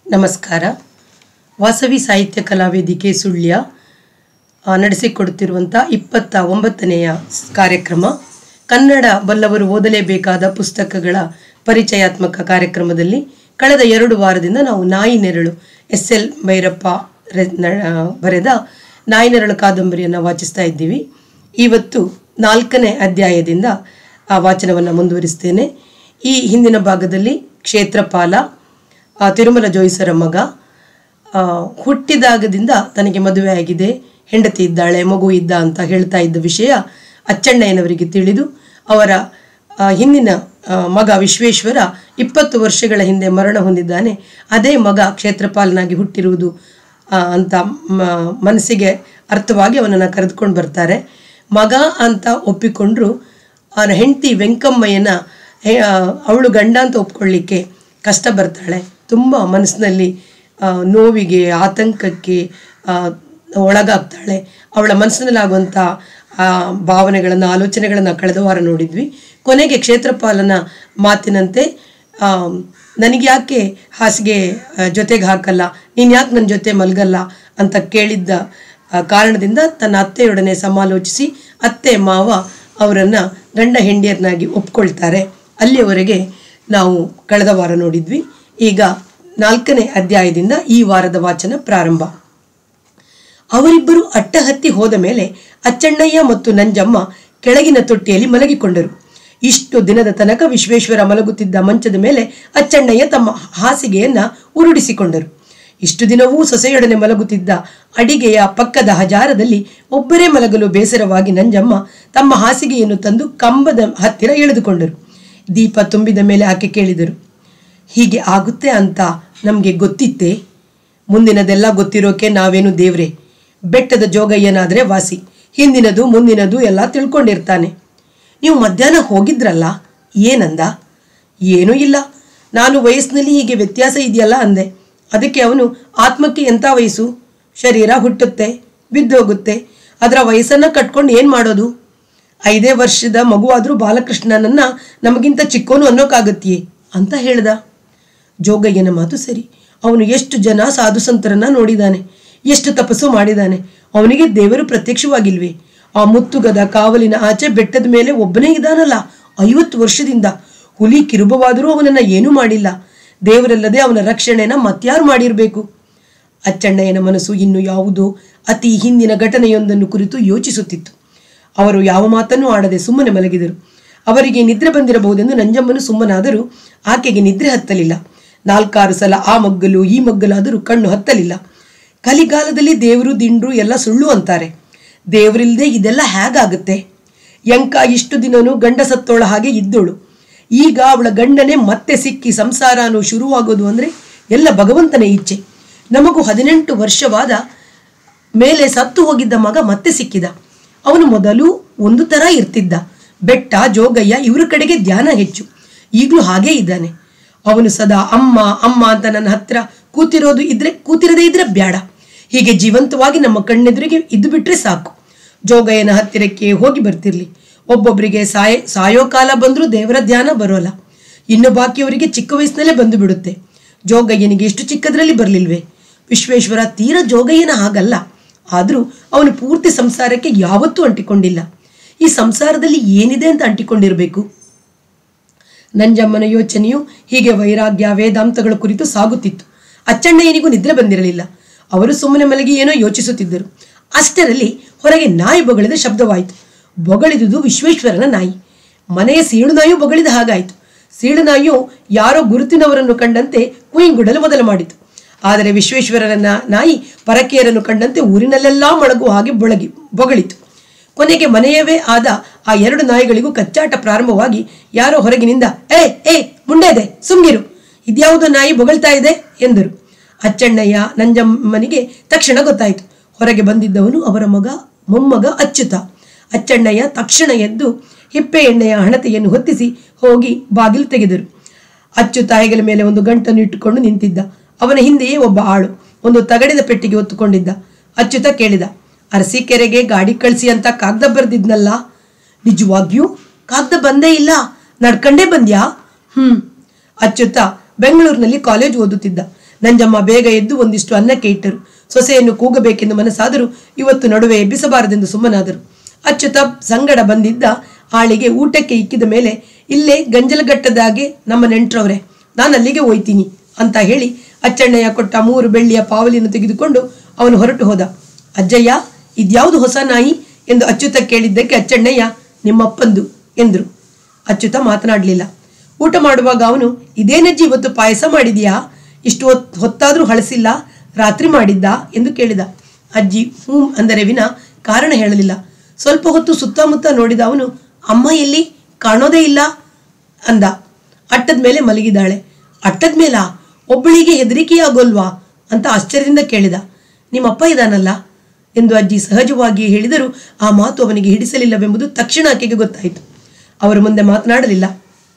ನಮಸ್ಕಾರ ವಾಸವಿ ಸಾಹಿತ್ಯ ಕಲಾವೇದಿಕೆ ಸುಳ್ಯ ಆ, ನಡೆಸಿಕೊಡುತ್ತಿರುವಂಥ ಇಪ್ಪತ್ತ ಒಂಬತ್ತನೆಯ ಸ್- ಕಾರ್ಯಕ್ರಮ ಕನ್ನಡ ಬಲ್ಲವರು ಓದಲೇಬೇಕಾದ ಪುಸ್ತಕಗಳ ಪರಿಚಯಾತ್ಮಕ ಕಾರ್ಯಕ್ರಮದಲ್ಲಿ ಕಳೆದ ಎರಡು ವಾರದಿಂದ ನಾವು ನಾಯಿ ನೆರಳು ಎಸ್ ಎಲ್ ಭೈರಪ್ಪ ರೆ- ನ- ಆ, ಬರೆದ ನಾಯಿ ನೆರಳು ಕಾದಂಬರಿಯನ್ನು ವಾಚಿಸ್ತಾ ಇದ್ದೀವಿ ಇವತ್ತು ನಾಲ್ಕನೇ ಅಧ್ಯಾಯದಿಂದ ಆ ವಾಚನವನ್ನು ಮುಂದುವರಿಸ್ತೇನೆ ಈ ಹಿಂದಿನ ಭಾಗದಲ್ಲಿ ಕ್ಷೇತ್ರಪಾಲ ಆ, ತಿರುಮಲ ಜೋಯಿಸರ ಮಗ ಆ, ಹುಟ್ಟಿದಾಗದಿಂದ ತನಗೆ ಮದುವೆ ಆಗಿದೆ ಹೆಂಡತಿ ಇದ್ದಾಳೆ ಮಗು ಇದ್ದ ಅಂತ ಹೇಳ್ತಾ ಇದ್ದ ವಿಷಯ ಅಚ್ಚಣ್ಣಯ್ಯನವರಿಗೆ ತಿಳಿದು ಅವರ ಆ, ಹಿಂದಿನ ಆ, ಮಗ ವಿಶ್ವೇಶ್ವರ ಇಪ್ಪತ್ತು ವರ್ಷಗಳ ಹಿಂದೆ ಮರಣ ಹೊಂದಿದ್ದಾನೆ ಅದೇ ಮಗ ಕ್ಷೇತ್ರಪಾಲನಾಗಿ ಹುಟ್ಟಿರುವುದು ಆ, ಅಂತ ಮ- ಮನಸ್ಸಿಗೆ ಅರ್ಥವಾಗಿ ಅವನನ್ನು ಕರೆದುಕೊಂಡು ಬರ್ತಾರೆ ಮಗ ಅಂತ ಒಪ್ಪಿಕೊಂಡ್ರು ಅವನ ಹೆಂಡತಿ ವೆಂಕಮ್ಮಯ್ಯನ ಹೆ- ಆ, ಅವಳು ಗಂಡ ಅಂತ ಒಪ್ಕೊಳ್ಳಿಕ್ಕೆ ಕಷ್ಟ ಬರ್ತಾಳೆ ತುಂಬ ಮನಸ್ಸಿನಲ್ಲಿ ಆ, ನೋವಿಗೆ ಆತಂಕಕ್ಕೆ ಆ, ಒಳಗಾಗ್ತಾಳೆ ಅವಳ ಮನಸ್ಸಿನಲ್ಲಾಗುವಂಥ ಆ ಭಾವನೆಗಳನ್ನು ಆಲೋಚನೆಗಳನ್ನು ಕಳೆದ ವಾರ ನೋಡಿದ್ವಿ ಕೊನೆಗೆ ಕ್ಷೇತ್ರಪಾಲನ ಮಾತಿನಂತೆ ಆ, ನನಗೆ ಯಾಕೆ ಹಾಸಿಗೆ ಆ, ಜೊತೆಗೆ ಹಾಕಲ್ಲ ನೀನು ಯಾಕೆ ನನ್ನ ಜೊತೆ ಮಲಗಲ್ಲ ಅಂತ ಕೇಳಿದ್ದ ಆ, ಕಾರಣದಿಂದ ತನ್ನ ಅತ್ತೆಯೊಡನೆ ಸಮಾಲೋಚಿಸಿ ಅತ್ತೆ ಮಾವ ಅವರನ್ನು ಗಂಡ ಹೆಂಡಿಯರನ್ನಾಗಿ ಒಪ್ಕೊಳ್ತಾರೆ ಅಲ್ಲಿಯವರೆಗೆ ನಾವು ಕಳೆದ ವಾರ ನೋಡಿದ್ವಿ ಈಗ ನಾಲ್ಕನೇ ಅಧ್ಯಾಯದಿಂದ ಈ ವಾರದ ವಾಚನ ಪ್ರಾರಂಭ ಅವರಿಬ್ಬರು ಅಟ್ಟ ಹತ್ತಿ ಹೋದ ಮೇಲೆ ಅಚ್ಚಣ್ಣಯ್ಯ ಮತ್ತು ನಂಜಮ್ಮ ಕೆಳಗಿನ ತೊಟ್ಟಿಯಲ್ಲಿ ಮಲಗಿಕೊಂಡರು ಇಷ್ಟು ದಿನದ ತನಕ ವಿಶ್ವೇಶ್ವರ ಮಲಗುತ್ತಿದ್ದ ಮಂಚದ ಮೇಲೆ ಅಚ್ಚಣ್ಣಯ್ಯ ತಮ್ಮ ಹಾಸಿಗೆಯನ್ನ ಉರುಡಿಸಿಕೊಂಡರು ಇಷ್ಟು ದಿನವೂ ಸೊಸೆಯೊಡನೆ ಮಲಗುತ್ತಿದ್ದ ಅಡಿಗೆಯ ಪಕ್ಕದ ಹಜಾರದಲ್ಲಿ ಒಬ್ಬರೇ ಮಲಗಲು ಬೇಸರವಾಗಿ ನಂಜಮ್ಮ ತಮ್ಮ ಹಾಸಿಗೆಯನ್ನು ತಂದು ಕಂಬದ ಹತ್ತಿರ ಎಳೆದುಕೊಂಡರು ದೀಪ ತುಂಬಿದ ಮೇಲೆ ಆಕೆ ಕೇಳಿದರು ಹೀಗೆ ಆಗುತ್ತೆ ಅಂತ ನಮಗೆ ಗೊತ್ತಿತ್ತೇ ಮುಂದಿನದೆಲ್ಲ ಗೊತ್ತಿರೋಕೆ ನಾವೇನು ದೇವ್ರೆ ಬೆಟ್ಟದ ಜೋಗಯ್ಯನಾದರೆ ವಾಸಿ ಹಿಂದಿನದು ಮುಂದಿನದು ಎಲ್ಲ ತಿಳ್ಕೊಂಡಿರ್ತಾನೆ ನೀವು ಮಧ್ಯಾಹ್ನ ಹೋಗಿದ್ರಲ್ಲ ಏನಂದ ಏನೂ ಇಲ್ಲ ನಾನು ವಯಸ್ಸಿನಲ್ಲಿ ಹೀಗೆ ವ್ಯತ್ಯಾಸ ಇದೆಯಲ್ಲ ಅಂದೆ ಅದಕ್ಕೆ ಅವನು ಆತ್ಮಕ್ಕೆ ಎಂಥ ವಯಸ್ಸು ಶರೀರ ಹುಟ್ಟುತ್ತೆ ಬಿದ್ದೋಗುತ್ತೆ ಅದರ ವಯಸ್ಸನ್ನು ಕಟ್ಕೊಂಡು ಏನು ಮಾಡೋದು ಐದೇ ವರ್ಷದ ಮಗುವಾದರೂ ಬಾಲಕೃಷ್ಣನನ್ನ ನಮಗಿಂತ ಚಿಕ್ಕೋನು ಅನ್ನೋಕ್ಕಾಗತ್ತೆಯೇ ಅಂತ ಹೇಳ್ದ ಜೋಗಯ್ಯನ ಮಾತು ಸರಿ ಅವನು ಎಷ್ಟು ಜನ ಸಾಧು ಸಂತರನ್ನ ನೋಡಿದಾನೆ ಎಷ್ಟು ತಪಸ್ಸು ಮಾಡಿದಾನೆ ಅವನಿಗೆ ದೇವರು ಪ್ರತ್ಯಕ್ಷವಾಗಿಲ್ವೇ ಆ ಮುತ್ತುಗದ ಕಾವಲಿನ ಆಚೆ ಬೆಟ್ಟದ ಮೇಲೆ ಒಬ್ಬನೇ ಇದ್ದಾನಲ್ಲ ಐವತ್ತು ವರ್ಷದಿಂದ ಹುಲಿ ಕಿರುಬವಾದರೂ ಅವನನ್ನ ಏನೂ ಮಾಡಿಲ್ಲ ದೇವರಲ್ಲದೆ ಅವನ ರಕ್ಷಣೆನ ಮತ್ಯಾರು ಮಾಡಿರಬೇಕು ಅಚ್ಚಣ್ಣಯ್ಯನ ಮನಸ್ಸು ಇನ್ನು ಯಾವುದೋ ಅತಿ ಹಿಂದಿನ ಘಟನೆಯೊಂದನ್ನು ಕುರಿತು ಯೋಚಿಸುತ್ತಿತ್ತು ಅವರು ಯಾವ ಮಾತನ್ನೂ ಆಡದೆ ಸುಮ್ಮನೆ ಮಲಗಿದರು ಅವರಿಗೆ ನಿದ್ರೆ ಬಂದಿರಬಹುದೆಂದು ನಂಜಮ್ಮನು ಸುಮ್ಮನಾದರೂ ಆಕೆಗೆ ನಿದ್ರೆ ಹತ್ತಲಿಲ್ಲ ನಾಲ್ಕಾರು ಸಲ ಆ ಮಗ್ಗಲು ಈ ಮಗ್ಗಲಾದರೂ ಕಣ್ಣು ಹತ್ತಲಿಲ್ಲ ಕಲಿಗಾಲದಲ್ಲಿ ದೇವರು ದಿಂಡ್ರು ಎಲ್ಲ ಸುಳ್ಳು ಅಂತಾರೆ ದೇವರಿಲ್ಲದೆ ಇದೆಲ್ಲ ಹೇಗಾಗುತ್ತೆ ಯಂಕ ಇಷ್ಟು ದಿನನೂ ಗಂಡ ಸತ್ತೋಳ ಹಾಗೆ ಇದ್ದೋಳು ಈಗ ಅವಳ ಗಂಡನೇ ಮತ್ತೆ ಸಿಕ್ಕಿ ಸಂಸಾರನು ಶುರುವಾಗೋದು ಅಂದರೆ ಎಲ್ಲ ಭಗವಂತನ ಇಚ್ಛೆ ನಮಗೂ ಹದಿನೆಂಟು ವರ್ಷವಾದ ಮೇಲೆ ಸತ್ತು ಹೋಗಿದ್ದ ಮಗ ಮತ್ತೆ ಸಿಕ್ಕಿದ ಅವನು ಮೊದಲು ಒಂದು ಥರ ಇರ್ತಿದ್ದ ಬೆಟ್ಟ ಜೋಗಯ್ಯ ಇವರ ಕಡೆಗೆ ಧ್ಯಾನ ಹೆಚ್ಚು ಈಗಲೂ ಹಾಗೇ ಇದ್ದಾನೆ ಅವನು ಸದಾ ಅಮ್ಮ ಅಮ್ಮ ಅಂತ ನನ್ನ ಹತ್ರ ಕೂತಿರೋದು ಇದ್ರೆ ಕೂತಿರದೇ ಇದ್ರೆ ಬ್ಯಾಡ ಹೀಗೆ ಜೀವಂತವಾಗಿ ನಮ್ಮ ಕಣ್ಣೆದುರಿಗೆ ಇದ್ದು ಬಿಟ್ರೆ ಸಾಕು ಜೋಗಯ್ಯನ ಹತ್ತಿರಕ್ಕೆ ಹೋಗಿ ಬರ್ತಿರ್ಲಿ ಒಬ್ಬೊಬ್ಬರಿಗೆ ಸಾಯ ಸಾಯೋ ಕಾಲ ಬಂದರೂ ದೇವರ ಧ್ಯಾನ ಬರೋಲ್ಲ ಇನ್ನು ಬಾಕಿಯವರಿಗೆ ಚಿಕ್ಕ ವಯಸ್ಸಿನಲ್ಲೇ ಬಂದು ಬಿಡುತ್ತೆ ಜೋಗಯ್ಯನಿಗೆ ಎಷ್ಟು ಚಿಕ್ಕದ್ರಲ್ಲಿ ಬರಲಿಲ್ವೇ ವಿಶ್ವೇಶ್ವರ ತೀರ ಜೋಗಯ್ಯನ ಹಾಗಲ್ಲ ಆದರೂ ಅವನು ಪೂರ್ತಿ ಸಂಸಾರಕ್ಕೆ ಯಾವತ್ತೂ ಅಂಟಿಕೊಂಡಿಲ್ಲ ಈ ಸಂಸಾರದಲ್ಲಿ ಏನಿದೆ ಅಂತ ಅಂಟಿಕೊಂಡಿರಬೇಕು ನಂಜಮ್ಮನ ಯೋಚನೆಯು ಹೀಗೆ ವೈರಾಗ್ಯ ವೇದಾಂತಗಳ ಕುರಿತು ಸಾಗುತ್ತಿತ್ತು ಅಚ್ಚಣ್ಣಯ್ಯನಿಗೂ ನಿದ್ರೆ ಬಂದಿರಲಿಲ್ಲ ಅವರು ಸುಮ್ಮನೆ ಮಲಗಿ ಏನೋ ಯೋಚಿಸುತ್ತಿದ್ದರು ಅಷ್ಟರಲ್ಲಿ ಹೊರಗೆ ನಾಯಿ ಬೊಗಳಿದ ಶಬ್ದವಾಯಿತು ಬೊಗಳಿದುದು ವಿಶ್ವೇಶ್ವರನ ನಾಯಿ ಮನೆಯ ಸೀಳು ನಾಯಿಯು ಬೊಗಳಿದ ಹಾಗಾಯಿತು ಸೀಳು ನಾಯಿಯು ಯಾರೋ ಗುರುತಿನವರನ್ನು ಕಂಡಂತೆ ಕುಯಿಂಗುಡಲು ಮೊದಲು ಮಾಡಿತು ಆದರೆ ವಿಶ್ವೇಶ್ವರನ ನಾಯಿ ಪರಕೀಯರನ್ನು ಕಂಡಂತೆ ಊರಿನಲ್ಲೆಲ್ಲ ಮೊಳಗುವ ಹಾಗೆ ಬೊಳಗಿ ಬೊಗಳಿತು ಕೊನೆಗೆ ಮನೆಯವೇ ಆದ ಆ ಎರಡು ನಾಯಿಗಳಿಗೂ ಕಚ್ಚಾಟ ಪ್ರಾರಂಭವಾಗಿ ಯಾರೋ ಹೊರಗಿನಿಂದ ಏ ಏ ಮುಂಡೆದೆ ಸುಮ್ಗಿರು ಇದ್ಯಾವುದೋ ನಾಯಿ ಬೊಗಳ್ತಾ ಇದೆ ಎಂದರು ಅಚ್ಚಣ್ಣಯ್ಯ ನಂಜಮ್ಮನಿಗೆ ತಕ್ಷಣ ಗೊತ್ತಾಯಿತು ಹೊರಗೆ ಬಂದಿದ್ದವನು ಅವರ ಮಗ ಮೊಮ್ಮಗ ಅಚ್ಚುತ ಅಚ್ಚಣ್ಣಯ್ಯ ತಕ್ಷಣ ಎದ್ದು ಹಿಪ್ಪೆ ಎಣ್ಣೆಯ ಹಣತೆಯನ್ನು ಹೊತ್ತಿಸಿ ಹೋಗಿ ಬಾಗಿಲು ತೆಗೆದರು ಅಚ್ಚುತ ಹೆಗಲ ಮೇಲೆ ಒಂದು ಗಂಟನ್ನು ಇಟ್ಟುಕೊಂಡು ನಿಂತಿದ್ದ ಅವನ ಹಿಂದೆಯೇ ಒಬ್ಬ ಆಳು ಒಂದು ತಗಡಿದ ಪೆಟ್ಟಿಗೆ ಹೊತ್ತುಕೊಂಡಿದ್ದ ಅಚ್ಚುತ ಕೇಳಿದ ಅರಸೀಕೆರೆಗೆ ಗಾಡಿ ಕಳಿಸಿ ಅಂತ ಕಾಗ್ದ ಬರೆದಿದ್ನಲ್ಲ ನಿಜವಾಗಿಯೂ ಕಾಗ್ದ ಬಂದೇ ಇಲ್ಲ ನಡ್ಕಂಡೇ ಬಂದ್ಯಾ ಹ್ಮ್ ಅಚ್ಚುತ ಬೆಂಗಳೂರಿನಲ್ಲಿ ಕಾಲೇಜ್ ಓದುತ್ತಿದ್ದ ನಂಜಮ್ಮ ಬೇಗ ಎದ್ದು ಒಂದಿಷ್ಟು ಅನ್ನಕ್ಕೆ ಇಟ್ಟರು ಸೊಸೆಯನ್ನು ಕೂಗಬೇಕೆಂದು ಮನಸ್ಸಾದರೂ ಇವತ್ತು ನಡುವೆ ಎಬ್ಬಿಸಬಾರದೆಂದು ಸುಮ್ಮನಾದರು ಅಚ್ಯುತ ಸಂಗಡ ಬಂದಿದ್ದ ಆಳಿಗೆ ಊಟಕ್ಕೆ ಇಕ್ಕಿದ ಮೇಲೆ ಇಲ್ಲೇ ಗಂಜಲಗಟ್ಟದಾಗೆ ನಮ್ಮ ನೆಂಟ್ರವ್ರೆ ನಾನು ಅಲ್ಲಿಗೆ ಹೋಯ್ತೀನಿ ಅಂತ ಹೇಳಿ ಅಚ್ಚಣ್ಣಯ್ಯ ಕೊಟ್ಟ ಮೂರು ಬೆಳ್ಳಿಯ ಪಾವಲಿಯನ್ನು ತೆಗೆದುಕೊಂಡು ಅವನು ಹೊರಟು ಹೋದ ಅಜ್ಜಯ್ಯ ಇದ್ಯಾವುದು ಹೊಸ ನಾಯಿ ಎಂದು ಅಚ್ಯುತ ಕೇಳಿದ್ದಕ್ಕೆ ಅಚ್ಚಣ್ಣಯ್ಯ ನಿಮ್ಮಪ್ಪಂದು ಎಂದರು ಅಚ್ಯುತ ಮಾತನಾಡಲಿಲ್ಲ ಊಟ ಮಾಡುವಾಗ ಅವನು ಇದೇನಜ್ಜಿ ಇವತ್ತು ಪಾಯಸ ಮಾಡಿದೀಯಾ ಇಷ್ಟು ಹೊತ್ ಹೊತ್ತಾದರೂ ಹಳಸಿಲ್ಲ ರಾತ್ರಿ ಮಾಡಿದ್ದ ಎಂದು ಕೇಳಿದ ಅಜ್ಜಿ ಹ್ಞೂ ಅಂದರೆ ವಿನ ಕಾರಣ ಹೇಳಲಿಲ್ಲ ಸ್ವಲ್ಪ ಹೊತ್ತು ಸುತ್ತಮುತ್ತ ನೋಡಿದ ಅವನು ಅಮ್ಮ ಎಲ್ಲಿ ಕಾಣೋದೇ ಇಲ್ಲ ಅಂದ ಅಟ್ಟದ ಮೇಲೆ ಮಲಗಿದ್ದಾಳೆ ಅಟ್ಟದ ಮೇಲ ಒಬ್ಬಳಿಗೆ ಹೆದರಿಕೆಯಾಗೋಲ್ವಾ ಅಂತ ಆಶ್ಚರ್ಯದಿಂದ ಕೇಳಿದ ನಿಮ್ಮಪ್ಪ ಇದಾನಲ್ಲ ಎಂದು ಅಜ್ಜಿ ಸಹಜವಾಗಿಯೇ ಹೇಳಿದರೂ ಆ ಮಾತು ಅವನಿಗೆ ಹಿಡಿಸಲಿಲ್ಲವೆಂಬುದು ತಕ್ಷಣ ಆಕೆಗೆ ಗೊತ್ತಾಯಿತು ಅವರು ಮುಂದೆ ಮಾತನಾಡಲಿಲ್ಲ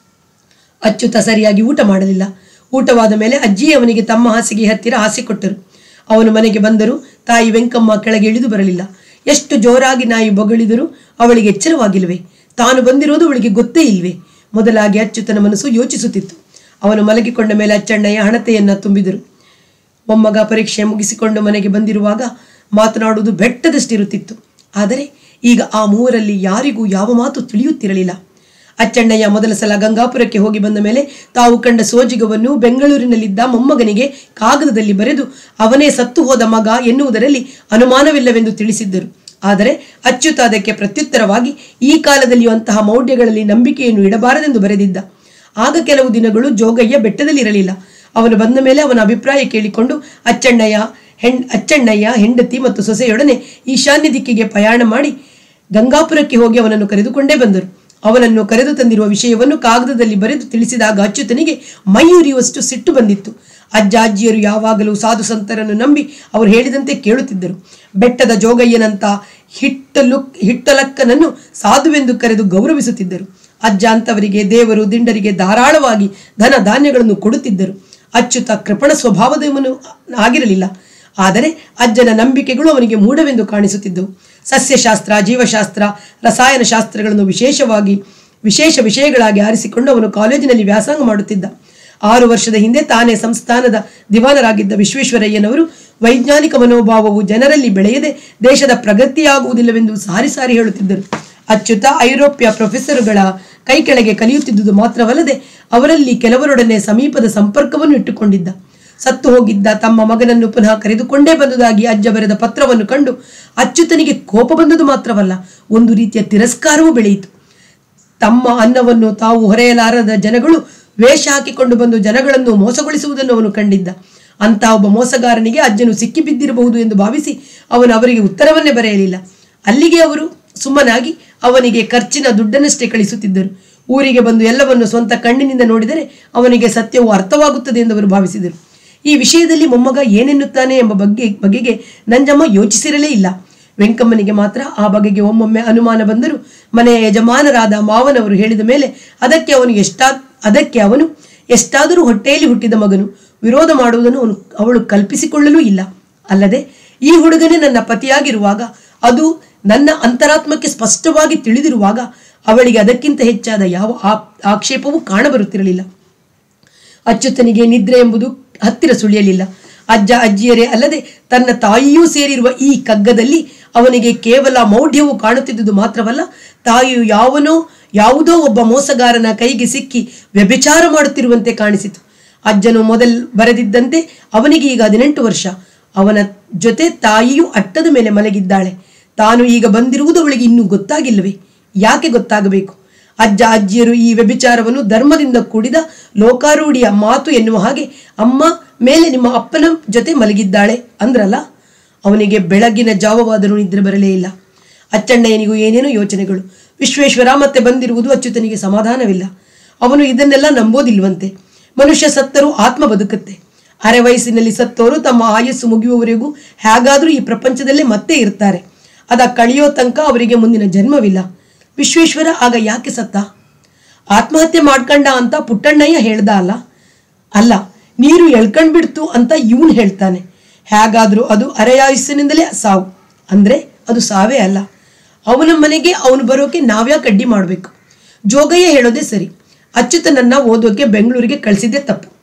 ಅಚ್ಯುತ ಸರಿಯಾಗಿ ಊಟ ಮಾಡಲಿಲ್ಲ ಊಟವಾದ ಮೇಲೆ ಅಜ್ಜಿ ಅವನಿಗೆ ತಮ್ಮ ಹಾಸಿಗೆ ಹತ್ತಿರ ಹಾಸಿಕೊಟ್ಟರು ಅವನು ಮನೆಗೆ ಬಂದರೂ ತಾಯಿ ವೆಂಕಮ್ಮ ಕೆಳಗೆ ಇಳಿದು ಬರಲಿಲ್ಲ ಎಷ್ಟು ಜೋರಾಗಿ ನಾಯಿ ಬೊಗಳಿದರೂ ಅವಳಿಗೆ ಎಚ್ಚರವಾಗಿಲ್ವೇ ತಾನು ಬಂದಿರೋದು ಅವಳಿಗೆ ಗೊತ್ತೇ ಇಲ್ವೇ ಮೊದಲಾಗಿ ಅಚ್ಯುತನ ಮನಸ್ಸು ಯೋಚಿಸುತ್ತಿತ್ತು ಅವನು ಮಲಗಿಕೊಂಡ ಮೇಲೆ ಅಚ್ಚಣ್ಣಯ್ಯ ಹಣತೆಯನ್ನ ತುಂಬಿದರು ಮೊಮ್ಮಗ ಪರೀಕ್ಷೆ ಮುಗಿಸಿಕೊಂಡು ಮನೆಗೆ ಬಂದಿರುವಾಗ ಮಾತನಾಡುವುದು ಬೆಟ್ಟದಷ್ಟಿರುತ್ತಿತ್ತು ಆದರೆ ಈಗ ಆ ಮೂವರಲ್ಲಿ ಯಾರಿಗೂ ಯಾವ ಮಾತು ತಿಳಿಯುತ್ತಿರಲಿಲ್ಲ ಅಚ್ಚಣ್ಣಯ್ಯ ಮೊದಲ ಸಲ ಗಂಗಾಪುರಕ್ಕೆ ಹೋಗಿ ಬಂದ ಮೇಲೆ ತಾವು ಕಂಡ ಸೋಜಿಗವನ್ನು ಬೆಂಗಳೂರಿನಲ್ಲಿದ್ದ ಮೊಮ್ಮಗನಿಗೆ ಕಾಗದದಲ್ಲಿ ಬರೆದು ಅವನೇ ಸತ್ತು ಹೋದ ಮಗ ಎನ್ನುವುದರಲ್ಲಿ ಅನುಮಾನವಿಲ್ಲವೆಂದು ತಿಳಿಸಿದ್ದರು ಆದರೆ ಅಚ್ಯುತ ಅದಕ್ಕೆ ಪ್ರತ್ಯುತ್ತರವಾಗಿ ಈ ಕಾಲದಲ್ಲಿಯೂ ಅಂತಹ ಮೌಢ್ಯಗಳಲ್ಲಿ ನಂಬಿಕೆಯನ್ನು ಇಡಬಾರದೆಂದು ಬರೆದಿದ್ದ ಆಗ ಕೆಲವು ದಿನಗಳು ಜೋಗಯ್ಯ ಬೆಟ್ಟದಲ್ಲಿರಲಿಲ್ಲ ಅವನು ಬಂದ ಮೇಲೆ ಅವನ ಅಭಿಪ್ರಾಯ ಕೇಳಿಕೊಂಡು ಅಚ್ಚಣ್ಣಯ್ಯ ಹೆಣ್ ಅಚ್ಚಣ್ಣಯ್ಯ ಹೆಂಡತಿ ಮತ್ತು ಸೊಸೆಯೊಡನೆ ಈಶಾನ್ಯ ದಿಕ್ಕಿಗೆ ಪ್ರಯಾಣ ಮಾಡಿ ಗಂಗಾಪುರಕ್ಕೆ ಹೋಗಿ ಅವನನ್ನು ಕರೆದುಕೊಂಡೇ ಬಂದರು ಅವನನ್ನು ಕರೆದು ತಂದಿರುವ ವಿಷಯವನ್ನು ಕಾಗದದಲ್ಲಿ ಬರೆದು ತಿಳಿಸಿದಾಗ ಅಚ್ಯುತನಿಗೆ ಮೈಯುರಿಯುವಷ್ಟು ಸಿಟ್ಟು ಬಂದಿತ್ತು ಅಜ್ಜ ಅಜ್ಜಿಯರು ಯಾವಾಗಲೂ ಸಾಧು ಸಂತರನ್ನು ನಂಬಿ ಅವರು ಹೇಳಿದಂತೆ ಕೇಳುತ್ತಿದ್ದರು ಬೆಟ್ಟದ ಜೋಗಯ್ಯನಂತ ಹಿಟ್ಟಲು ಹಿಟ್ಟಲಕ್ಕನನ್ನು ಸಾಧುವೆಂದು ಕರೆದು ಗೌರವಿಸುತ್ತಿದ್ದರು ಅಜ್ಜ ಅಂತವರಿಗೆ ದೇವರು ದಿಂಡರಿಗೆ ಧಾರಾಳವಾಗಿ ಧನ ಧಾನ್ಯಗಳನ್ನು ಕೊಡುತ್ತಿದ್ದರು ಅಚ್ಯುತ ಕೃಪಣ ಸ್ವಭಾವದವನು ಆಗಿರಲಿಲ್ಲ ಆದರೆ ಅಜ್ಜನ ನಂಬಿಕೆಗಳು ಅವನಿಗೆ ಮೂಢವೆಂದು ಕಾಣಿಸುತ್ತಿದ್ದವು ಸಸ್ಯಶಾಸ್ತ್ರ ಜೀವಶಾಸ್ತ್ರ ರಸಾಯನ ಶಾಸ್ತ್ರಗಳನ್ನು ವಿಶೇಷವಾಗಿ ವಿಶೇಷ ವಿಷಯಗಳಾಗಿ ಆರಿಸಿಕೊಂಡು ಅವನು ಕಾಲೇಜಿನಲ್ಲಿ ವ್ಯಾಸಂಗ ಮಾಡುತ್ತಿದ್ದ ಆರು ವರ್ಷದ ಹಿಂದೆ ತಾನೇ ಸಂಸ್ಥಾನದ ದಿವಾನರಾಗಿದ್ದ ವಿಶ್ವೇಶ್ವರಯ್ಯನವರು ವೈಜ್ಞಾನಿಕ ಮನೋಭಾವವು ಜನರಲ್ಲಿ ಬೆಳೆಯದೆ ದೇಶದ ಪ್ರಗತಿಯಾಗುವುದಿಲ್ಲವೆಂದು ಸಾರಿ ಸಾರಿ ಹೇಳುತ್ತಿದ್ದರು ಅಚ್ಯುತ ಐರೋಪ್ಯ ಪ್ರೊಫೆಸರುಗಳ ಕೈ ಕೆಳಗೆ ಕಲಿಯುತ್ತಿದ್ದುದು ಮಾತ್ರವಲ್ಲದೆ ಅವರಲ್ಲಿ ಕೆಲವರೊಡನೆ ಸಮೀಪದ ಸಂಪರ್ಕವನ್ನು ಇಟ್ಟುಕೊಂಡಿದ್ದ ಸತ್ತು ಹೋಗಿದ್ದ ತಮ್ಮ ಮಗನನ್ನು ಪುನಃ ಕರೆದುಕೊಂಡೇ ಬಂದುದಾಗಿ ಅಜ್ಜ ಬರೆದ ಪತ್ರವನ್ನು ಕಂಡು ಅಚ್ಯುತನಿಗೆ ಕೋಪ ಬಂದುದು ಮಾತ್ರವಲ್ಲ ಒಂದು ರೀತಿಯ ತಿರಸ್ಕಾರವೂ ಬೆಳೆಯಿತು ತಮ್ಮ ಅನ್ನವನ್ನು ತಾವು ಹೊರೆಯಲಾರದ ಜನಗಳು ವೇಷ ಹಾಕಿಕೊಂಡು ಬಂದು ಜನಗಳನ್ನು ಮೋಸಗೊಳಿಸುವುದನ್ನು ಅವನು ಕಂಡಿದ್ದ ಅಂತ ಒಬ್ಬ ಮೋಸಗಾರನಿಗೆ ಅಜ್ಜನು ಸಿಕ್ಕಿಬಿದ್ದಿರಬಹುದು ಎಂದು ಭಾವಿಸಿ ಅವನು ಅವರಿಗೆ ಉತ್ತರವನ್ನೇ ಬರೆಯಲಿಲ್ಲ ಅಲ್ಲಿಗೆ ಅವರು ಸುಮ್ಮನಾಗಿ ಅವನಿಗೆ ಖರ್ಚಿನ ದುಡ್ಡನ್ನಷ್ಟೇ ಕಳಿಸುತ್ತಿದ್ದರು ಊರಿಗೆ ಬಂದು ಎಲ್ಲವನ್ನು ಸ್ವಂತ ಕಣ್ಣಿನಿಂದ ನೋಡಿದರೆ ಅವನಿಗೆ ಸತ್ಯವು ಅರ್ಥವಾಗುತ್ತದೆ ಎಂದು ಅವರು ಭಾವಿಸಿದರು ಈ ವಿಷಯದಲ್ಲಿ ಮೊಮ್ಮಗ ಏನೆನ್ನುತ್ತಾನೆ ಎಂಬ ಬಗ್ಗೆ ಬಗೆಗೆ ನಂಜಮ್ಮ ಯೋಚಿಸಿರಲೇ ಇಲ್ಲ ವೆಂಕಮ್ಮನಿಗೆ ಮಾತ್ರ ಆ ಬಗೆಗೆ ಒಮ್ಮೊಮ್ಮೆ ಅನುಮಾನ ಬಂದರೂ ಮನೆಯ ಯಜಮಾನರಾದ ಮಾವನವರು ಹೇಳಿದ ಮೇಲೆ ಅದಕ್ಕೆ ಅವನು ಎಷ್ಟಾ ಅದಕ್ಕೆ ಅವನು ಎಷ್ಟಾದರೂ ಹೊಟ್ಟೆಯಲ್ಲಿ ಹುಟ್ಟಿದ ಮಗನು ವಿರೋಧ ಮಾಡುವುದನ್ನು ಅವನು ಅವಳು ಕಲ್ಪಿಸಿಕೊಳ್ಳಲೂ ಇಲ್ಲ ಅಲ್ಲದೆ ಈ ಹುಡುಗನೇ ನನ್ನ ಪತಿಯಾಗಿರುವಾಗ ಅದು ನನ್ನ ಅಂತರಾತ್ಮಕ್ಕೆ ಸ್ಪಷ್ಟವಾಗಿ ತಿಳಿದಿರುವಾಗ ಅವಳಿಗೆ ಅದಕ್ಕಿಂತ ಹೆಚ್ಚಾದ ಯಾವ ಆ- ಆಕ್ಷೇಪವೂ ಕಾಣಬರುತ್ತಿರಲಿಲ್ಲ ಅಚ್ಯುತನಿಗೆ ನಿದ್ರೆ ಎಂಬುದು ಹತ್ತಿರ ಸುಳಿಯಲಿಲ್ಲ ಅಜ್ಜ ಅಜ್ಜಿಯರೇ ಅಲ್ಲದೆ ತನ್ನ ತಾಯಿಯೂ ಸೇರಿರುವ ಈ ಕಗ್ಗದಲ್ಲಿ ಅವನಿಗೆ ಕೇವಲ ಮೌಢ್ಯವು ಕಾಣುತ್ತಿದ್ದುದು ಮಾತ್ರವಲ್ಲ ತಾಯಿಯು ಯಾವನೋ ಯಾವುದೋ ಒಬ್ಬ ಮೋಸಗಾರನ ಕೈಗೆ ಸಿಕ್ಕಿ ವ್ಯಭಿಚಾರ ಮಾಡುತ್ತಿರುವಂತೆ ಕಾಣಿಸಿತು ಅಜ್ಜನು ಮೊದಲ್ ಬರೆದಿದ್ದಂತೆ ಅವನಿಗೆ ಈಗ ಹದಿನೆಂಟು ವರ್ಷ ಅವನ ಜೊತೆ ತಾಯಿಯು ಅಟ್ಟದ ಮೇಲೆ ಮಲಗಿದ್ದಾಳೆ ತಾನು ಈಗ ಬಂದಿರುವುದು ಅವಳಿಗೆ ಇನ್ನೂ ಗೊತ್ತಾಗಿಲ್ಲವೇ ಯಾಕೆ ಗೊತ್ತಾಗಬೇಕು ಅಜ್ಜ ಅಜ್ಜಿಯರು ಈ ವ್ಯಭಿಚಾರವನ್ನು ಧರ್ಮದಿಂದ ಕೂಡಿದ ಲೋಕಾರೂಢಿಯ ಮಾತು ಎನ್ನುವ ಹಾಗೆ ಅಮ್ಮ ಮೇಲೆ ನಿಮ್ಮ ಅಪ್ಪನ ಜೊತೆ ಮಲಗಿದ್ದಾಳೆ ಅಂದ್ರಲ್ಲ ಅವನಿಗೆ ಬೆಳಗಿನ ಜಾವವಾದರೂ ನಿದ್ರೆ ಬರಲೇ ಇಲ್ಲ ಅಚ್ಚಣ್ಣಯ್ಯನಿಗೂ ಏನೇನೋ ಯೋಚನೆಗಳು ವಿಶ್ವೇಶ್ವರ ಮತ್ತೆ ಬಂದಿರುವುದು ಅಚ್ಯುತನಿಗೆ ಸಮಾಧಾನವಿಲ್ಲ ಅವನು ಇದನ್ನೆಲ್ಲ ನಂಬೋದಿಲ್ವಂತೆ ಮನುಷ್ಯ ಸತ್ತರೂ ಆತ್ಮ ಬದುಕುತ್ತೆ ಅರೆ ವಯಸ್ಸಿನಲ್ಲಿ ಸತ್ತವರು ತಮ್ಮ ಆಯಸ್ಸು ಮುಗಿಯುವವರೆಗೂ ಹೇಗಾದರೂ ಈ ಪ್ರಪಂಚದಲ್ಲೇ ಮತ್ತೆ ಇರ್ತಾರೆ ಅದ ಕಳೆಯೋ ತನಕ ಅವರಿಗೆ ಮುಂದಿನ ಜನ್ಮವಿಲ್ಲ ವಿಶ್ವೇಶ್ವರ ಆಗ ಯಾಕೆ ಸತ್ತ ಆತ್ಮಹತ್ಯೆ ಮಾಡ್ಕಂಡ ಅಂತ ಪುಟ್ಟಣ್ಣಯ್ಯ ಹೇಳ್ದ ಅಲ್ಲ ಅಲ್ಲ ನೀರು ಎಳ್ಕಂಡ್ಬಿಡ್ತು ಅಂತ ಇವನು ಹೇಳ್ತಾನೆ ಹೇಗಾದ್ರೂ ಅದು ಅರೆಯಾಯಸ್ಸಿನಿಂದಲೇ ಸಾವು ಅಂದ್ರೆ ಅದು ಸಾವೇ ಅಲ್ಲ ಅವನ ಮನೆಗೆ ಅವನು ಬರೋಕೆ ನಾವ್ಯಾಕೆ ಅಡ್ಡಿ ಮಾಡಬೇಕು ಜೋಗಯ್ಯ ಹೇಳೋದೇ ಸರಿ ಅಚ್ಯುತನನ್ನ ಓದೋಕೆ ಬೆಂಗಳೂರಿಗೆ ಕಳಿಸಿದ್ದೆ ತಪ್ಪು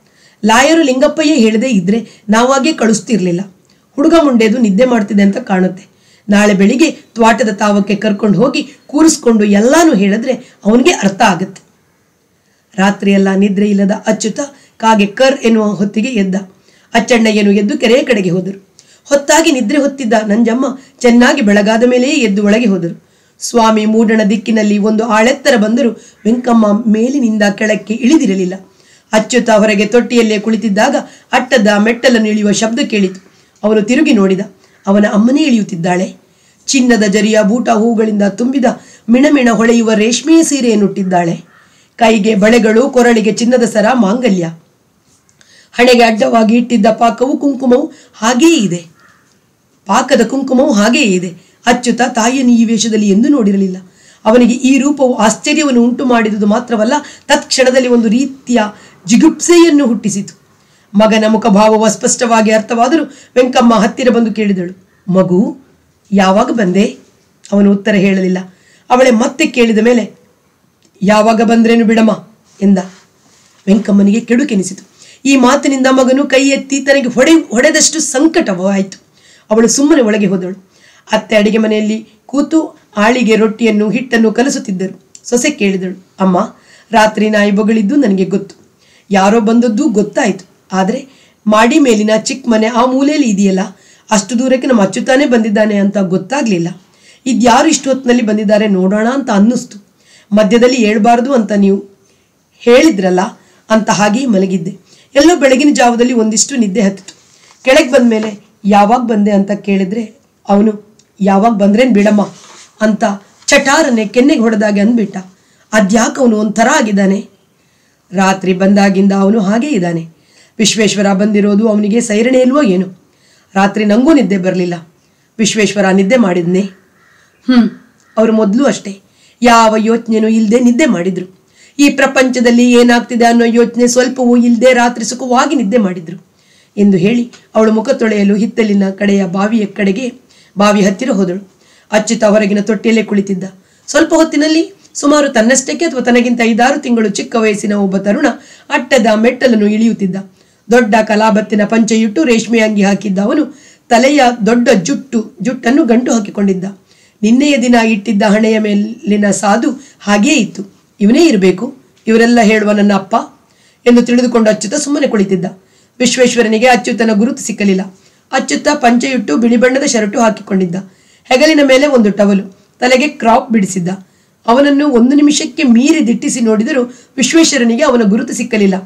ಲಾಯರು ಲಿಂಗಪ್ಪಯ್ಯ ಹೇಳದೇ ಇದ್ರೆ ನಾವಾಗೇ ಕಳಿಸ್ತಿರ್ಲಿಲ್ಲ ಹುಡುಗ ಮುಂಡೆದು ನಿದ್ದೆ ಮಾಡ್ತಿದೆ ಅಂತ ಕಾಣುತ್ತೆ ನಾಳೆ ಬೆಳಿಗ್ಗೆ ತ್ವಾಟದ ತಾವಕ್ಕೆ ಕರ್ಕೊಂಡು ಹೋಗಿ ಕೂರಿಸ್ಕೊಂಡು ಎಲ್ಲಾನು ಹೇಳಿದ್ರೆ ಅವನಿಗೆ ಅರ್ಥ ಆಗುತ್ತೆ ರಾತ್ರಿಯೆಲ್ಲ ನಿದ್ರೆ ಇಲ್ಲದ ಅಚ್ಚುತ ಕಾಗೆ ಕರ್ ಎನ್ನುವ ಹೊತ್ತಿಗೆ ಎದ್ದ ಅಚ್ಚಣ್ಣಯ್ಯನು ಎದ್ದು ಕೆರೆಯ ಕಡೆಗೆ ಹೋದರು ಹೊತ್ತಾಗಿ ನಿದ್ರೆ ಹೊತ್ತಿದ್ದ ನಂಜಮ್ಮ ಚೆನ್ನಾಗಿ ಬೆಳಗಾದ ಮೇಲೆಯೇ ಎದ್ದು ಒಳಗೆ ಹೋದರು ಸ್ವಾಮಿ ಮೂಡಣ ದಿಕ್ಕಿನಲ್ಲಿ ಒಂದು ಆಳೆತ್ತರ ಬಂದರೂ ವೆಂಕಮ್ಮ ಮೇಲಿನಿಂದ ಕೆಳಕ್ಕೆ ಇಳಿದಿರಲಿಲ್ಲ ಅಚ್ಚುತ ಹೊರಗೆ ತೊಟ್ಟಿಯಲ್ಲೇ ಕುಳಿತಿದ್ದಾಗ ಅಟ್ಟದ ಮೆಟ್ಟಲನ್ನು ಇಳಿಯುವ ಶಬ್ದ ಕೇಳಿತು ಅವನು ತಿರುಗಿ ನೋಡಿದ ಅವನ ಅಮ್ಮನೇ ಇಳಿಯುತ್ತಿದ್ದಾಳೆ ಚಿನ್ನದ ಜರಿಯ ಬೂಟ ಹೂಗಳಿಂದ ತುಂಬಿದ ಮಿಣಮಿಣ ಹೊಳೆಯುವ ರೇಷ್ಮೆಯ ಸೀರೆಯನ್ನುಟ್ಟಿದ್ದಾಳೆ ಕೈಗೆ ಬಳೆಗಳು ಕೊರಳಿಗೆ ಚಿನ್ನದ ಸರ ಮಾಂಗಲ್ಯ ಹಣೆಗೆ ಅಡ್ಡವಾಗಿ ಇಟ್ಟಿದ್ದ ಪಾಕವು ಕುಂಕುಮವು ಹಾಗೆಯೇ ಇದೆ ಪಾಕದ ಕುಂಕುಮವು ಹಾಗೆಯೇ ಇದೆ ಅಚ್ಚುತ ತಾಯಿಯನ್ನು ಈ ವೇಷದಲ್ಲಿ ಎಂದೂ ನೋಡಿರಲಿಲ್ಲ ಅವನಿಗೆ ಈ ರೂಪವು ಆಶ್ಚರ್ಯವನ್ನು ಉಂಟು ಮಾಡಿದುದು ಮಾತ್ರವಲ್ಲ ತತ್ಕ್ಷಣದಲ್ಲಿ ಒಂದು ರೀತಿಯ ಜಿಗುಪ್ಸೆಯನ್ನು ಹುಟ್ಟಿಸಿತು ಮಗನ ಮುಖಭಾವವು ಸ್ಪಷ್ಟವಾಗಿ ಅರ್ಥವಾದರೂ ವೆಂಕಮ್ಮ ಹತ್ತಿರ ಬಂದು ಕೇಳಿದಳು ಮಗು ಯಾವಾಗ ಬಂದೆ ಅವನು ಉತ್ತರ ಹೇಳಲಿಲ್ಲ ಅವಳೆ ಮತ್ತೆ ಕೇಳಿದ ಮೇಲೆ ಯಾವಾಗ ಬಂದ್ರೇನು ಬಿಡಮ್ಮ ಎಂದ ವೆಂಕಮ್ಮನಿಗೆ ಕೆಡುಕೆನಿಸಿತು ಈ ಮಾತಿನಿಂದ ಮಗನು ಕೈ ಎತ್ತಿ ತನಗೆ ಹೊಡೆ ಹೊಡೆದಷ್ಟು ಸಂಕಟವಾಯಿತು ಅವಳು ಸುಮ್ಮನೆ ಒಳಗೆ ಹೋದಳು ಅತ್ತೆ ಅಡಿಗೆ ಮನೆಯಲ್ಲಿ ಕೂತು ಆಳಿಗೆ ರೊಟ್ಟಿಯನ್ನು ಹಿಟ್ಟನ್ನು ಕಲಸುತ್ತಿದ್ದರು ಸೊಸೆ ಕೇಳಿದಳು ಅಮ್ಮ ರಾತ್ರಿ ನಾಯಿ ಬೊಗಳಿದ್ದು ನನಗೆ ಗೊತ್ತು ಯಾರೋ ಬಂದದ್ದು ಗೊತ್ತಾಯಿತು ಆದರೆ ಮಾಡಿ ಮೇಲಿನ ಚಿಕ್ಕ ಮನೆ ಆ ಮೂಲೆಯಲ್ಲಿ ಇದೆಯಲ್ಲ ಅಷ್ಟು ದೂರಕ್ಕೆ ನಮ್ಮ ಅಚ್ಚುತಾನೇ ಬಂದಿದ್ದಾನೆ ಅಂತ ಗೊತ್ತಾಗ್ಲಿಲ್ಲ ಇದ್ಯಾರು ಇಷ್ಟು ಹೊತ್ತಿನಲ್ಲಿ ಬಂದಿದ್ದಾರೆ ನೋಡೋಣ ಅಂತ ಅನ್ನಿಸ್ತು ಮಧ್ಯದಲ್ಲಿ ಹೇಳ್ಬಾರ್ದು ಅಂತ ನೀವು ಹೇಳಿದ್ರಲ್ಲ ಅಂತ ಹಾಗೆಯೇ ಮಲಗಿದ್ದೆ ಎಲ್ಲೋ ಬೆಳಗಿನ ಜಾವದಲ್ಲಿ ಒಂದಿಷ್ಟು ನಿದ್ದೆ ಹತ್ತಿತು ಕೆಳಗೆ ಬಂದ ಮೇಲೆ ಯಾವಾಗ ಬಂದೆ ಅಂತ ಕೇಳಿದ್ರೆ ಅವನು ಯಾವಾಗ ಬಂದ್ರೇನು ಬಿಡಮ್ಮ ಅಂತ ಚಟಾರನೆ ಕೆನ್ನೆಗೆ ಹೊಡೆದಾಗೆ ಅಂದ್ಬಿಟ್ಟ ಅದ್ಯಾಕೆ ಅವನು ಒಂಥರ ಆಗಿದ್ದಾನೆ ರಾತ್ರಿ ಬಂದಾಗಿಂದ ಅವನು ಹಾಗೇ ಇದ್ದಾನೆ ವಿಶ್ವೇಶ್ವರ ಬಂದಿರೋದು ಅವನಿಗೆ ಸೈರಣೆ ಇಲ್ವೋ ಏನು ರಾತ್ರಿ ನಂಗೂ ನಿದ್ದೆ ಬರಲಿಲ್ಲ ವಿಶ್ವೇಶ್ವರ ನಿದ್ದೆ ಮಾಡಿದ್ನೆ ಹ್ಞೂ ಅವರು ಮೊದಲು ಅಷ್ಟೇ ಯಾವ ಯೋಚನೆನೂ ಇಲ್ಲದೆ ನಿದ್ದೆ ಮಾಡಿದ್ರು ಈ ಪ್ರಪಂಚದಲ್ಲಿ ಏನಾಗ್ತಿದೆ ಅನ್ನೋ ಯೋಚನೆ ಸ್ವಲ್ಪವೂ ಇಲ್ಲದೆ ರಾತ್ರಿ ಸುಖವಾಗಿ ನಿದ್ದೆ ಮಾಡಿದ್ರು ಎಂದು ಹೇಳಿ ಅವಳು ಮುಖ ತೊಳೆಯಲು ಹಿತ್ತಲಿನ ಕಡೆಯ ಬಾವಿಯ ಕಡೆಗೆ ಬಾವಿ ಹತ್ತಿರ ಹೋದಳು ಅಚ್ಯುತ ಹೊರಗಿನ ತೊಟ್ಟಿಯಲ್ಲೇ ಕುಳಿತಿದ್ದ ಸ್ವಲ್ಪ ಹೊತ್ತಿನಲ್ಲಿ ಸುಮಾರು ತನ್ನಷ್ಟಕ್ಕೆ ಅಥವಾ ತನಗಿಂತ ಐದಾರು ತಿಂಗಳು ಚಿಕ್ಕ ವಯಸ್ಸಿನ ಒಬ್ಬ ತರುಣ ಅಟ್ಟದ ಮೆಟ್ಟಲನ್ನು ಇಳಿಯುತ್ತಿದ್ದ ದೊಡ್ಡ ಕಲಾಬತ್ತಿನ ಪಂಚೆಯುಟ್ಟು ರೇಷ್ಮೆ ಅಂಗಿ ಹಾಕಿದ್ದ ಅವನು ತಲೆಯ ದೊಡ್ಡ ಜುಟ್ಟು ಜುಟ್ಟನ್ನು ಗಂಟು ಹಾಕಿಕೊಂಡಿದ್ದ ನಿನ್ನೆಯ ದಿನ ಇಟ್ಟಿದ್ದ ಹಣೆಯ ಮೇಲಿನ ಸಾಧು ಹಾಗೇ ಇತ್ತು ಇವನೇ ಇರಬೇಕು ಇವರೆಲ್ಲ ಹೇಳುವ ನನ್ನ ಅಪ್ಪ ಎಂದು ತಿಳಿದುಕೊಂಡು ಅಚ್ಯುತ ಸುಮ್ಮನೆ ಕುಳಿತಿದ್ದ ವಿಶ್ವೇಶ್ವರನಿಗೆ ಅಚ್ಯುತನ ಗುರುತು ಸಿಕ್ಕಲಿಲ್ಲ ಅಚ್ಯುತ ಪಂಚೆಯುಟ್ಟು ಬಿಳಿ ಬಣ್ಣದ ಶರ್ಟು ಹಾಕಿಕೊಂಡಿದ್ದ ಹೆಗಲಿನ ಮೇಲೆ ಒಂದು ಟವಲು ತಲೆಗೆ ಕ್ರಾಪ್ ಬಿಡಿಸಿದ್ದ ಅವನನ್ನು ಒಂದು ನಿಮಿಷಕ್ಕೆ ಮೀರಿ ದಿಟ್ಟಿಸಿ ನೋಡಿದರೂ ವಿಶ್ವೇಶ್ವರನಿಗೆ ಅವನ ಗುರುತು ಸಿಕ್ಕಲಿಲ್ಲ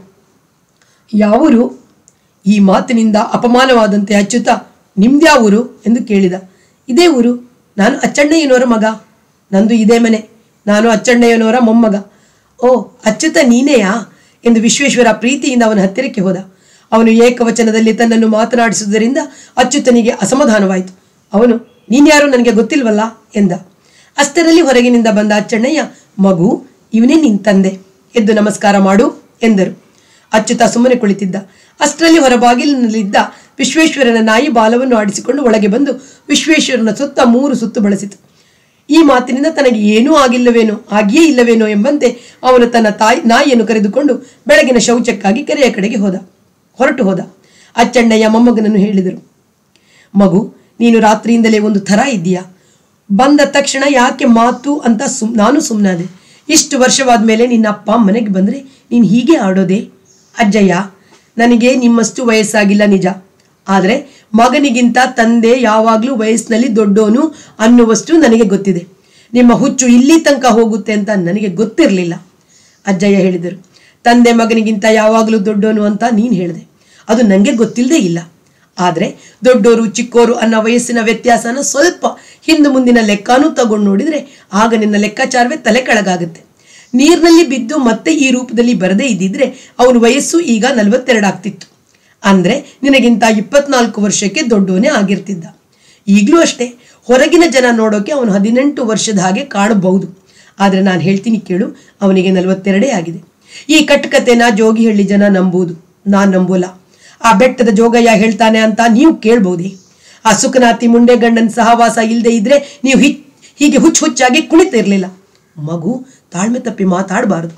ಯಾವೂರು ಈ ಮಾತಿನಿಂದ ಅಪಮಾನವಾದಂತೆ ಅಚ್ಯುತ ನಿಮ್ದ್ಯಾವೂರು ಎಂದು ಕೇಳಿದ ಇದೇ ಊರು ನಾನು ಅಚ್ಚಣ್ಣಯ್ಯನವರ ಮಗ ನಂದು ಇದೇ ಮನೆ ನಾನು ಅಚ್ಚಣ್ಣಯ್ಯನವರ ಮೊಮ್ಮಗ ಓ ಅಚ್ಯುತ ನೀನೇಯಾ ಎಂದು ವಿಶ್ವೇಶ್ವರ ಪ್ರೀತಿಯಿಂದ ಅವನ ಹತ್ತಿರಕ್ಕೆ ಹೋದ ಅವನು ಏಕವಚನದಲ್ಲಿ ತನ್ನನ್ನು ಮಾತನಾಡಿಸುವುದರಿಂದ ಅಚ್ಯುತನಿಗೆ ಅಸಮಾಧಾನವಾಯಿತು ಅವನು ನೀನ್ಯಾರು ನನಗೆ ಗೊತ್ತಿಲ್ವಲ್ಲ ಎಂದ ಅಷ್ಟರಲ್ಲಿ ಹೊರಗಿನಿಂದ ಬಂದ ಅಚ್ಚಣ್ಣಯ್ಯ ಮಗು ಇವನೇ ನಿನ್ ತಂದೆ ಎದ್ದು ನಮಸ್ಕಾರ ಮಾಡು ಎಂದರು ಅಚ್ಯುತ ಸುಮ್ಮನೆ ಕುಳಿತಿದ್ದ ಅಷ್ಟರಲ್ಲಿ ಹೊರಬಾಗಿಲಿನಲ್ಲಿದ್ದ ವಿಶ್ವೇಶ್ವರನ ನಾಯಿ ಬಾಲವನ್ನು ಆಡಿಸಿಕೊಂಡು ಒಳಗೆ ಬಂದು ವಿಶ್ವೇಶ್ವರನ ಸುತ್ತ ಮೂರು ಸುತ್ತು ಬಳಸಿತು ಈ ಮಾತಿನಿಂದ ತನಗೆ ಏನೂ ಆಗಿಲ್ಲವೇನೋ ಆಗಿಯೇ ಇಲ್ಲವೇನೋ ಎಂಬಂತೆ ಅವನು ತನ್ನ ತಾಯಿ ನಾಯಿಯನ್ನು ಕರೆದುಕೊಂಡು ಬೆಳಗಿನ ಶೌಚಕ್ಕಾಗಿ ಕೆರೆಯ ಕಡೆಗೆ ಹೋದ ಹೊರಟು ಹೋದ ಅಚ್ಚಣ್ಣಯ್ಯ ಮೊಮ್ಮಗನನ್ನು ಹೇಳಿದರು ಮಗು ನೀನು ರಾತ್ರಿಯಿಂದಲೇ ಒಂದು ಥರ ಇದ್ದೀಯಾ ಬಂದ ತಕ್ಷಣ ಯಾಕೆ ಮಾತು ಅಂತ ಸುಮ್ ನಾನು ಸುಮ್ಮನಾದೆ ಇಷ್ಟು ವರ್ಷವಾದ ಮೇಲೆ ನಿನ್ನ ಅಪ್ಪ ಮನೆಗೆ ಬಂದರೆ ನೀನು ಹೀಗೆ ಆಡೋದೆ ಅಜ್ಜಯ್ಯ ನನಗೆ ನಿಮ್ಮಷ್ಟು ವಯಸ್ಸಾಗಿಲ್ಲ ನಿಜ ಆದರೆ ಮಗನಿಗಿಂತ ತಂದೆ ಯಾವಾಗಲೂ ವಯಸ್ಸಿನಲ್ಲಿ ದೊಡ್ಡೋನು ಅನ್ನುವಷ್ಟು ನನಗೆ ಗೊತ್ತಿದೆ ನಿಮ್ಮ ಹುಚ್ಚು ಇಲ್ಲಿ ತನಕ ಹೋಗುತ್ತೆ ಅಂತ ನನಗೆ ಗೊತ್ತಿರಲಿಲ್ಲ ಅಜ್ಜಯ್ಯ ಹೇಳಿದರು ತಂದೆ ಮಗನಿಗಿಂತ ಯಾವಾಗಲೂ ದೊಡ್ಡೋನು ಅಂತ ನೀನು ಹೇಳಿದೆ ಅದು ನನಗೆ ಗೊತ್ತಿಲ್ಲದೆ ಇಲ್ಲ ಆದರೆ ದೊಡ್ಡೋರು ಚಿಕ್ಕೋರು ಅನ್ನೋ ವಯಸ್ಸಿನ ವ್ಯತ್ಯಾಸನ ಸ್ವಲ್ಪ ಹಿಂದೆ ಮುಂದಿನ ಲೆಕ್ಕನೂ ತಗೊಂಡು ನೋಡಿದರೆ ಆಗ ನಿನ್ನ ಲೆಕ್ಕಾಚಾರವೇ ತಲೆ ಕೆಳಗಾಗುತ್ತೆ ನೀರಿನಲ್ಲಿ ಬಿದ್ದು ಮತ್ತೆ ಈ ರೂಪದಲ್ಲಿ ಬರದೇ ಇದ್ದಿದ್ರೆ ಅವನ ವಯಸ್ಸು ಈಗ ನಲವತ್ತೆರಡು ಆಗ್ತಿತ್ತು ಅಂದರೆ ನಿನಗಿಂತ ಇಪ್ಪತ್ನಾಲ್ಕು ವರ್ಷಕ್ಕೆ ದೊಡ್ಡವನೇ ಆಗಿರ್ತಿದ್ದ ಈಗಲೂ ಅಷ್ಟೇ ಹೊರಗಿನ ಜನ ನೋಡೋಕೆ ಅವನು ಹದಿನೆಂಟು ವರ್ಷದ ಹಾಗೆ ಕಾಣಬಹುದು ಆದರೆ ನಾನು ಹೇಳ್ತೀನಿ ಕೇಳು ಅವನಿಗೆ ನಲವತ್ತೆರಡೇ ಆಗಿದೆ ಈ ಕಟ್ಟುಕತೆನ ಜೋಗಿಹಳ್ಳಿ ಜನ ನಂಬುವುದು ನಾನು ನಂಬೋಲ್ಲ ಆ ಬೆಟ್ಟದ ಜೋಗಯ್ಯ ಹೇಳ್ತಾನೆ ಅಂತ ನೀವು ಕೇಳ್ಬೋದೇ ಆ ಸುಖನಾತಿ ಮುಂಡೆ ಗಂಡನ ಸಹವಾಸ ಇಲ್ಲದೆ ಇದ್ರೆ ನೀವು ಹಿ ಹೀಗೆ ಹುಚ್ಚು ಹುಚ್ಚಾಗಿ ಕುಣಿತಿರ್ಲಿಲ್ಲ ಮಗು ತಾಳ್ಮೆ ತಪ್ಪಿ ಮಾತಾಡಬಾರದು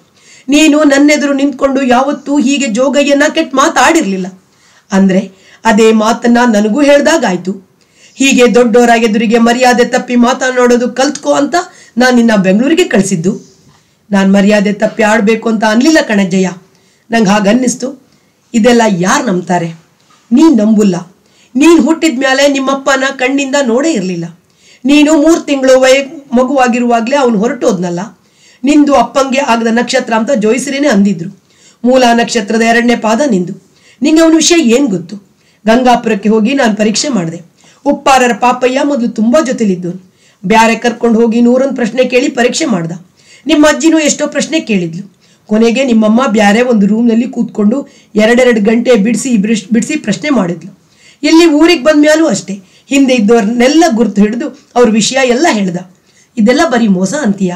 ನೀನು ನನ್ನೆದುರು ನಿಂತ್ಕೊಂಡು ಯಾವತ್ತೂ ಹೀಗೆ ಜೋಗಯ್ಯನ ಕೆಟ್ಟ ಮಾತಾಡಿರ್ಲಿಲ್ಲ ಅಂದ್ರೆ ಅದೇ ಮಾತನ್ನ ನನಗೂ ಹೇಳ್ದಾಗಾಯ್ತು ಹೀಗೆ ದೊಡ್ಡವರ ಎದುರಿಗೆ ಮರ್ಯಾದೆ ತಪ್ಪಿ ಮಾತನಾಡೋದು ಕಲ್ತ್ಕೋ ಅಂತ ನಾನು ನಿನ್ನ ಬೆಂಗಳೂರಿಗೆ ಕಳಿಸಿದ್ದು ನಾನು ಮರ್ಯಾದೆ ತಪ್ಪಿ ಆಡಬೇಕು ಅಂತ ಅನ್ಲಿಲ್ಲ ಕಣಜ್ಜಯ್ಯ ನಂಗೆ ಹಾಗೆ ಅನ್ನಿಸ್ತು ಇದೆಲ್ಲ ಯಾರು ನಂಬ್ತಾರೆ ನೀನು ನಂಬುಲ್ಲ ನೀನು ಹುಟ್ಟಿದ ಮೇಲೆ ನಿಮ್ಮಪ್ಪನ ಕಣ್ಣಿಂದ ನೋಡೇ ಇರಲಿಲ್ಲ ನೀನು ಮೂರು ತಿಂಗಳು ವಯ ಮಗುವಾಗಿರುವಾಗಲೇ ಅವನು ಹೊರಟೋದ್ನಲ್ಲ ನಿಂದು ಅಪ್ಪಂಗೆ ಆಗದ ನಕ್ಷತ್ರ ಅಂತ ಜೋಯಿಸರೇನೆ ಅಂದಿದ್ರು ಮೂಲ ನಕ್ಷತ್ರದ ಎರಡನೇ ಪಾದ ನಿಂದು ನಿಂಗೆ ಅವನ ವಿಷಯ ಏನು ಗೊತ್ತು ಗಂಗಾಪುರಕ್ಕೆ ಹೋಗಿ ನಾನು ಪರೀಕ್ಷೆ ಮಾಡಿದೆ ಉಪ್ಪಾರರ ಪಾಪಯ್ಯ ಮೊದಲು ತುಂಬ ಜೊತೆಲಿದ್ದವನು ಬ್ಯಾರೆ ಕರ್ಕೊಂಡು ಹೋಗಿ ನೂರೊಂದು ಪ್ರಶ್ನೆ ಕೇಳಿ ಪರೀಕ್ಷೆ ಮಾಡ್ದ ನಿಮ್ಮ ಅಜ್ಜಿನೂ ಎಷ್ಟೋ ಪ್ರಶ್ನೆ ಕೇಳಿದ್ಲು ಕೊನೆಗೆ ನಿಮ್ಮಮ್ಮ ಬ್ಯಾರೆ ಒಂದು ರೂಮ್ನಲ್ಲಿ ಕೂತ್ಕೊಂಡು ಎರಡೆರಡು ಗಂಟೆ ಬಿಡಿಸಿ ಬಿಡಿಸಿ ಪ್ರಶ್ನೆ ಮಾಡಿದ್ಲು ಇಲ್ಲಿ ಊರಿಗೆ ಬಂದ್ಮ್ಯಾಲೂ ಅಷ್ಟೇ ಹಿಂದೆ ಇದ್ದವ್ರನ್ನೆಲ್ಲ ಗುರ್ತು ಹಿಡಿದು ಅವ್ರ ವಿಷಯ ಎಲ್ಲ ಹೇಳ್ದ ಇದೆಲ್ಲ ಬರೀ ಮೋಸ ಅಂತೀಯಾ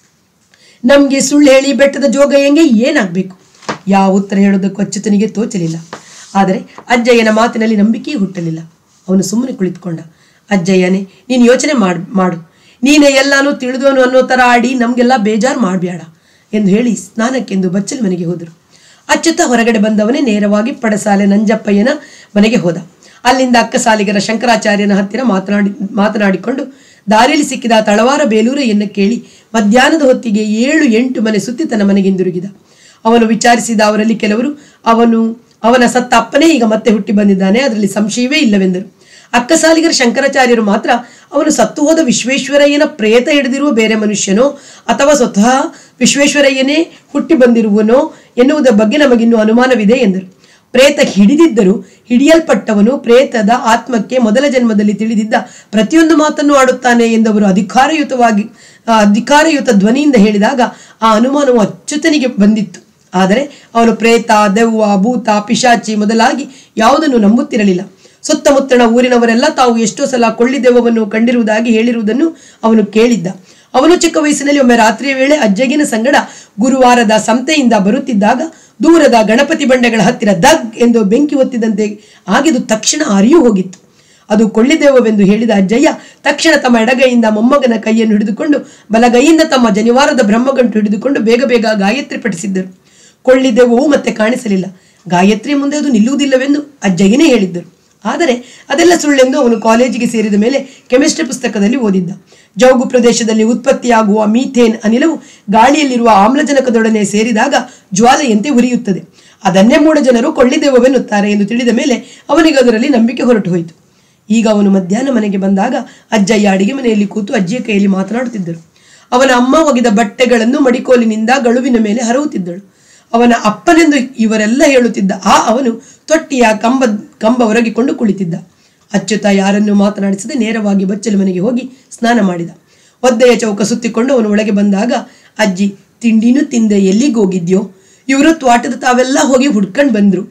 ನಮಗೆ ಸುಳ್ಳು ಹೇಳಿ ಬೆಟ್ಟದ ಜೋಗ ಹೆಂಗೆ ಏನಾಗಬೇಕು ಯಾವ ಉತ್ತರ ಹೇಳೋದಕ್ಕೂ ಅಚ್ಯುತನಿಗೆ ತೋಚಲಿಲ್ಲ ಆದರೆ ಅಜ್ಜಯ್ಯನ ಮಾತಿನಲ್ಲಿ ನಂಬಿಕೆ ಹುಟ್ಟಲಿಲ್ಲ ಅವನು ಸುಮ್ಮನೆ ಕುಳಿತುಕೊಂಡ ಅಜ್ಜಯ್ಯನೇ ನೀನು ಯೋಚನೆ ಮಾಡ್ ಮಾಡು ನೀನೇ ಎಲ್ಲಾನು ತಿಳಿದವನು ಅನ್ನೋ ಥರ ಆಡಿ ನಮಗೆಲ್ಲ ಬೇಜಾರು ಮಾಡಬೇಡ ಎಂದು ಹೇಳಿ ಸ್ನಾನಕ್ಕೆಂದು ಬಚ್ಚಲ ಮನೆಗೆ ಹೋದರು ಅಚ್ಯುತ ಹೊರಗಡೆ ಬಂದವನೇ ನೇರವಾಗಿ ಪಡಸಾಲೆ ನಂಜಪ್ಪಯ್ಯನ ಮನೆಗೆ ಹೋದ ಅಲ್ಲಿಂದ ಅಕ್ಕಸಾಲಿಗರ ಶಂಕರಾಚಾರ್ಯನ ಹತ್ತಿರ ಮಾತನಾಡಿ ಮಾತನಾಡಿಕೊಂಡು ದಾರಿಯಲ್ಲಿ ಸಿಕ್ಕಿದ ತಳವಾರ ಬೇಲೂರೆಯನ್ನು ಕೇಳಿ ಮಧ್ಯಾಹ್ನದ ಹೊತ್ತಿಗೆ ಏಳು ಎಂಟು ಮನೆ ಸುತ್ತಿ ತನ್ನ ಮನೆಗೆ ಹಿಂದಿರುಗಿದ ಅವನು ವಿಚಾರಿಸಿದ ಅವರಲ್ಲಿ ಕೆಲವರು ಅವನು ಅವನ ಸತ್ತ ಅಪ್ಪನೇ ಈಗ ಮತ್ತೆ ಹುಟ್ಟಿ ಬಂದಿದ್ದಾನೆ ಅದರಲ್ಲಿ ಸಂಶಯವೇ ಇಲ್ಲವೆಂದರು ಅಕ್ಕಸಾಲಿಗರ ಶಂಕರಾಚಾರ್ಯರು ಮಾತ್ರ ಅವನು ಸತ್ತು ಹೋದ ವಿಶ್ವೇಶ್ವರಯ್ಯನ ಪ್ರೇತ ಹಿಡಿದಿರುವ ಬೇರೆ ಮನುಷ್ಯನೋ ಅಥವಾ ಸ್ವತಃ ವಿಶ್ವೇಶ್ವರಯ್ಯನೇ ಹುಟ್ಟಿ ಬಂದಿರುವನೋ ಎನ್ನುವುದರ ಬಗ್ಗೆ ನಮಗಿನ್ನೂ ಅನುಮಾನವಿದೆ ಎಂದರು ಪ್ರೇತ ಹಿಡಿದಿದ್ದರೂ ಹಿಡಿಯಲ್ಪಟ್ಟವನು ಪ್ರೇತದ ಆತ್ಮಕ್ಕೆ ಮೊದಲ ಜನ್ಮದಲ್ಲಿ ತಿಳಿದಿದ್ದ ಪ್ರತಿಯೊಂದು ಮಾತನ್ನು ಆಡುತ್ತಾನೆ ಎಂದವರು ಅಧಿಕಾರಯುತವಾಗಿ ಆ ಅಧಿಕಾರಯುತ ಧ್ವನಿಯಿಂದ ಹೇಳಿದಾಗ ಆ ಅನುಮಾನವು ಅಚ್ಯುತನಿಗೆ ಬಂದಿತ್ತು ಆದರೆ ಅವನು ಪ್ರೇತ ದೆವ್ವ ಭೂತ ಪಿಶಾಚಿ ಮೊದಲಾಗಿ ಯಾವುದನ್ನು ನಂಬುತ್ತಿರಲಿಲ್ಲ ಸುತ್ತಮುತ್ತಣ ಊರಿನವರೆಲ್ಲ ತಾವು ಎಷ್ಟೋ ಸಲ ಕೊಳ್ಳಿದೆವ್ವವನ್ನು ಕಂಡಿರುವುದಾಗಿ ಹೇಳಿರುವುದನ್ನು ಅವನು ಕೇಳಿದ್ದ ಅವನು ಚಿಕ್ಕ ವಯಸ್ಸಿನಲ್ಲಿ ಒಮ್ಮೆ ರಾತ್ರಿಯ ವೇಳೆ ಅಜ್ಜಗಿನ ಸಂಗಡ ಗುರುವಾರದ ಸಂತೆಯಿಂದ ಬರುತ್ತಿದ್ದಾಗ ದೂರದ ಗಣಪತಿ ಬಂಡೆಗಳ ಹತ್ತಿರ ದಗ್ ಎಂದು ಬೆಂಕಿ ಹೊತ್ತಿದಂತೆ ಆಗಿದು ತಕ್ಷಣ ಅರಿಯು ಹೋಗಿತ್ತು ಅದು ಕೊಳ್ಳಿದೆವ್ವವೆಂದು ಹೇಳಿದ ಅಜ್ಜಯ್ಯ ತಕ್ಷಣ ತಮ್ಮ ಎಡಗೈಯಿಂದ ಮೊಮ್ಮಗನ ಕೈಯನ್ನು ಹಿಡಿದುಕೊಂಡು ಬಲಗೈಯಿಂದ ತಮ್ಮ ಜನಿವಾರದ ಬ್ರಹ್ಮಗಂಟು ಹಿಡಿದುಕೊಂಡು ಬೇಗ ಬೇಗ ಗಾಯತ್ರಿ ಪಠಿಸಿದ್ದರು ಕೊಳ್ಳಿದೆವ್ವವು ಮತ್ತೆ ಕಾಣಿಸಲಿಲ್ಲ ಗಾಯತ್ರಿ ಮುಂದೆ ಅದು ನಿಲ್ಲುವುದಿಲ್ಲವೆಂದು ಅಜ್ಜಯ್ಯನೇ ಹೇಳಿದ್ದರು ಆದರೆ ಅದೆಲ್ಲ ಸುಳ್ಳೆಂದು ಅವನು ಕಾಲೇಜಿಗೆ ಸೇರಿದ ಮೇಲೆ ಕೆಮಿಸ್ಟ್ರಿ ಪುಸ್ತಕದಲ್ಲಿ ಓದಿದ್ದ ಜೌಗು ಪ್ರದೇಶದಲ್ಲಿ ಉತ್ಪತ್ತಿಯಾಗುವ ಮೀಥೇನ್ ಅನಿಲವು ಗಾಳಿಯಲ್ಲಿರುವ ಆಮ್ಲಜನಕದೊಡನೆ ಸೇರಿದಾಗ ಜ್ವಾಲೆಯಂತೆ ಉರಿಯುತ್ತದೆ ಅದನ್ನೇ ಮೂಢ ಜನರು ಕೊಳ್ಳಿದೆವ್ವವೆನ್ನುತ್ತಾರೆ ಎಂದು ತಿಳಿದ ಮೇಲೆ ಅವನಿಗೆ ಅದರಲ್ಲಿ ನಂಬಿಕೆ ಹೊರಟು ಹೋಯಿತು ಈಗ ಅವನು ಮಧ್ಯಾಹ್ನ ಮನೆಗೆ ಬಂದಾಗ ಅಜ್ಜಯ್ಯ ಅಡಿಗೆ ಮನೆಯಲ್ಲಿ ಕೂತು ಅಜ್ಜಿಯ ಕೈಯಲ್ಲಿ ಮಾತನಾಡುತ್ತಿದ್ದರು ಅವನ ಅಮ್ಮ ಒಗೆದ ಬಟ್ಟೆಗಳನ್ನು ಮಡಿಕೋಲಿನಿಂದ ಗಳುವಿನ ಮೇಲೆ ಹರವುತ್ತಿದ್ದಳು ಅವನ ಅಪ್ಪನೆಂದು ಇವರೆಲ್ಲ ಹೇಳುತ್ತಿದ್ದ ಆ ಅವನು ತೊಟ್ಟಿಯ ಕಂಬ ಕಂಬ ಹೊರಗಿಕೊಂಡು ಕುಳಿತಿದ್ದ ಅಚ್ಯುತ ಯಾರನ್ನೂ ಮಾತನಾಡಿಸದೆ ನೇರವಾಗಿ ಬಚ್ಚಲ ಮನೆಗೆ ಹೋಗಿ ಸ್ನಾನ ಮಾಡಿದ ಒದ್ದೆಯ ಚೌಕ ಸುತ್ತಿಕೊಂಡು ಅವನು ಒಳಗೆ ಬಂದಾಗ ಅಜ್ಜಿ ತಿಂಡಿನೂ ತಿಂದೆ ಎಲ್ಲಿಗೆ ಹೋಗಿದ್ಯೋ ಇವರು ತ್ವಾಟದ ತಾವೆಲ್ಲ ಹೋಗಿ ಹುಡ್ಕೊಂಡು ಬಂದ್ರು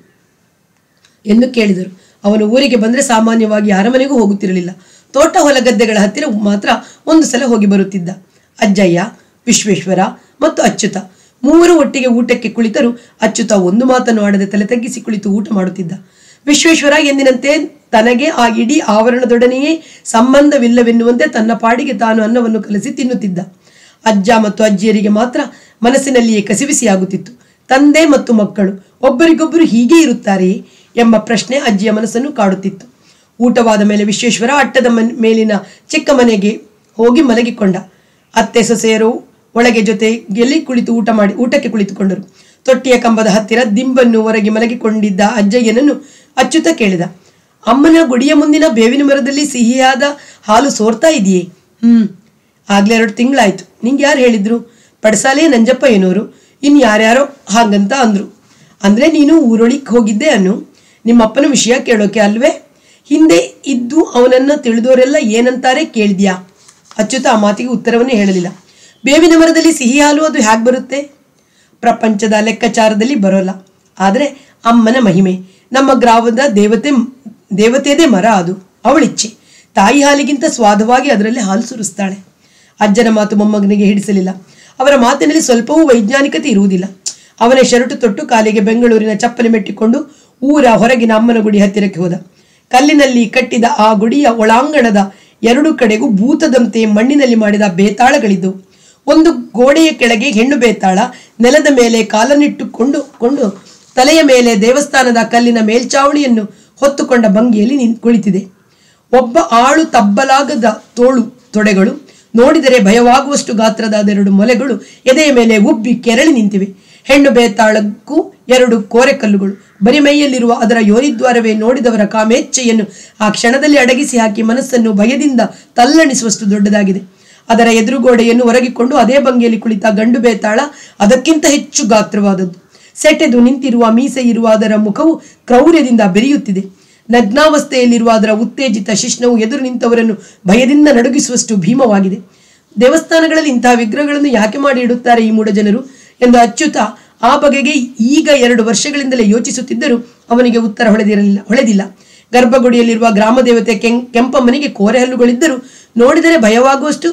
ಎಂದು ಕೇಳಿದರು ಅವನು ಊರಿಗೆ ಬಂದರೆ ಸಾಮಾನ್ಯವಾಗಿ ಯಾರ ಮನೆಗೂ ಹೋಗುತ್ತಿರಲಿಲ್ಲ ತೋಟ ಹೊಲ ಗದ್ದೆಗಳ ಹತ್ತಿರ ಮಾತ್ರ ಒಂದು ಸಲ ಹೋಗಿ ಬರುತ್ತಿದ್ದ ಅಜ್ಜಯ್ಯ ವಿಶ್ವೇಶ್ವರ ಮತ್ತು ಅಚ್ಯುತ ಮೂವರು ಒಟ್ಟಿಗೆ ಊಟಕ್ಕೆ ಕುಳಿತರು ಅಚ್ಯುತ ಒಂದು ಮಾತನ್ನು ಆಡದೆ ತಲೆ ತಗ್ಗಿಸಿ ಕುಳಿತು ಊಟ ಮಾಡುತ್ತಿದ್ದ ವಿಶ್ವೇಶ್ವರ ಎಂದಿನಂತೆ ತನಗೆ ಆ ಇಡೀ ಆವರಣದೊಡನೆಯೇ ಸಂಬಂಧವಿಲ್ಲವೆನ್ನುವಂತೆ ತನ್ನ ಪಾಡಿಗೆ ತಾನು ಅನ್ನವನ್ನು ಕಲಸಿ ತಿನ್ನುತ್ತಿದ್ದ ಅಜ್ಜ ಮತ್ತು ಅಜ್ಜಿಯರಿಗೆ ಮಾತ್ರ ಮನಸ್ಸಿನಲ್ಲಿಯೇ ಕಸಿವಿಸಿಯಾಗುತ್ತಿತ್ತು ತಂದೆ ಮತ್ತು ಮಕ್ಕಳು ಒಬ್ಬರಿಗೊಬ್ಬರು ಹೀಗೆ ಇರುತ್ತಾರೆಯೇ ಎಂಬ ಪ್ರಶ್ನೆ ಅಜ್ಜಿಯ ಮನಸ್ಸನ್ನು ಕಾಡುತ್ತಿತ್ತು ಊಟವಾದ ಮೇಲೆ ವಿಶ್ವೇಶ್ವರ ಅಟ್ಟದ ಮನ್- ಮೇಲಿನ ಚಿಕ್ಕ ಮನೆಗೆ ಹೋಗಿ ಮಲಗಿಕೊಂಡ ಅತ್ತೆ ಸೊಸೆಯರು ಒಳಗೆ ಜೊತೆಗೆಲ್ಲಿ ಕುಳಿತು ಊಟ ಮಾಡಿ ಊಟಕ್ಕೆ ಕುಳಿತುಕೊಂಡರು ತೊಟ್ಟಿಯ ಕಂಬದ ಹತ್ತಿರ ದಿಂಬನ್ನು ಹೊರಗೆ ಮಲಗಿಕೊಂಡಿದ್ದ ಅಜ್ಜಯ್ಯನನ್ನು ಅಚ್ಚುತ ಕೇಳಿದ ಅಮ್ಮನ ಗುಡಿಯ ಮುಂದಿನ ಬೇವಿನ ಮರದಲ್ಲಿ ಸಿಹಿಯಾದ ಹಾಲು ಸೋರ್ತಾ ಇದೆಯೇ ಹ್ಮ್ ಆಗ್ಲೇ ಎರಡು ತಿಂಗಳಾಯ್ತು ನಿಂಗೆ ಯಾರು ಹೇಳಿದ್ರು ಪಡಸಾಲೆ ನಂಜಪ್ಪ ಏನೋರು ಇನ್ನು ಯಾರ್ಯಾರೋ ಹಾಗಂತ ಅಂದ್ರು ಅಂದ್ರೆ ನೀನು ಊರೊಳಿಗೆ ಹೋಗಿದ್ದೆ ಅನ್ನು ನಿಮ್ಮಪ್ಪನ ವಿಷಯ ಕೇಳೋಕೆ ಅಲ್ವೇ ಹಿಂದೆ ಇದ್ದು ಅವನನ್ನ ತಿಳಿದವರೆಲ್ಲ ಏನಂತಾರೆ ಕೇಳಿದ್ಯಾ ಅಚ್ಯುತ ಆ ಮಾತಿಗೆ ಉತ್ತರವನ್ನೇ ಹೇಳಲಿಲ್ಲ ಬೇವಿನ ಮರದಲ್ಲಿ ಸಿಹಿ ಹಾಲು ಅದು ಹೇಗೆ ಬರುತ್ತೆ ಪ್ರಪಂಚದ ಲೆಕ್ಕಾಚಾರದಲ್ಲಿ ಬರೋಲ್ಲ ಆದರೆ ಅಮ್ಮನ ಮಹಿಮೆ ನಮ್ಮ ಗ್ರಾಮದ ದೇವತೆ ದೇವತೆಯದೇ ಮರ ಅದು ಅವಳಿಚ್ಛೆ ತಾಯಿ ಹಾಲಿಗಿಂತ ಸ್ವಾದವಾಗಿ ಅದರಲ್ಲಿ ಹಾಲು ಸುರಿಸ್ತಾಳೆ ಅಜ್ಜನ ಮಾತು ಮೊಮ್ಮಗನಿಗೆ ಹಿಡಿಸಲಿಲ್ಲ ಅವರ ಮಾತಿನಲ್ಲಿ ಸ್ವಲ್ಪವೂ ವೈಜ್ಞಾನಿಕತೆ ಇರುವುದಿಲ್ಲ ಅವನ ಶರಟು ತೊಟ್ಟು ಕಾಲಿಗೆ ಬೆಂಗಳೂರಿನ ಚಪ್ಪಲಿ ಮೆಟ್ಟಿಕೊಂಡು ಊರ ಹೊರಗಿನ ಅಮ್ಮನ ಗುಡಿ ಹತ್ತಿರಕ್ಕೆ ಹೋದ ಕಲ್ಲಿನಲ್ಲಿ ಕಟ್ಟಿದ ಆ ಗುಡಿಯ ಒಳಾಂಗಣದ ಎರಡು ಕಡೆಗೂ ಭೂತದಂತೆ ಮಣ್ಣಿನಲ್ಲಿ ಮಾಡಿದ ಬೇತಾಳಗಳಿದ್ದವು ಒಂದು ಗೋಡೆಯ ಕೆಳಗೆ ಹೆಣ್ಣು ಬೇತಾಳ ನೆಲದ ಮೇಲೆ ಕಾಲನ್ನಿಟ್ಟುಕೊಂಡು ಕೊಂಡು ತಲೆಯ ಮೇಲೆ ದೇವಸ್ಥಾನದ ಕಲ್ಲಿನ ಮೇಲ್ಚಾವಣಿಯನ್ನು ಹೊತ್ತುಕೊಂಡ ಭಂಗಿಯಲ್ಲಿ ನಿನ್ ಕುಳಿತಿದೆ ಒಬ್ಬ ಆಳು ತಬ್ಬಲಾಗದ ತೋಳು ತೊಡೆಗಳು ನೋಡಿದರೆ ಭಯವಾಗುವಷ್ಟು ಗಾತ್ರದ ಅದೆರಡು ಮೊಲೆಗಳು ಎದೆಯ ಮೇಲೆ ಉಬ್ಬಿ ಕೆರಳಿ ನಿಂತಿವೆ ಹೆಣ್ಣು ಬೇತಾಳಕ್ಕೂ ಎರಡು ಕೋರೆಕಲ್ಲುಗಳು ಬರಿ ಮೈಯಲ್ಲಿರುವ ಅದರ ಯೋನಿದ್ವಾರವೇ ನೋಡಿದವರ ಕಾಮೇಚ್ಛೆಯನ್ನು ಆ ಕ್ಷಣದಲ್ಲಿ ಅಡಗಿಸಿ ಹಾಕಿ ಮನಸ್ಸನ್ನು ಭಯದಿಂದ ತಲ್ಲಣಿಸುವಷ್ಟು ದೊಡ್ಡದಾಗಿದೆ ಅದರ ಎದುರುಗೋಡೆಯನ್ನು ಒರಗಿಕೊಂಡು ಅದೇ ಭಂಗಿಯಲ್ಲಿ ಕುಳಿತ ಗಂಡು ಬೇತಾಳ ಅದಕ್ಕಿಂತ ಹೆಚ್ಚು ಗಾತ್ರವಾದದ್ದು ಸೆಟೆದು ನಿಂತಿರುವ ಮೀಸೆ ಇರುವ ಅದರ ಮುಖವು ಕ್ರೌರ್ಯದಿಂದ ಬೆರೆಯುತ್ತಿದೆ ನಗ್ನಾವಸ್ಥೆಯಲ್ಲಿರುವ ಅದರ ಉತ್ತೇಜಿತ ಶಿಷ್ಣವು ಎದುರು ನಿಂತವರನ್ನು ಭಯದಿಂದ ನಡುಗಿಸುವಷ್ಟು ಭೀಮವಾಗಿದೆ ದೇವಸ್ಥಾನಗಳಲ್ಲಿ ಇಂತಹ ವಿಗ್ರಹಗಳನ್ನು ಯಾಕೆ ಮಾಡಿ ಇಡುತ್ತಾರೆ ಈ ಮೂಢ ಜನರು ಎಂದು ಅಚ್ಯುತ ಆ ಬಗೆಗೆ ಈಗ ಎರಡು ವರ್ಷಗಳಿಂದಲೇ ಯೋಚಿಸುತ್ತಿದ್ದರೂ ಅವನಿಗೆ ಉತ್ತರ ಹೊಳೆದಿರಲಿಲ್ಲ ಹೊಳೆದಿಲ್ಲ ಗರ್ಭಗುಡಿಯಲ್ಲಿರುವ ಗ್ರಾಮ ದೇವತೆ ಕೆಂ ಕೆಂಪಮ್ಮನಿಗೆ ಕೋರೆ ಹಲ್ಲುಗಳಿದ್ದರೂ ನೋಡಿದರೆ ಭಯವಾಗುವಷ್ಟು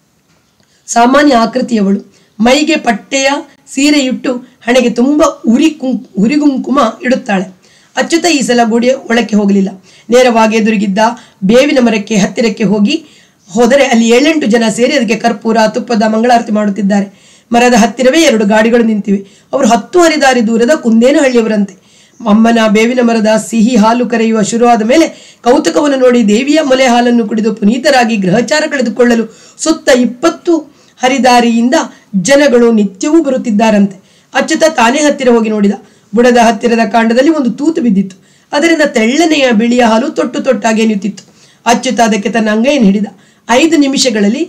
ಸಾಮಾನ್ಯ ಆಕೃತಿಯವಳು ಮೈಗೆ ಪಟ್ಟೆಯ ಸೀರೆಯುಟ್ಟು ಹಣೆಗೆ ತುಂಬ ಉರಿ ಕುಂ ಉರಿಗುಂಕುಮ ಇಡುತ್ತಾಳೆ ಅಚ್ಯುತ ಈ ಸಲ ಗುಡಿಯ ಒಳಕ್ಕೆ ಹೋಗಲಿಲ್ಲ ನೇರವಾಗಿ ಎದುರಿಗಿದ್ದ ಬೇವಿನ ಮರಕ್ಕೆ ಹತ್ತಿರಕ್ಕೆ ಹೋಗಿ ಹೋದರೆ ಅಲ್ಲಿ ಏಳೆಂಟು ಜನ ಸೇರಿ ಅದಕ್ಕೆ ಕರ್ಪೂರ ತುಪ್ಪದ ಮಂಗಳಾರತಿ ಮಾಡುತ್ತಿದ್ದಾರೆ ಮರದ ಹತ್ತಿರವೇ ಎರಡು ಗಾಡಿಗಳು ನಿಂತಿವೆ ಅವರು ಹತ್ತು ಹರಿದಾರಿ ದೂರದ ಕುಂದೇನಹಳ್ಳಿಯವರಂತೆ ಅಮ್ಮನ ಬೇವಿನ ಮರದ ಸಿಹಿ ಹಾಲು ಕರೆಯುವ ಶುರುವಾದ ಮೇಲೆ ಕೌತುಕವನ್ನು ನೋಡಿ ದೇವಿಯ ಮೊಲೆ ಹಾಲನ್ನು ಕುಡಿದು ಪುನೀತರಾಗಿ ಗ್ರಹಚಾರ ಕಳೆದುಕೊಳ್ಳಲು ಸುತ್ತ ಇಪ್ಪತ್ತು ಹರಿದಾರಿಯಿಂದ ಜನಗಳು ನಿತ್ಯವೂ ಬರುತ್ತಿದ್ದಾರಂತೆ ಅಚ್ಯುತ ತಾನೇ ಹತ್ತಿರ ಹೋಗಿ ನೋಡಿದ ಬುಡದ ಹತ್ತಿರದ ಕಾಂಡದಲ್ಲಿ ಒಂದು ತೂತು ಬಿದ್ದಿತ್ತು ಅದರಿಂದ ತೆಳ್ಳನೆಯ ಬಿಳಿಯ ಹಾಲು ತೊಟ್ಟು ತೊಟ್ಟಾಗಿ ನಿಂತಿತ್ತು ಅಚ್ಯುತ ಅದಕ್ಕೆ ತನ್ನ ಅಂಗೈಯನ್ನು ಹಿಡಿದ ಐದು ನಿಮಿಷಗಳಲ್ಲಿ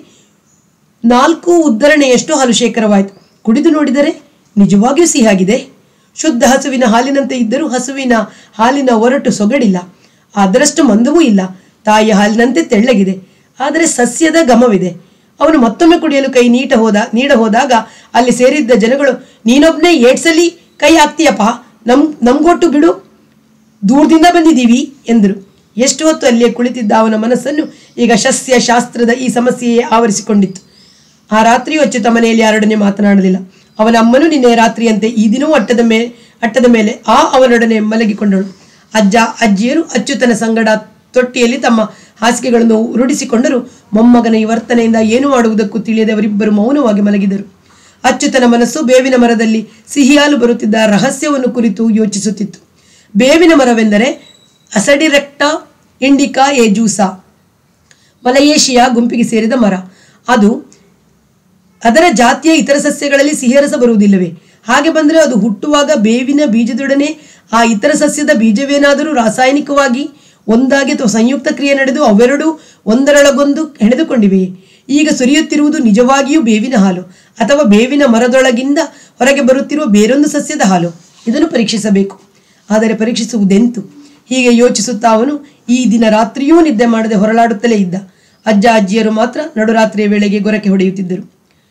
ನಾಲ್ಕು ಉದ್ಧರಣೆಯಷ್ಟು ಹಾಲು ಶೇಖರವಾಯಿತು ಕುಡಿದು ನೋಡಿದರೆ ನಿಜವಾಗಿಯೂ ಸಿಹಿಯಾಗಿದೆ ಶುದ್ಧ ಹಸುವಿನ ಹಾಲಿನಂತೆ ಇದ್ದರೂ ಹಸುವಿನ ಹಾಲಿನ ಒರಟು ಸೊಗಡಿಲ್ಲ ಅದರಷ್ಟು ಮಂದವೂ ಇಲ್ಲ ತಾಯಿಯ ಹಾಲಿನಂತೆ ತೆಳ್ಳಗಿದೆ ಆದರೆ ಸಸ್ಯದ ಘಮವಿದೆ ಅವನು ಮತ್ತೊಮ್ಮೆ ಕುಡಿಯಲು ಕೈ ನೀಟ ಹೋದ ನೀಡ ಹೋದಾಗ ಅಲ್ಲಿ ಸೇರಿದ್ದ ಜನಗಳು ನೀನೊಬ್ನೇ ಏಡ್ಸಲಿ ಕೈ ಹಾಕ್ತೀಯಪ್ಪ ನಮ್ ನಮ್ಗೊಟ್ಟು ಬಿಡು ದೂರದಿಂದ ಬಂದಿದ್ದೀವಿ ಎಂದರು ಎಷ್ಟು ಹೊತ್ತು ಅಲ್ಲಿಯೇ ಕುಳಿತಿದ್ದ ಅವನ ಮನಸ್ಸನ್ನು ಈಗ ಸಸ್ಯ ಶಾಸ್ತ್ರದ ಈ ಸಮಸ್ಯೆಯೇ ಆವರಿಸಿಕೊಂಡಿತ್ತು ಆ ರಾತ್ರಿಯೂ ಅಚ್ಯುತ ಮನೆಯಲ್ಲಿ ಯಾರೊಡನೆ ಮಾತನಾಡಲಿಲ್ಲ ಅವನ ಅಮ್ಮನು ನಿನ್ನೆ ರಾತ್ರಿಯಂತೆ ಈ ದಿನವೂ ಅಟ್ಟದ ಮೇ ಅಟ್ಟದ ಮೇಲೆ ಆ ಅವನೊಡನೆ ಮಲಗಿಕೊಂಡಳು ಅಜ್ಜ ಅಜ್ಜಿಯರು ಅಚ್ಯುತನ ಸಂಗಡ ತೊಟ್ಟಿಯಲ್ಲಿ ತಮ್ಮ ಹಾಸಿಗೆಗಳನ್ನು ರೂಢಿಸಿಕೊಂಡರು ಮೊಮ್ಮಗನ ಈ ವರ್ತನೆಯಿಂದ ಏನು ಮಾಡುವುದಕ್ಕೂ ತಿಳಿಯದೆ ಅವರಿಬ್ಬರು ಮೌನವಾಗಿ ಮಲಗಿದರು ಅಚ್ಯುತನ ಮನಸ್ಸು ಬೇವಿನ ಮರದಲ್ಲಿ ಸಿಹಿಯಾಲು ಬರುತ್ತಿದ್ದ ರಹಸ್ಯವನ್ನು ಕುರಿತು ಯೋಚಿಸುತ್ತಿತ್ತು ಬೇವಿನ ಮರವೆಂದರೆ ಅಸಡಿರೆಕ್ಟ ಇಂಡಿಕಾ ಏಜೂಸಾ ಮಲಯೇಷಿಯಾ ಗುಂಪಿಗೆ ಸೇರಿದ ಮರ ಅದು ಅದರ ಜಾತಿಯ ಇತರ ಸಸ್ಯಗಳಲ್ಲಿ ಸಿಹಿರಸ ಬರುವುದಿಲ್ಲವೇ ಹಾಗೆ ಬಂದರೆ ಅದು ಹುಟ್ಟುವಾಗ ಬೇವಿನ ಬೀಜದೊಡನೆ ಆ ಇತರ ಸಸ್ಯದ ಬೀಜವೇನಾದರೂ ರಾಸಾಯನಿಕವಾಗಿ ಒಂದಾಗಿ ಅಥವಾ ಸಂಯುಕ್ತ ಕ್ರಿಯೆ ನಡೆದು ಅವೆರಡು ಒಂದರೊಳಗೊಂದು ಹೆಣೆದುಕೊಂಡಿವೆಯೇ ಈಗ ಸುರಿಯುತ್ತಿರುವುದು ನಿಜವಾಗಿಯೂ ಬೇವಿನ ಹಾಲು ಅಥವಾ ಬೇವಿನ ಮರದೊಳಗಿಂದ ಹೊರಗೆ ಬರುತ್ತಿರುವ ಬೇರೊಂದು ಸಸ್ಯದ ಹಾಲು ಇದನ್ನು ಪರೀಕ್ಷಿಸಬೇಕು ಆದರೆ ಪರೀಕ್ಷಿಸುವುದೆಂತು ಹೀಗೆ ಯೋಚಿಸುತ್ತಾ ಅವನು ಈ ದಿನ ರಾತ್ರಿಯೂ ನಿದ್ದೆ ಮಾಡದೆ ಹೊರಳಾಡುತ್ತಲೇ ಇದ್ದ ಅಜ್ಜ ಅಜ್ಜಿಯರು ಮಾತ್ರ ನಡುರಾತ್ರಿಯ ವೇಳೆಗೆ ಗೊರಕೆ ಹೊಡೆಯುತ್ತಿದ್ದರು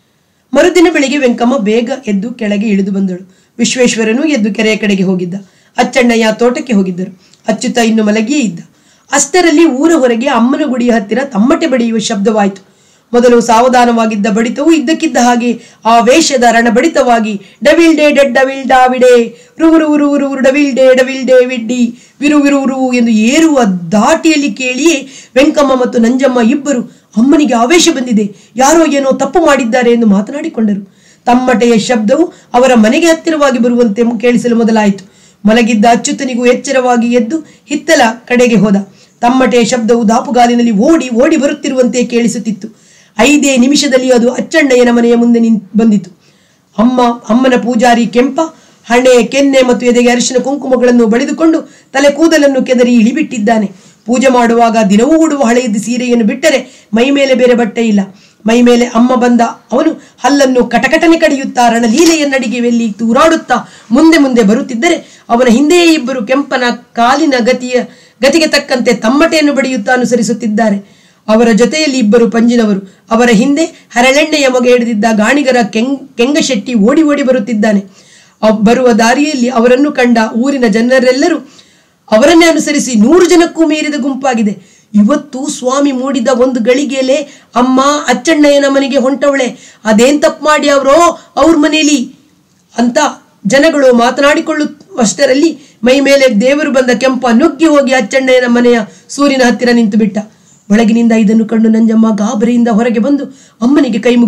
ಮರುದಿನ ಬೆಳಿಗ್ಗೆ ವೆಂಕಮ್ಮ ಬೇಗ ಎದ್ದು ಕೆಳಗೆ ಇಳಿದು ಬಂದಳು ವಿಶ್ವೇಶ್ವರನು ಎದ್ದು ಕೆರೆಯ ಕಡೆಗೆ ಹೋಗಿದ್ದ ಅಚ್ಚಣ್ಣಯ್ಯ ತೋಟಕ್ಕೆ ಹೋಗಿದ್ದರು ಅಚ್ಯುತ ಇನ್ನು ಮಲಗಿಯೇ ಇದ್ದ ಅಷ್ಟರಲ್ಲಿ ಊರ ಹೊರಗೆ ಅಮ್ಮನ ಗುಡಿಯ ಹತ್ತಿರ ತಮ್ಮಟೆ ಬಡಿಯುವ ಶಬ್ದವಾಯಿತು ಮೊದಲು ಸಾವಧಾನವಾಗಿದ್ದ ಬಡಿತವು ಇದ್ದಕ್ಕಿದ್ದ ಹಾಗೆ ಆ ವೇಷದ ರಣ ಬಡಿತವಾಗಿ ಡವಿಲ್ ಡೇ ಡೆಡ್ ಡವಿಲ್ ಡಾವಿಡೆ ರುವರು ಉರು ಉರು ಉರು ಡವಿಲ್ ಡೇ ಡವಿಲ್ ಡೇ ವಿಡ್ಡಿ ವಿರು ವಿರು ಉರು ಎಂದು ಏರುವ ದಾಟಿಯಲ್ಲಿ ಕೇಳಿಯೇ ವೆಂಕಮ್ಮ ಮತ್ತು ನಂಜಮ್ಮ ಇಬ್ಬರು ಅಮ್ಮನಿಗೆ ಆವೇಶ ಬಂದಿದೆ ಯಾರೋ ಏನೋ ತಪ್ಪು ಮಾಡಿದ್ದಾರೆ ಎಂದು ಮಾತನಾಡಿಕೊಂಡರು ತಮ್ಮಟೆಯ ಶಬ್ದವು ಅವರ ಮನೆಗೆ ಹತ್ತಿರವಾಗಿ ಬರುವಂತೆ ಕೇಳಿಸಲು ಮೊದಲಾಯಿತು ಮಲಗಿದ್ದ ಅಚ್ಯುತನಿಗೂ ಎಚ್ಚರವಾಗಿ ಎದ್ದು ಹಿತ್ತಲ ಕಡೆಗೆ ಹೋದ ತಮ್ಮಟೆಯ ಶಬ್ದವು ದಾಪುಗಾಲಿನಲ್ಲಿ ಓಡಿ ಓಡಿ ಬರುತ್ತಿರುವಂತೆ ಕೇಳಿಸುತ್ತಿತ್ತು ಐದೇ ನಿಮಿಷದಲ್ಲಿ ಅದು ಅಚ್ಚಣ್ಣಯ್ಯನ ಮನೆಯ ಮುಂದೆ ನಿನ್ ಬಂದಿತು ಅಮ್ಮ ಅಮ್ಮನ ಪೂಜಾರಿ ಕೆಂಪ ಹಣೆ ಕೆನ್ನೆ ಮತ್ತು ಎದೆಗೆ ಅರಿಶಿನ ಕುಂಕುಮಗಳನ್ನು ಬಳಿದುಕೊಂಡು ತಲೆ ಕೂದಲನ್ನು ಕೆದರಿ ಇಳಿಬಿಟ್ಟಿದ್ದಾನೆ ಪೂಜೆ ಮಾಡುವಾಗ ದಿನವೂ ಉಡುವ ಹಳೆಯದ್ದು ಸೀರೆಯನ್ನು ಬಿಟ್ಟರೆ ಮೈ ಮೇಲೆ ಬೇರೆ ಬಟ್ಟೆ ಇಲ್ಲ ಮೈ ಮೇಲೆ ಅಮ್ಮ ಬಂದ ಅವನು ಹಲ್ಲನ್ನು ಕಟಕಟನೆ ಕಡಿಯುತ್ತಾ ರಣಲೀಲೆಯನ್ನಡಿಗೆ ವೆಲ್ಲಿ ತೂರಾಡುತ್ತಾ ಮುಂದೆ ಮುಂದೆ ಬರುತ್ತಿದ್ದರೆ ಅವನ ಹಿಂದೆಯೇ ಇಬ್ಬರು ಕೆಂಪನ ಕಾಲಿನ ಗತಿಯ ಗತಿಗೆ ತಕ್ಕಂತೆ ತಮ್ಮಟೆಯನ್ನು ಬಡಿಯುತ್ತಾ ಅನುಸರಿಸುತ್ತಿದ್ದಾರೆ ಅವರ ಜೊತೆಯಲ್ಲಿ ಇಬ್ಬರು ಪಂಜಿನವರು ಅವರ ಹಿಂದೆ ಹರಳೆಣ್ಣೆಯ ಮೊಗೆ ಹಿಡಿದಿದ್ದ ಗಾಣಿಗರ ಕೆಂಗ್ ಕೆಂಗಶೆಟ್ಟಿ ಓಡಿ ಓಡಿ ಬರುತ್ತಿದ್ದಾನೆ ಅವ್- ಬರುವ ದಾರಿಯಲ್ಲಿ ಅವರನ್ನು ಕಂಡ ಊರಿನ ಜನರೆಲ್ಲರೂ ಅವರನ್ನೇ ಅನುಸರಿಸಿ ನೂರು ಜನಕ್ಕೂ ಮೀರಿದ ಗುಂಪಾಗಿದೆ ಇವತ್ತು ಸ್ವಾಮಿ ಮೂಡಿದ ಒಂದು ಗಳಿಗೆಯಲ್ಲೇ ಅಮ್ಮ ಅಚ್ಚಣ್ಣಯ್ಯನ ಮನೆಗೆ ಹೊಂಟವಳೆ ಅದೇನ್ ತಪ್ಪು ಮಾಡಿ ಅವರೋ ಅವ್ರ ಮನೆಯಲ್ಲಿ ಅಂತ ಜನಗಳು ಮಾತನಾಡಿಕೊಳ್ಳುವಷ್ಟರಲ್ಲಿ ಮೈ ಮೇಲೆ ದೇವರು ಬಂದ ಕೆಂಪ ನುಗ್ಗಿ ಹೋಗಿ ಅಚ್ಚಣ್ಣಯ್ಯನ ಮನೆಯ ಸೂರ್ಯನ ಹತ್ತಿರ ನಿಂತು ಬಿಟ್ಟ ಒಳಗಿನಿಂದ ಇದನ್ನು ಕಂಡು ನಂಜಮ್ಮ ಗಾಬರಿಯಿಂದ ಹೊರಗೆ ಬಂದು ಅಮ್ಮನಿಗೆ ಕೈ ಮುಗಿದು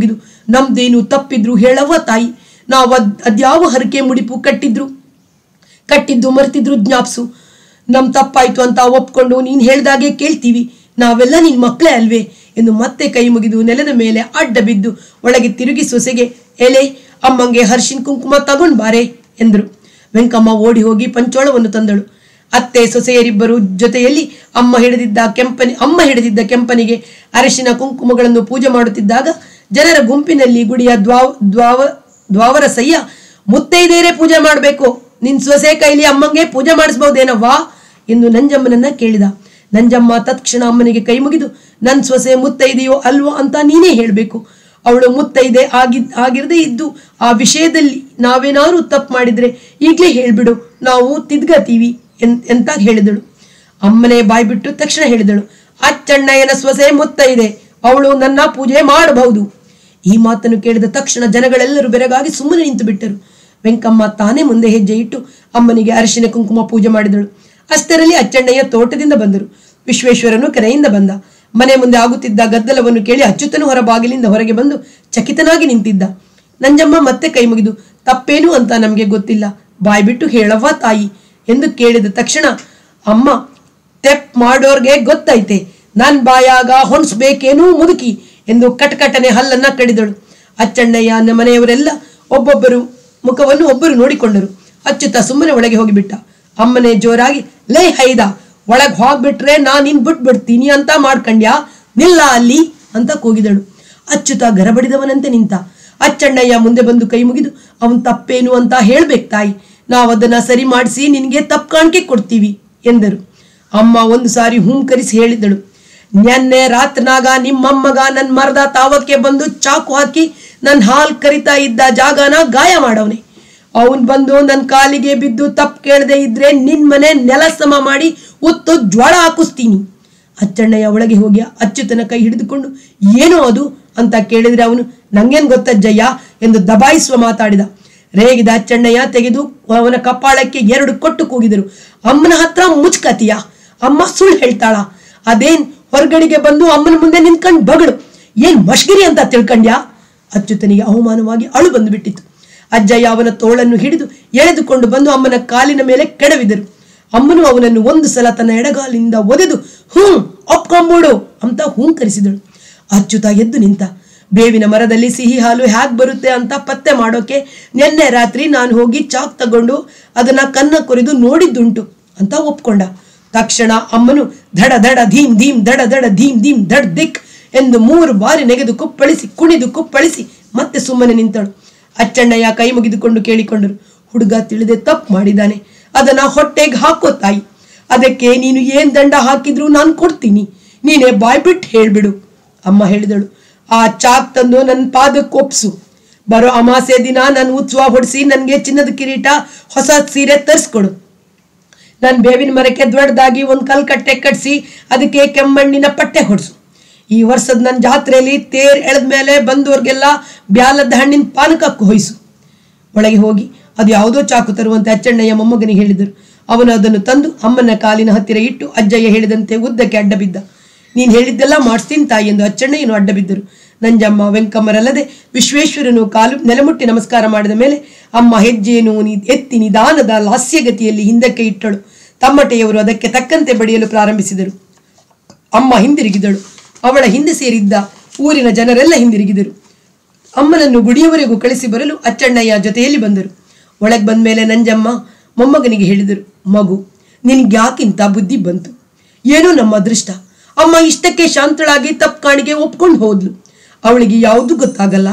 ನಮ್ದೇನು ತಪ್ಪಿದ್ರು ಹೇಳವ್ವ ತಾಯಿ ನಾವು ಅದ್ ಅದ್ಯಾವ ಹರಕೆ ಮುಡಿಪು ಕಟ್ಟಿದ್ರು ಕಟ್ಟಿದ್ದು ಮರ್ತಿದ್ರು ಜ್ಞಾಪ್ಸು ನಮ್ ತಪ್ಪಾಯ್ತು ಅಂತ ಒಪ್ಕೊಂಡು ನೀನ್ ಹೇಳ್ದಾಗೆ ಕೇಳ್ತೀವಿ ನಾವೆಲ್ಲ ನಿನ್ ಮಕ್ಕಳೇ ಅಲ್ವೇ ಎಂದು ಮತ್ತೆ ಕೈ ಮುಗಿದು ನೆಲದ ಮೇಲೆ ಅಡ್ಡ ಬಿದ್ದು ಒಳಗೆ ತಿರುಗಿ ಸೊಸೆಗೆ ಎಲೆ ಅಮ್ಮಂಗೆ ಹರ್ಷಿನ್ ಕುಂಕುಮ ತಗೊಂಡ್ ಬಾರೆ ಎಂದರು ವೆಂಕಮ್ಮ ಓಡಿ ಹೋಗಿ ಪಂಚೋಳವನ್ನು ತಂದಳು ಅತ್ತೆ ಸೊಸೆಯರಿಬ್ಬರು ಜೊತೆಯಲ್ಲಿ ಅಮ್ಮ ಹಿಡಿದಿದ್ದ ಕೆಂಪನಿ ಅಮ್ಮ ಹಿಡಿದಿದ್ದ ಕೆಂಪನಿಗೆ ಅರಶಿನ ಕುಂಕುಮಗಳನ್ನು ಪೂಜೆ ಮಾಡುತ್ತಿದ್ದಾಗ ಜನರ ಗುಂಪಿನಲ್ಲಿ ಗುಡಿಯ ದ್ವಾವ ದ್ವಾವ ದ್ವಾವರ ಸಯ್ಯ ಮುತ್ತೈದೇರೆ ಪೂಜೆ ಮಾಡಬೇಕು ನಿನ್ ಸೊಸೆ ಕೈಲಿ ಅಮ್ಮಂಗೆ ಪೂಜೆ ಮಾಡಿಸ್ಬಹುದೇನವ್ವಾ ಎಂದು ನಂಜಮ್ಮನನ್ನ ಕೇಳಿದ ನಂಜಮ್ಮ ತತ್ಕ್ಷಣ ಅಮ್ಮನಿಗೆ ಕೈ ಮುಗಿದು ನನ್ ಸೊಸೆ ಮುತ್ತೈದೆಯೋ ಅಲ್ವೋ ಅಂತ ನೀನೇ ಹೇಳಬೇಕು ಅವಳು ಮುತ್ತೈದೆ ಆಗಿದ್ ಆಗಿರದೇ ಇದ್ದು ಆ ವಿಷಯದಲ್ಲಿ ನಾವೇನಾದ್ರೂ ತಪ್ಪು ಮಾಡಿದ್ರೆ ಈಗಲೇ ಹೇಳ್ಬಿಡು ನಾವು ತಿದ್ಗತೀವಿ ಎನ್ ಎಂತ ಹೇಳಿದಳು ಅಮ್ಮನೇ ಬಾಯ್ಬಿಟ್ಟು ತಕ್ಷಣ ಹೇಳಿದಳು ಅಚ್ಚಣ್ಣಯ್ಯನ ಸೊಸೆ ಮುತ್ತೈದೆ ಅವಳು ನನ್ನ ಪೂಜೆ ಮಾಡಬಹುದು ಈ ಮಾತನ್ನು ಕೇಳಿದ ತಕ್ಷಣ ಜನಗಳೆಲ್ಲರೂ ಬೆರಗಾಗಿ ಸುಮ್ಮನೆ ನಿಂತು ಬಿಟ್ಟರು ವೆಂಕಮ್ಮ ತಾನೇ ಮುಂದೆ ಹೆಜ್ಜೆ ಇಟ್ಟು ಅಮ್ಮನಿಗೆ ಅರಿಶಿನ ಕುಂಕುಮ ಪೂಜೆ ಮಾಡಿದಳು ಅಷ್ಟರಲ್ಲಿ ಅಚ್ಚಣ್ಣಯ್ಯ ತೋಟದಿಂದ ಬಂದರು ವಿಶ್ವೇಶ್ವರನು ಕೆರೆಯಿಂದ ಬಂದ ಮನೆ ಮುಂದೆ ಆಗುತ್ತಿದ್ದ ಗದ್ದಲವನ್ನು ಕೇಳಿ ಅಚ್ಯುತನು ಹೊರ ಬಾಗಿಲಿಂದ ಹೊರಗೆ ಬಂದು ಚಕಿತನಾಗಿ ನಿಂತಿದ್ದ ನಂಜಮ್ಮ ಮತ್ತೆ ಕೈ ಮುಗಿದು ತಪ್ಪೇನು ಅಂತ ನಮಗೆ ಗೊತ್ತಿಲ್ಲ ಬಾಯ್ಬಿಟ್ಟು ಹೇಳವ್ವ ತಾಯಿ ಎಂದು ಕೇಳಿದ ತಕ್ಷಣ ಅಮ್ಮ ತೆಪ್ ಮಾಡೋರ್ಗೆ ಗೊತ್ತೈತೆ ನನ್ ಬಾಯಾಗ ಹೊಣ್ಸ್ಬೇಕೇನೂ ಮುದುಕಿ ಎಂದು ಕಟಕಟನೆ ಹಲ್ಲನ್ನ ಕಡಿದಳು ಅಚ್ಚಣ್ಣಯ್ಯ ನ ಮನೆಯವರೆಲ್ಲ ಒಬ್ಬೊಬ್ಬರು ಮುಖವನ್ನು ಒಬ್ಬರು ನೋಡಿಕೊಂಡರು ಅಚ್ಚುತ ಸುಮ್ಮನೆ ಒಳಗೆ ಹೋಗಿಬಿಟ್ಟ ಅಮ್ಮನೆ ಜೋರಾಗಿ ಲೇ ಹೈದ ಒಳಗ್ ಹೋಗ್ಬಿಟ್ರೆ ನಾ ನಿನ್ ಬಿಟ್ಬಿಡ್ತೀನಿ ಅಂತ ಮಾಡ್ಕಂಡ್ಯಾ ನಿಲ್ಲ ಅಲ್ಲಿ ಅಂತ ಕೂಗಿದಳು ಅಚ್ಚುತ ಗರಬಡಿದವನಂತೆ ನಿಂತ ಅಚ್ಚಣ್ಣಯ್ಯ ಮುಂದೆ ಬಂದು ಕೈ ಮುಗಿದು ಅವನ್ ತಪ್ಪೇನು ಅಂತ ಹೇಳ್ಬೇಕು ತಾಯಿ ನಾವು ಅದನ್ನ ಸರಿ ಮಾಡಿಸಿ ನಿನಗೆ ತಪ್ಪು ಕಾಣಿಕೆ ಕೊಡ್ತೀವಿ ಎಂದರು ಅಮ್ಮ ಒಂದು ಸಾರಿ ಹೂಂಕರಿಸಿ ಹೇಳಿದಳು ನೆನ್ನೆ ರಾತ್ರಿನಾಗ ನಿಮ್ಮಮ್ಮಗ ನನ್ನ ಮರದ ತಾವಕ್ಕೆ ಬಂದು ಚಾಕು ಹಾಕಿ ನನ್ನ ಹಾಲ್ ಕರಿತಾ ಇದ್ದ ಜಾಗನ ಗಾಯ ಮಾಡವನೆ ಅವನ್ ಬಂದು ನನ್ನ ಕಾಲಿಗೆ ಬಿದ್ದು ತಪ್ಪು ಕೇಳದೆ ಇದ್ರೆ ನಿನ್ ಮನೆ ನೆಲ ಸಮ ಮಾಡಿ ಉತ್ತು ಜ್ವಾಳ ಹಾಕಿಸ್ತೀನಿ ಅಚ್ಚಣ್ಣಯ್ಯ ಒಳಗೆ ಹೋಗಿ ಅಚ್ಚುತನ ಕೈ ಹಿಡಿದುಕೊಂಡು ಏನೋ ಅದು ಅಂತ ಕೇಳಿದ್ರೆ ಅವನು ನಂಗೇನ್ ಗೊತ್ತಜ್ಜಯ್ಯ ಎಂದು ದಬಾಯಿಸುವ ಮಾತಾಡಿದ ರೇಗಿದ ಅಚ್ಚಣ್ಣಯ್ಯ ತೆಗೆದು ಅವನ ಕಪಾಳಕ್ಕೆ ಎರಡು ಕೊಟ್ಟು ಕೂಗಿದರು ಅಮ್ಮನ ಹತ್ರ ಮುಚ್ಕತಿಯ ಅಮ್ಮ ಸುಳ್ಳು ಹೇಳ್ತಾಳ ಅದೇನ್ ಹೊರಗಡೆಗೆ ಬಂದು ಅಮ್ಮನ ಮುಂದೆ ನಿಂತ್ಕೊಂಡು ಬಗಳು ಏನ್ ಮಶ್ಗಿರಿ ಅಂತ ತಿಳ್ಕಂಡ್ಯಾ ಅಚ್ಚುತನಿಗೆ ಅವಮಾನವಾಗಿ ಅಳು ಬಂದು ಬಿಟ್ಟಿತು ಅಜ್ಜಯ್ಯ ಅವನ ತೋಳನ್ನು ಹಿಡಿದು ಎಳೆದುಕೊಂಡು ಬಂದು ಅಮ್ಮನ ಕಾಲಿನ ಮೇಲೆ ಕೆಡವಿದರು ಅಮ್ಮನು ಅವನನ್ನು ಒಂದು ಸಲ ತನ್ನ ಎಡಗಾಲಿಂದ ಒದೆದು ಹ್ಞೂ ಒಪ್ಕೊಂಬಿಡು ಅಂತ ಹೂಂಕರಿಸಿದಳು ಅಚ್ಚುತ ಎದ್ದು ನಿಂತ ಬೇವಿನ ಮರದಲ್ಲಿ ಸಿಹಿ ಹಾಲು ಹ್ಯಾಗ್ ಬರುತ್ತೆ ಅಂತ ಪತ್ತೆ ಮಾಡೋಕೆ ನಿನ್ನೆ ರಾತ್ರಿ ನಾನು ಹೋಗಿ ಚಾಕ್ ತಗೊಂಡು ಅದನ್ನ ಕನ್ನ ಕೊರೆದು ನೋಡಿದ್ದುಂಟು ಅಂತ ಒಪ್ಕೊಂಡ ತಕ್ಷಣ ಅಮ್ಮನು ಧಡ ಧಡ ಧೀಮ್ ಧೀಮ್ ದಡ ದಡ ಧೀಮ್ ಧೀಮ್ ಧಡ್ ದಿಕ್ ಎಂದು ಮೂರು ಬಾರಿ ನೆಗೆದು ಕುಪ್ಪಳಿಸಿ ಕುಣಿದು ಕುಪ್ಪಳಿಸಿ ಮತ್ತೆ ಸುಮ್ಮನೆ ನಿಂತಳು ಅಚ್ಚಣ್ಣಯ್ಯ ಕೈ ಮುಗಿದುಕೊಂಡು ಕೇಳಿಕೊಂಡರು ಹುಡುಗ ತಿಳಿದೆ ತಪ್ಪು ಮಾಡಿದ್ದಾನೆ ಅದನ್ನ ಹೊಟ್ಟೆಗೆ ಹಾಕೋ ತಾಯಿ ಅದಕ್ಕೆ ನೀನು ಏನ್ ದಂಡ ಹಾಕಿದ್ರು ನಾನು ಕೊಡ್ತೀನಿ ನೀನೇ ಬಾಯ್ಬಿಟ್ಟು ಹೇಳ್ಬಿಡು ಅಮ್ಮ ಹೇಳಿದಳು ಆ ಚಾಕ್ ತಂದು ನನ್ನ ಪಾದಕ್ಕೆ ಒಪ್ಸು ಬರೋ ಅಮಾಸೆ ದಿನ ನನ್ನ ಉತ್ಸವ ಹೊಡಿಸಿ ನನಗೆ ಚಿನ್ನದ ಕಿರೀಟ ಹೊಸ ಸೀರೆ ತರಿಸ್ಕೊಡು ನಾನು ಬೇವಿನ ಮರಕ್ಕೆ ದೊಡ್ಡದಾಗಿ ಒಂದು ಕಲ್ಕಟ್ಟೆ ಕಟ್ಸಿ ಅದಕ್ಕೆ ಕೆಮ್ಮಣ್ಣಿನ ಪಟ್ಟೆ ಹೊಡ್ಸು ಈ ವರ್ಷದ ನನ್ನ ಜಾತ್ರೆಯಲ್ಲಿ ತೇರ್ ಎಳೆದ ಮೇಲೆ ಬಂದವ್ರಿಗೆಲ್ಲ ಬ್ಯಾಲದ ಹಣ್ಣಿನ ಪಾನಕಕ್ಕೆ ಹೊಯ್ಸು ಒಳಗೆ ಹೋಗಿ ಅದು ಯಾವುದೋ ಚಾಕು ತರುವಂತೆ ಅಚ್ಚಣ್ಣಯ್ಯ ಮೊಮ್ಮಗನಿಗೆ ಹೇಳಿದರು ಅವನು ಅದನ್ನು ತಂದು ಅಮ್ಮನ ಕಾಲಿನ ಹತ್ತಿರ ಇಟ್ಟು ಅಜ್ಜಯ್ಯ ಹೇಳಿದಂತೆ ಉದ್ದಕ್ಕೆ ಅಡ್ಡ ಬಿದ್ದ ನೀನು ಹೇಳಿದ್ದೆಲ್ಲ ಮಾಡಿಸ್ತೀನಿ ತಾಯಿ ಎಂದು ಅಚ್ಚಣ್ಣಯ್ಯನು ಅಡ್ಡ ಬಿದ್ದರು ನಂಜಮ್ಮ ವೆಂಕಮ್ಮರಲ್ಲದೆ ವಿಶ್ವೇಶ್ವರನು ಕಾಲು ನೆಲಮುಟ್ಟಿ ನಮಸ್ಕಾರ ಮಾಡಿದ ಮೇಲೆ ಅಮ್ಮ ಹೆಜ್ಜೆಯನ್ನು ನಿ ಎತ್ತಿ ನಿಧಾನದ ಲಾಸ್ಯಗತಿಯಲ್ಲಿ ಹಿಂದಕ್ಕೆ ಇಟ್ಟಳು ತಮ್ಮಟೆಯವರು ಅದಕ್ಕೆ ತಕ್ಕಂತೆ ಬಡಿಯಲು ಪ್ರಾರಂಭಿಸಿದರು ಅಮ್ಮ ಹಿಂದಿರುಗಿದಳು ಅವಳ ಹಿಂದೆ ಸೇರಿದ್ದ ಊರಿನ ಜನರೆಲ್ಲ ಹಿಂದಿರುಗಿದರು ಅಮ್ಮನನ್ನು ಗುಡಿಯವರೆಗೂ ಕಳಿಸಿ ಬರಲು ಅಚ್ಚಣ್ಣಯ್ಯ ಜೊತೆಯಲ್ಲಿ ಬಂದರು ಒಳಗೆ ಬಂದ ಮೇಲೆ ನಂಜಮ್ಮ ಮೊಮ್ಮಗನಿಗೆ ಹೇಳಿದರು ಮಗು ನಿನ್ಗೆ ಯಾಕಿಂತ ಬುದ್ಧಿ ಬಂತು ಏನೋ ನಮ್ಮ ಅದೃಷ್ಟ ಅಮ್ಮ ಇಷ್ಟಕ್ಕೆ ಶಾಂತಳಾಗಿ ತಪ್ಪು ಕಾಣಿಗೆ ಒಪ್ಕೊಂಡು ಹೋದ್ಲು ಅವಳಿಗೆ ಯಾವುದೂ ಗೊತ್ತಾಗಲ್ಲ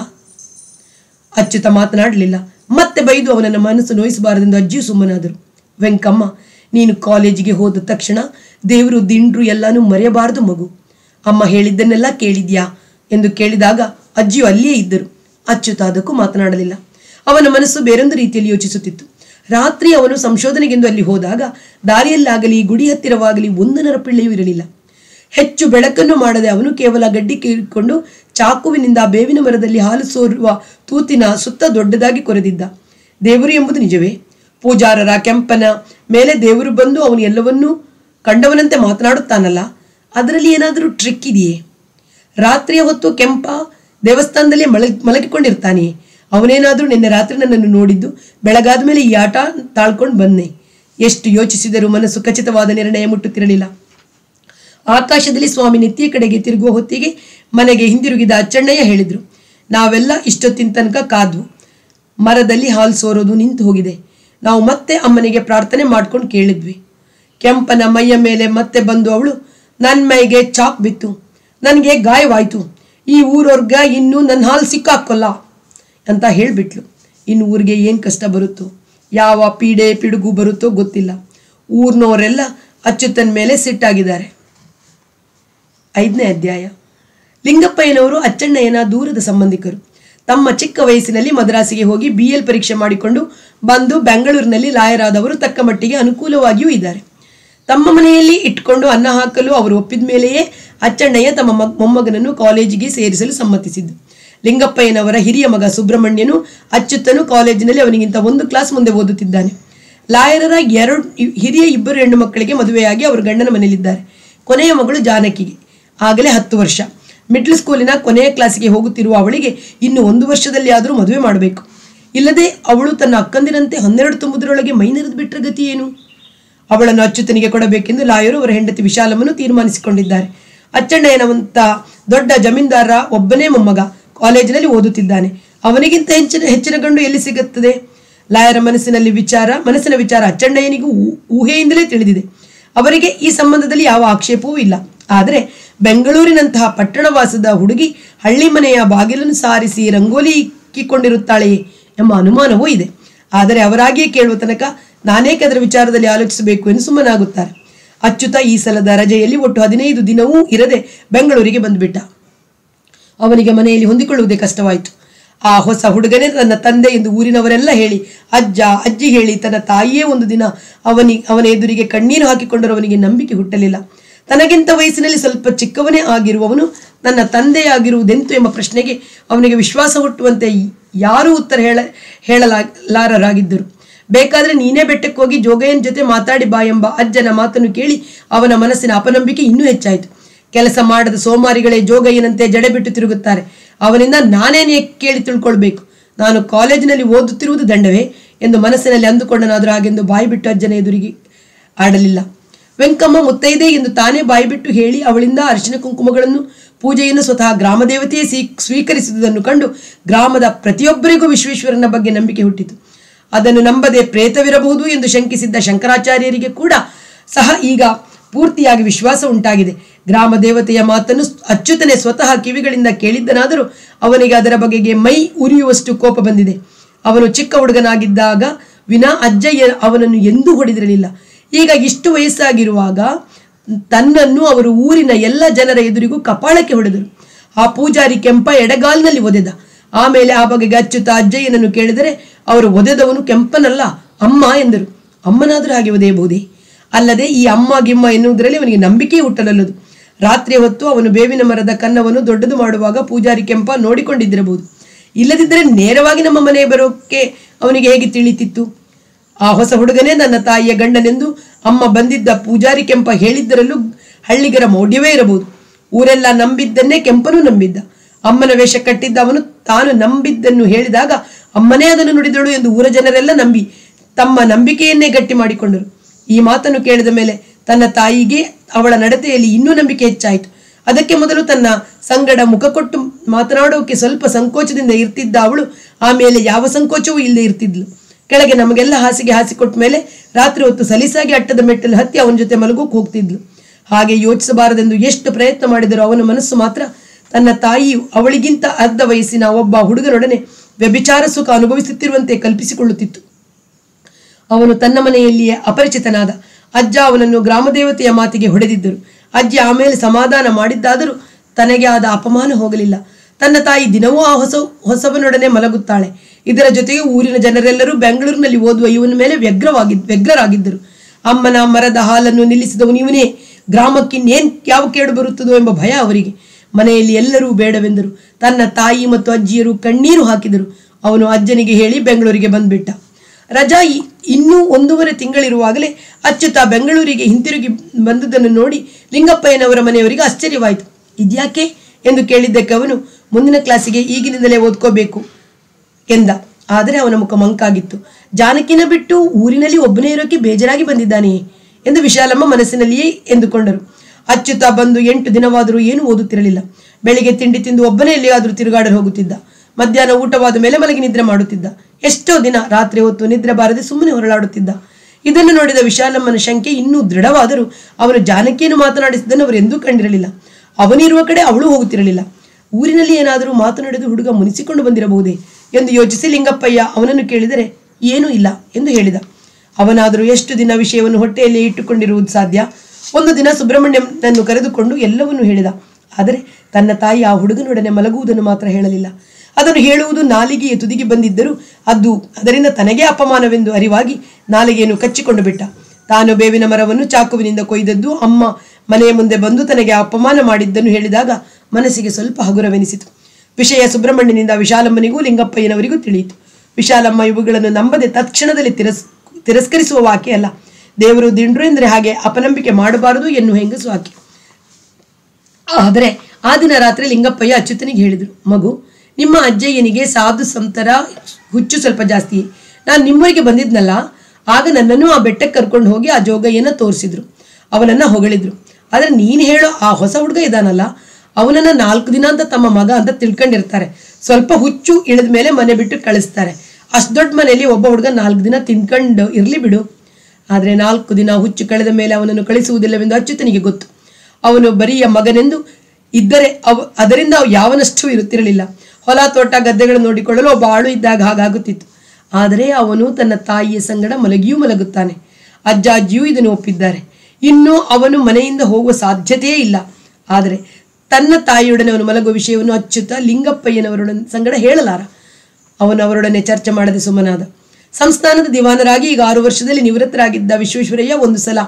ಅಚ್ಯುತ ಮಾತನಾಡಲಿಲ್ಲ ಮತ್ತೆ ಬೈದು ಅವನನ್ನು ಮನಸ್ಸು ನೋಯಿಸಬಾರದೆಂದು ಅಜ್ಜಿಯು ಸುಮ್ಮನಾದರು ವೆಂಕಮ್ಮ ನೀನು ಕಾಲೇಜಿಗೆ ಹೋದ ತಕ್ಷಣ ದೇವರು ದಿಂಡ್ರು ಎಲ್ಲಾನು ಮರೆಯಬಾರದು ಮಗು ಅಮ್ಮ ಹೇಳಿದ್ದನ್ನೆಲ್ಲ ಕೇಳಿದ್ಯಾ ಎಂದು ಕೇಳಿದಾಗ ಅಜ್ಜಿಯು ಅಲ್ಲಿಯೇ ಇದ್ದರು ಅಚ್ಯುತ ಅದಕ್ಕೂ ಮಾತನಾಡಲಿಲ್ಲ ಅವನ ಮನಸ್ಸು ಬೇರೊಂದು ರೀತಿಯಲ್ಲಿ ಯೋಚಿಸುತ್ತಿತ್ತು ರಾತ್ರಿ ಅವನು ಸಂಶೋಧನೆಗೆಂದು ಅಲ್ಲಿ ಹೋದಾಗ ದಾರಿಯಲ್ಲಾಗಲಿ ಗುಡಿ ಹತ್ತಿರವಾಗಲಿ ಒಂದು ನರಪಿಳ್ಳೆಯೂ ಇರಲಿಲ್ಲ ಹೆಚ್ಚು ಬೆಳಕನ್ನು ಮಾಡದೆ ಅವನು ಕೇವಲ ಗಡ್ಡಿ ಕೇಳಿಕೊಂಡು ಚಾಕುವಿನಿಂದ ಬೇವಿನ ಮರದಲ್ಲಿ ಹಾಲು ಸೋರುವ ತೂತಿನ ಸುತ್ತ ದೊಡ್ಡದಾಗಿ ಕೊರೆದಿದ್ದ ದೇವರು ಎಂಬುದು ನಿಜವೇ ಪೂಜಾರರ ಕೆಂಪನ ಮೇಲೆ ದೇವರು ಬಂದು ಅವನು ಎಲ್ಲವನ್ನೂ ಕಂಡವನಂತೆ ಮಾತನಾಡುತ್ತಾನಲ್ಲ ಅದರಲ್ಲಿ ಏನಾದರೂ ಟ್ರಿಕ್ ಇದೆಯೇ ರಾತ್ರಿಯ ಹೊತ್ತು ಕೆಂಪ ದೇವಸ್ಥಾನದಲ್ಲಿ ಮಲ ಮಲಗಿಕೊಂಡಿರ್ತಾನೆಯೇ ಅವನೇನಾದರೂ ನಿನ್ನೆ ರಾತ್ರಿ ನನ್ನನ್ನು ನೋಡಿದ್ದು ಬೆಳಗಾದ ಮೇಲೆ ಈ ಆಟ ತಾಳ್ಕೊಂಡು ಬಂದೆ ಎಷ್ಟು ಯೋಚಿಸಿದರೂ ಮನಸ್ಸು ಖಚಿತವಾದ ನಿರ್ಣಯ ಮುಟ್ಟುತ್ತಿರಲಿಲ್ಲ ಆಕಾಶದಲ್ಲಿ ಸ್ವಾಮಿ ನಿತ್ಯ ಕಡೆಗೆ ತಿರುಗುವ ಹೊತ್ತಿಗೆ ಮನೆಗೆ ಹಿಂದಿರುಗಿದ ಅಚ್ಚಣ್ಣಯ್ಯ ಹೇಳಿದರು ನಾವೆಲ್ಲ ಇಷ್ಟೊತ್ತಿನ ತನಕ ಕಾದ್ವು ಮರದಲ್ಲಿ ಹಾಲು ಸೋರೋದು ನಿಂತು ಹೋಗಿದೆ ನಾವು ಮತ್ತೆ ಅಮ್ಮನಿಗೆ ಪ್ರಾರ್ಥನೆ ಮಾಡ್ಕೊಂಡು ಕೇಳಿದ್ವಿ ಕೆಂಪನ ಮೈಯ ಮೇಲೆ ಮತ್ತೆ ಬಂದು ಅವಳು ನನ್ನ ಮೈಗೆ ಚಾಕ್ ಬಿತ್ತು ನನಗೆ ಗಾಯವಾಯಿತು ಈ ಊರವ್ರಗ ಇನ್ನೂ ನನ್ನ ಹಾಲು ಸಿಕ್ಕಾಕೊಲ್ಲ ಅಂತ ಹೇಳಿಬಿಟ್ಲು ಇನ್ನು ಊರಿಗೆ ಏನು ಕಷ್ಟ ಬರುತ್ತೋ ಯಾವ ಪೀಡೆ ಪಿಡುಗು ಬರುತ್ತೋ ಗೊತ್ತಿಲ್ಲ ಊರಿನವರೆಲ್ಲ ಅಚ್ಚುತನ ಮೇಲೆ ಸಿಟ್ಟಾಗಿದ್ದಾರೆ ಐದನೇ ಅಧ್ಯಾಯ ಲಿಂಗಪ್ಪಯ್ಯನವರು ಅಚ್ಚಣ್ಣಯ್ಯನ ದೂರದ ಸಂಬಂಧಿಕರು ತಮ್ಮ ಚಿಕ್ಕ ವಯಸ್ಸಿನಲ್ಲಿ ಮದ್ರಾಸಿಗೆ ಹೋಗಿ ಬಿ ಎಲ್ ಪರೀಕ್ಷೆ ಮಾಡಿಕೊಂಡು ಬಂದು ಬೆಂಗಳೂರಿನಲ್ಲಿ ಲಾಯರಾದವರು ತಕ್ಕ ಮಟ್ಟಿಗೆ ಅನುಕೂಲವಾಗಿಯೂ ಇದ್ದಾರೆ ತಮ್ಮ ಮನೆಯಲ್ಲಿ ಇಟ್ಕೊಂಡು ಅನ್ನ ಹಾಕಲು ಅವರು ಒಪ್ಪಿದ ಮೇಲೆಯೇ ಅಚ್ಚಣ್ಣಯ್ಯ ತಮ್ಮ ಮಗ್ ಮೊಮ್ಮಗನನ್ನು ಕಾಲೇಜಿಗೆ ಸೇರಿಸಲು ಸಮ್ಮತಿಸಿದ್ದು ಲಿಂಗಪ್ಪಯ್ಯನವರ ಹಿರಿಯ ಮಗ ಸುಬ್ರಹ್ಮಣ್ಯನು ಅಚ್ಯುತನು ಕಾಲೇಜಿನಲ್ಲಿ ಅವನಿಗಿಂತ ಒಂದು ಕ್ಲಾಸ್ ಮುಂದೆ ಓದುತ್ತಿದ್ದಾನೆ ಲಾಯರರ ಎರಡು ಹಿರಿಯ ಇಬ್ಬರು ಹೆಣ್ಣು ಮಕ್ಕಳಿಗೆ ಮದುವೆಯಾಗಿ ಅವರು ಗಂಡನ ಮನೆಯಲ್ಲಿದ್ದಾರೆ ಕೊನೆಯ ಮಗಳು ಜಾನಕಿಗೆ ಆಗಲೇ ಹತ್ತು ವರ್ಷ ಮಿಡ್ಲ್ ಸ್ಕೂಲಿನ ಕೊನೆಯ ಕ್ಲಾಸಿಗೆ ಹೋಗುತ್ತಿರುವ ಅವಳಿಗೆ ಇನ್ನು ಒಂದು ವರ್ಷದಲ್ಲಿ ಆದರೂ ಮದುವೆ ಮಾಡಬೇಕು ಇಲ್ಲದೆ ಅವಳು ತನ್ನ ಅಕ್ಕಂದಿರಂತೆ ಹನ್ನೆರಡು ತುಂಬುದರೊಳಗೆ ಮೈನೆರೆದು ಬಿಟ್ಟರೆ ಗತಿ ಏನು ಅವಳನ್ನು ಅಚ್ಯುತನಿಗೆ ಕೊಡಬೇಕೆಂದು ಲಾಯರು ಅವರ ಹೆಂಡತಿ ವಿಶಾಲವನ್ನು ತೀರ್ಮಾನಿಸಿಕೊಂಡಿದ್ದಾರೆ ಅಚ್ಚಣ್ಣಯ್ಯನವಂತ ದೊಡ್ಡ ಜಮೀನ್ದಾರ ಒಬ್ಬನೇ ಮೊಮ್ಮಗ ಕಾಲೇಜಿನಲ್ಲಿ ಓದುತ್ತಿದ್ದಾನೆ ಅವನಿಗಿಂತ ಹೆಚ್ಚಿನ ಹೆಚ್ಚಿನ ಗಂಡು ಎಲ್ಲಿ ಸಿಗುತ್ತದೆ ಲಾಯರ ಮನಸ್ಸಿನಲ್ಲಿ ವಿಚಾರ ಮನಸ್ಸಿನ ವಿಚಾರ ಅಚ್ಚಣ್ಣಯ್ಯನಿಗೂ ಊ- ಊಹೆಯಿಂದಲೇ ತಿಳಿದಿದೆ ಅವರಿಗೆ ಈ ಸಂಬಂಧದಲ್ಲಿ ಯಾವ ಆಕ್ಷೇಪವೂ ಇಲ್ಲ ಆದರೆ ಬೆಂಗಳೂರಿನಂತಹ ಪಟ್ಟಣವಾಸದ ಹುಡುಗಿ ಹಳ್ಳಿ ಮನೆಯ ಬಾಗಿಲನ್ನು ಸಾರಿಸಿ ರಂಗೋಲಿ ಇಕ್ಕಿಕೊಂಡಿರುತ್ತಾಳೆಯೇ ಎಂಬ ಅನುಮಾನವೂ ಇದೆ ಆದರೆ ಅವರಾಗಿಯೇ ಕೇಳುವ ತನಕ ನಾನೇಕೆ ಅದರ ವಿಚಾರದಲ್ಲಿ ಆಲೋಚಿಸಬೇಕು ಎಂದು ಸುಮ್ಮನಾಗುತ್ತಾರೆ ಅಚ್ಯುತ ಈ ಸಲದ ರಜೆಯಲ್ಲಿ ಒಟ್ಟು ಹದಿನೈದು ದಿನವೂ ಇರದೆ ಬೆಂಗಳೂರಿಗೆ ಬಂದುಬಿಟ್ಟ ಅವನಿಗೆ ಮನೆಯಲ್ಲಿ ಹೊಂದಿಕೊಳ್ಳುವುದೇ ಕಷ್ಟವಾಯಿತು ಆ ಹೊಸ ಹುಡುಗನೇ ತನ್ನ ತಂದೆ ಎಂದು ಊರಿನವರೆಲ್ಲ ಹೇಳಿ ಅಜ್ಜ ಅಜ್ಜಿ ಹೇಳಿ ತನ್ನ ತಾಯಿಯೇ ಒಂದು ದಿನ ಅವನಿ ಅವನ ಎದುರಿಗೆ ಕಣ್ಣೀರು ಹಾಕಿಕೊಂಡರೂ ಅವನಿಗೆ ನಂಬಿಕೆ ಹುಟ್ಟಲಿಲ್ಲ ತನಗಿಂತ ವಯಸ್ಸಿನಲ್ಲಿ ಸ್ವಲ್ಪ ಚಿಕ್ಕವನೇ ಆಗಿರುವವನು ನನ್ನ ತಂದೆಯಾಗಿರುವುದೆಂತು ಎಂಬ ಪ್ರಶ್ನೆಗೆ ಅವನಿಗೆ ವಿಶ್ವಾಸ ಹುಟ್ಟುವಂತೆ ಯಾರೂ ಉತ್ತರ ಹೇಳ ಹೇಳಲಾರರಾಗಿದ್ದರು ಬೇಕಾದ್ರೆ ನೀನೇ ಬೆಟ್ಟಕ್ಕೆ ಹೋಗಿ ಜೋಗಯ್ಯನ ಜೊತೆ ಮಾತಾಡಿ ಬಾ ಎಂಬ ಅಜ್ಜನ ಮಾತನ್ನು ಕೇಳಿ ಅವನ ಮನಸ್ಸಿನ ಅಪನಂಬಿಕೆ ಇನ್ನೂ ಹೆಚ್ಚಾಯಿತು ಕೆಲಸ ಮಾಡದ ಸೋಮಾರಿಗಳೇ ಜೋಗಯ್ಯನಂತೆ ಜಡೆ ಬಿಟ್ಟು ತಿರುಗುತ್ತಾರೆ ಅವನಿಂದ ನಾನೇನೇ ಕೇಳಿ ತಿಳ್ಕೊಳ್ಬೇಕು ನಾನು ಕಾಲೇಜಿನಲ್ಲಿ ಓದುತ್ತಿರುವುದು ದಂಡವೇ ಎಂದು ಮನಸ್ಸಿನಲ್ಲಿ ಅಂದುಕೊಂಡನಾದರೂ ಹಾಗೆಂದು ಬಾಯಿ ಬಿಟ್ಟು ಅಜ್ಜನ ಎದುರಿಗೆ ಆಡಲಿಲ್ಲ ವೆಂಕಮ್ಮ ಮುತ್ತೈದೆ ಎಂದು ತಾನೇ ಬಾಯಿಬಿಟ್ಟು ಹೇಳಿ ಅವಳಿಂದ ಅರಿಶಿನ ಕುಂಕುಮಗಳನ್ನು ಪೂಜೆಯನ್ನು ಸ್ವತಃ ಗ್ರಾಮ ದೇವತೆಯೇ ಸ್ವೀ ಸ್ವೀಕರಿಸಿದುದನ್ನು ಕಂಡು ಗ್ರಾಮದ ಪ್ರತಿಯೊಬ್ಬರಿಗೂ ವಿಶ್ವೇಶ್ವರನ ಬಗ್ಗೆ ನಂಬಿಕೆ ಹುಟ್ಟಿತು ಅದನ್ನು ನಂಬದೆ ಪ್ರೇತವಿರಬಹುದು ಎಂದು ಶಂಕಿಸಿದ್ದ ಶಂಕರಾಚಾರ್ಯರಿಗೆ ಕೂಡ ಸಹ ಈಗ ಪೂರ್ತಿಯಾಗಿ ವಿಶ್ವಾಸ ಉಂಟಾಗಿದೆ ಗ್ರಾಮ ದೇವತೆಯ ಮಾತನ್ನು ಅಚ್ಯುತನೆ ಸ್ವತಃ ಕಿವಿಗಳಿಂದ ಕೇಳಿದ್ದನಾದರೂ ಅವನಿಗೆ ಅದರ ಬಗೆಗೆ ಮೈ ಉರಿಯುವಷ್ಟು ಕೋಪ ಬಂದಿದೆ ಅವನು ಚಿಕ್ಕ ಹುಡುಗನಾಗಿದ್ದಾಗ ವಿನಾ ಅಜ್ಜಯ್ಯ ಅವನನ್ನು ಎಂದೂ ಹೊಡೆದಿರಲಿಲ್ಲ ಈಗ ಇಷ್ಟು ವಯಸ್ಸಾಗಿರುವಾಗ ತನ್ನನ್ನು ಅವರು ಊರಿನ ಎಲ್ಲ ಜನರ ಎದುರಿಗೂ ಕಪಾಳಕ್ಕೆ ಹೊಡೆದರು ಆ ಪೂಜಾರಿ ಕೆಂಪ ಎಡಗಾಲಿನಲ್ಲಿ ಒದೆದ ಆಮೇಲೆ ಆ ಬಗೆಗೆ ಅಚ್ಚುತ ಅಜ್ಜಯ್ಯನನ್ನು ಕೇಳಿದರೆ ಅವರು ಒದೆದವನು ಕೆಂಪನಲ್ಲ ಅಮ್ಮ ಎಂದರು ಅಮ್ಮನಾದರೂ ಹಾಗೆ ಒದೆಯಬಹುದೇ ಅಲ್ಲದೆ ಈ ಅಮ್ಮ ಗಿಮ್ಮ ಎನ್ನುವುದರಲ್ಲಿ ಅವನಿಗೆ ನಂಬಿಕೆ ಹುಟ್ಟಲಲ್ಲದು ರಾತ್ರಿ ಹೊತ್ತು ಅವನು ಬೇವಿನ ಮರದ ಕನ್ನವನ್ನು ದೊಡ್ಡದು ಮಾಡುವಾಗ ಪೂಜಾರಿ ಕೆಂಪ ನೋಡಿಕೊಂಡಿದ್ದಿರಬಹುದು ಇಲ್ಲದಿದ್ದರೆ ನೇರವಾಗಿ ನಮ್ಮ ಮನೆಗೆ ಬರೋಕ್ಕೆ ಅವನಿಗೆ ಹೇಗೆ ತಿಳಿತಿತ್ತು ಆ ಹೊಸ ಹುಡುಗನೇ ನನ್ನ ತಾಯಿಯ ಗಂಡನೆಂದು ಅಮ್ಮ ಬಂದಿದ್ದ ಪೂಜಾರಿ ಕೆಂಪ ಹೇಳಿದ್ದರಲ್ಲೂ ಹಳ್ಳಿಗರ ಮೌಢ್ಯವೇ ಇರಬಹುದು ಊರೆಲ್ಲ ನಂಬಿದ್ದನ್ನೇ ಕೆಂಪನೂ ನಂಬಿದ್ದ ಅಮ್ಮನ ವೇಷ ಕಟ್ಟಿದ್ದ ಅವನು ತಾನು ನಂಬಿದ್ದನ್ನು ಹೇಳಿದಾಗ ಅಮ್ಮನೇ ಅದನ್ನು ನುಡಿದಳು ಎಂದು ಊರ ಜನರೆಲ್ಲ ನಂಬಿ ತಮ್ಮ ನಂಬಿಕೆಯನ್ನೇ ಗಟ್ಟಿ ಮಾಡಿಕೊಂಡರು ಈ ಮಾತನ್ನು ಕೇಳಿದ ಮೇಲೆ ತನ್ನ ತಾಯಿಗೆ ಅವಳ ನಡತೆಯಲ್ಲಿ ಇನ್ನೂ ನಂಬಿಕೆ ಹೆಚ್ಚಾಯಿತು ಅದಕ್ಕೆ ಮೊದಲು ತನ್ನ ಸಂಗಡ ಮುಖ ಕೊಟ್ಟು ಮಾತನಾಡೋಕೆ ಸ್ವಲ್ಪ ಸಂಕೋಚದಿಂದ ಇರ್ತಿದ್ದ ಅವಳು ಆಮೇಲೆ ಯಾವ ಸಂಕೋಚವೂ ಇಲ್ಲದೆ ಇರ್ತಿದ್ಲು ಕೆಳಗೆ ನಮಗೆಲ್ಲ ಹಾಸಿಗೆ ಹಾಸಿಕೊಟ್ಟ ಮೇಲೆ ರಾತ್ರಿ ಹೊತ್ತು ಸಲೀಸಾಗಿ ಅಟ್ಟದ ಮೆಟ್ಟಲು ಹತ್ತಿ ಅವನ ಜೊತೆ ಮಲಗೋಕೆ ಹೋಗ್ತಿದ್ಲು ಹಾಗೆ ಯೋಚಿಸಬಾರದೆಂದು ಎಷ್ಟು ಪ್ರಯತ್ನ ಮಾಡಿದರೂ ಅವನ ಮನಸ್ಸು ಮಾತ್ರ ತನ್ನ ತಾಯಿಯು ಅವಳಿಗಿಂತ ಅರ್ಧ ವಯಸ್ಸಿನ ಒಬ್ಬ ಹುಡುಗನೊಡನೆ ವ್ಯಭಿಚಾರ ಸುಖ ಅನುಭವಿಸುತ್ತಿರುವಂತೆ ಕಲ್ಪಿಸಿಕೊಳ್ಳುತ್ತಿತ್ತು ಅವನು ತನ್ನ ಮನೆಯಲ್ಲಿಯೇ ಅಪರಿಚಿತನಾದ ಅಜ್ಜ ಅವನನ್ನು ಗ್ರಾಮದೇವತೆಯ ಮಾತಿಗೆ ಹೊಡೆದಿದ್ದರು ಅಜ್ಜಿ ಆಮೇಲೆ ಸಮಾಧಾನ ಮಾಡಿದ್ದಾದರೂ ತನಗೆ ಆದ ಅಪಮಾನ ಹೋಗಲಿಲ್ಲ ತನ್ನ ತಾಯಿ ದಿನವೂ ಆ ಹೊಸ ಹೊಸವನೊಡನೆ ಮಲಗುತ್ತಾಳೆ ಇದರ ಜೊತೆಗೆ ಊರಿನ ಜನರೆಲ್ಲರೂ ಬೆಂಗಳೂರಿನಲ್ಲಿ ಓದುವ ಇವನ ಮೇಲೆ ವ್ಯಗ್ರವಾಗಿದ್ ವ್ಯಗ್ರರಾಗಿದ್ದರು ಅಮ್ಮನ ಮರದ ಹಾಲನ್ನು ನಿಲ್ಲಿಸಿದವನು ಇವನೇ ಗ್ರಾಮಕ್ಕಿನ್ನೇನ್ ಯಾವ ಕೇಡು ಬರುತ್ತದೋ ಎಂಬ ಭಯ ಅವರಿಗೆ ಮನೆಯಲ್ಲಿ ಎಲ್ಲರೂ ಬೇಡವೆಂದರು ತನ್ನ ತಾಯಿ ಮತ್ತು ಅಜ್ಜಿಯರು ಕಣ್ಣೀರು ಹಾಕಿದರು ಅವನು ಅಜ್ಜನಿಗೆ ಹೇಳಿ ಬೆಂಗಳೂರಿಗೆ ಬಂದ್ಬಿಟ್ಟ ರಜಾ ಇ- ಇನ್ನೂ ಒಂದೂವರೆ ತಿಂಗಳಿರುವಾಗಲೇ ಅಚ್ಯುತ ಬೆಂಗಳೂರಿಗೆ ಹಿಂತಿರುಗಿ ಬಂದುದನ್ನು ನೋಡಿ ಲಿಂಗಪ್ಪಯ್ಯನವರ ಮನೆಯವರಿಗೆ ಆಶ್ಚರ್ಯವಾಯಿತು ಇದ್ಯಾಕೆ ಎಂದು ಕೇಳಿದ್ದಕ್ಕೆ ಅವನು ಮುಂದಿನ ಕ್ಲಾಸಿಗೆ ಈಗಿನಿಂದಲೇ ಓದ್ಕೋಬೇಕು ಎಂದ ಆದರೆ ಅವನ ಮುಖ ಮಂಕಾಗಿತ್ತು ಜಾನಕಿನ ಬಿಟ್ಟು ಊರಿನಲ್ಲಿ ಒಬ್ಬನೇ ಇರೋಕೆ ಬೇಜಾರಾಗಿ ಬಂದಿದ್ದಾನೆಯೇ ಎಂದು ವಿಶಾಲಮ್ಮ ಮನಸ್ಸಿನಲ್ಲಿಯೇ ಎಂದುಕೊಂಡರು ಅಚ್ಯುತ ಬಂದು ಎಂಟು ದಿನವಾದರೂ ಏನು ಓದುತ್ತಿರಲಿಲ್ಲ ಬೆಳಿಗ್ಗೆ ತಿಂಡಿ ತಿಂದು ಒಬ್ಬನೇ ಎಲ್ಲಿಯಾದರೂ ತಿರುಗಾಡಲು ಹೋಗುತ್ತಿದ್ದ ಮಧ್ಯಾಹ್ನ ಊಟವಾದ ಮೇಲೆ ಮಲಗಿ ನಿದ್ರೆ ಮಾಡುತ್ತಿದ್ದ ಎಷ್ಟೋ ದಿನ ರಾತ್ರಿ ಹೊತ್ತು ನಿದ್ರೆ ಬಾರದೆ ಸುಮ್ಮನೆ ಹೊರಳಾಡುತ್ತಿದ್ದ ಇದನ್ನು ನೋಡಿದ ವಿಶಾಲಮ್ಮನ ಶಂಕೆ ಇನ್ನೂ ದೃಢವಾದರೂ ಅವನು ಜಾನಕಿಯನ್ನು ಮಾತನಾಡಿಸಿದ್ದನ್ನು ಅವರು ಎಂದೂ ಕಂಡಿರಲಿಲ್ಲ ಅವನಿರುವ ಕಡೆ ಅವಳು ಹೋಗುತ್ತಿರಲಿಲ್ಲ ಊರಿನಲ್ಲಿ ಏನಾದರೂ ಮಾತನಾಡಿದು ಹುಡುಗ ಮುನಿಸಿಕೊಂಡು ಬಂದಿರಬಹುದೇ ಎಂದು ಯೋಚಿಸಿ ಲಿಂಗಪ್ಪಯ್ಯ ಅವನನ್ನು ಕೇಳಿದರೆ ಏನೂ ಇಲ್ಲ ಎಂದು ಹೇಳಿದ ಅವನಾದರೂ ಎಷ್ಟು ದಿನ ವಿಷಯವನ್ನು ಹೊಟ್ಟೆಯಲ್ಲಿ ಇಟ್ಟುಕೊಂಡಿರುವುದು ಸಾಧ್ಯ ಒಂದು ದಿನ ಸುಬ್ರಹ್ಮಣ್ಯನನ್ನು ಕರೆದುಕೊಂಡು ಎಲ್ಲವನ್ನೂ ಹೇಳಿದ ಆದರೆ ತನ್ನ ತಾಯಿ ಆ ಹುಡುಗನೊಡನೆ ಮಲಗುವುದನ್ನು ಮಾತ್ರ ಹೇಳಲಿಲ್ಲ ಅದನ್ನು ಹೇಳುವುದು ನಾಲಿಗೆಯ ತುದಿಗೆ ಬಂದಿದ್ದರೂ ಅದು ಅದರಿಂದ ತನಗೇ ಅಪಮಾನವೆಂದು ಅರಿವಾಗಿ ನಾಲಿಗೆಯನ್ನು ಕಚ್ಚಿಕೊಂಡು ಬಿಟ್ಟ ತಾನು ಬೇವಿನ ಮರವನ್ನು ಚಾಕುವಿನಿಂದ ಕೊಯ್ದದ್ದು ಅಮ್ಮ ಮನೆಯ ಮುಂದೆ ಬಂದು ತನಗೆ ಅಪಮಾನ ಮಾಡಿದ್ದನ್ನು ಹೇಳಿದಾಗ ಮನಸ್ಸಿಗೆ ಸ್ವಲ್ಪ ಹಗುರವೆನಿಸಿತು ವಿಷಯ ಸುಬ್ರಹ್ಮಣ್ಯನಿಂದ ವಿಶಾಲಮ್ಮನಿಗೂ ಲಿಂಗಪ್ಪಯ್ಯನವರಿಗೂ ತಿಳಿಯಿತು ವಿಶಾಲಮ್ಮ ಇವುಗಳನ್ನು ನಂಬದೆ ತತ್ಕ್ಷಣದಲ್ಲಿ ತಿರಸ್ ತಿರಸ್ಕರಿಸುವ ಆಕೆ ಅಲ್ಲ ದೇವರು ದಿಂಡ್ರು ಎಂದರೆ ಹಾಗೆ ಅಪನಂಬಿಕೆ ಮಾಡಬಾರದು ಎನ್ನುವ ಹೆಂಗಸು ಆಕೆ ಆದರೆ ಆ ದಿನ ರಾತ್ರಿ ಲಿಂಗಪ್ಪಯ್ಯ ಅಚ್ಯುತನಿಗೆ ಹೇಳಿದರು ಮಗು ನಿಮ್ಮ ಅಜ್ಜಯ್ಯನಿಗೆ ಸಾಧು ಸಂತರ ಹುಚ್ಚು ಸ್ವಲ್ಪ ಜಾಸ್ತಿ ನಾನು ನಿಮ್ಮವರಿಗೆ ಬಂದಿದ್ನಲ್ಲ ಆಗ ನನ್ನನ್ನು ಆ ಬೆಟ್ಟಕ್ಕೆ ಕರ್ಕೊಂಡು ಹೋಗಿ ಆ ಜೋಗಯ್ಯನ ತೋರಿಸಿದ್ರು ಅವನನ್ನು ಹೊಗಳಿದ್ರು ಆದರೆ ನೀನು ಹೇಳೋ ಆ ಹೊಸ ಹುಡುಗ ಇದಾನಲ್ಲ ಅವನನ್ನ ನಾಲ್ಕು ದಿನ ಅಂತ ತಮ್ಮ ಮಗ ಅಂತ ತಿಳ್ಕೊಂಡಿರ್ತಾರೆ ಸ್ವಲ್ಪ ಹುಚ್ಚು ಇಳಿದ ಮೇಲೆ ಮನೆ ಬಿಟ್ಟು ಕಳಿಸ್ತಾರೆ ಅಷ್ಟು ದೊಡ್ಡ ಮನೆಯಲ್ಲಿ ಒಬ್ಬ ಹುಡುಗ ನಾಲ್ಕು ದಿನ ತಿನ್ಕೊಂಡು ಇರಲಿ ಬಿಡು ಆದರೆ ನಾಲ್ಕು ದಿನ ಹುಚ್ಚು ಕಳೆದ ಮೇಲೆ ಅವನನ್ನು ಕಳಿಸುವುದಿಲ್ಲವೆಂದು ಅಚ್ಯುತನಿಗೆ ಗೊತ್ತು ಅವನು ಬರಿಯ ಮಗನೆಂದು ಇದ್ದರೆ ಅವ ಅದರಿಂದ ಅವು ಯಾವನಷ್ಟು ಇರುತ್ತಿರಲಿಲ್ಲ ಹೊಲ ತೋಟ ಗದ್ದೆಗಳನ್ನು ನೋಡಿಕೊಳ್ಳಲು ಒಬ್ಬ ಆಳು ಇದ್ದಾಗ ಹಾಗಾಗುತ್ತಿತ್ತು ಆದರೆ ಅವನು ತನ್ನ ತಾಯಿಯ ಸಂಗಡ ಮಲಗಿಯೂ ಮಲಗುತ್ತಾನೆ ಅಜ್ಜ ಅಜ್ಜಿಯೂ ಇದನ್ನು ಒಪ್ಪಿದ್ದಾರೆ ಇನ್ನು ಅವನು ಮನೆಯಿಂದ ಹೋಗುವ ಸಾಧ್ಯತೆಯೇ ಇಲ್ಲ ಆದರೆ ತನ್ನ ತಾಯಿಯೊಡನೆ ಅವನು ಮಲಗುವ ವಿಷಯವನ್ನು ಅಚ್ಚುತ ಲಿಂಗಪ್ಪಯ್ಯನವರೊಡನೆ ಸಂಗಡ ಹೇಳಲಾರ ಅವನು ಅವರೊಡನೆ ಚರ್ಚೆ ಮಾಡದೆ ಸುಮ್ಮನಾದ ಸಂಸ್ಥಾನದ ದಿವಾನರಾಗಿ ಈಗ ಆರು ವರ್ಷದಲ್ಲಿ ನಿವೃತ್ತರಾಗಿದ್ದ ವಿಶ್ವೇಶ್ವರಯ್ಯ ಒಂದು ಸಲ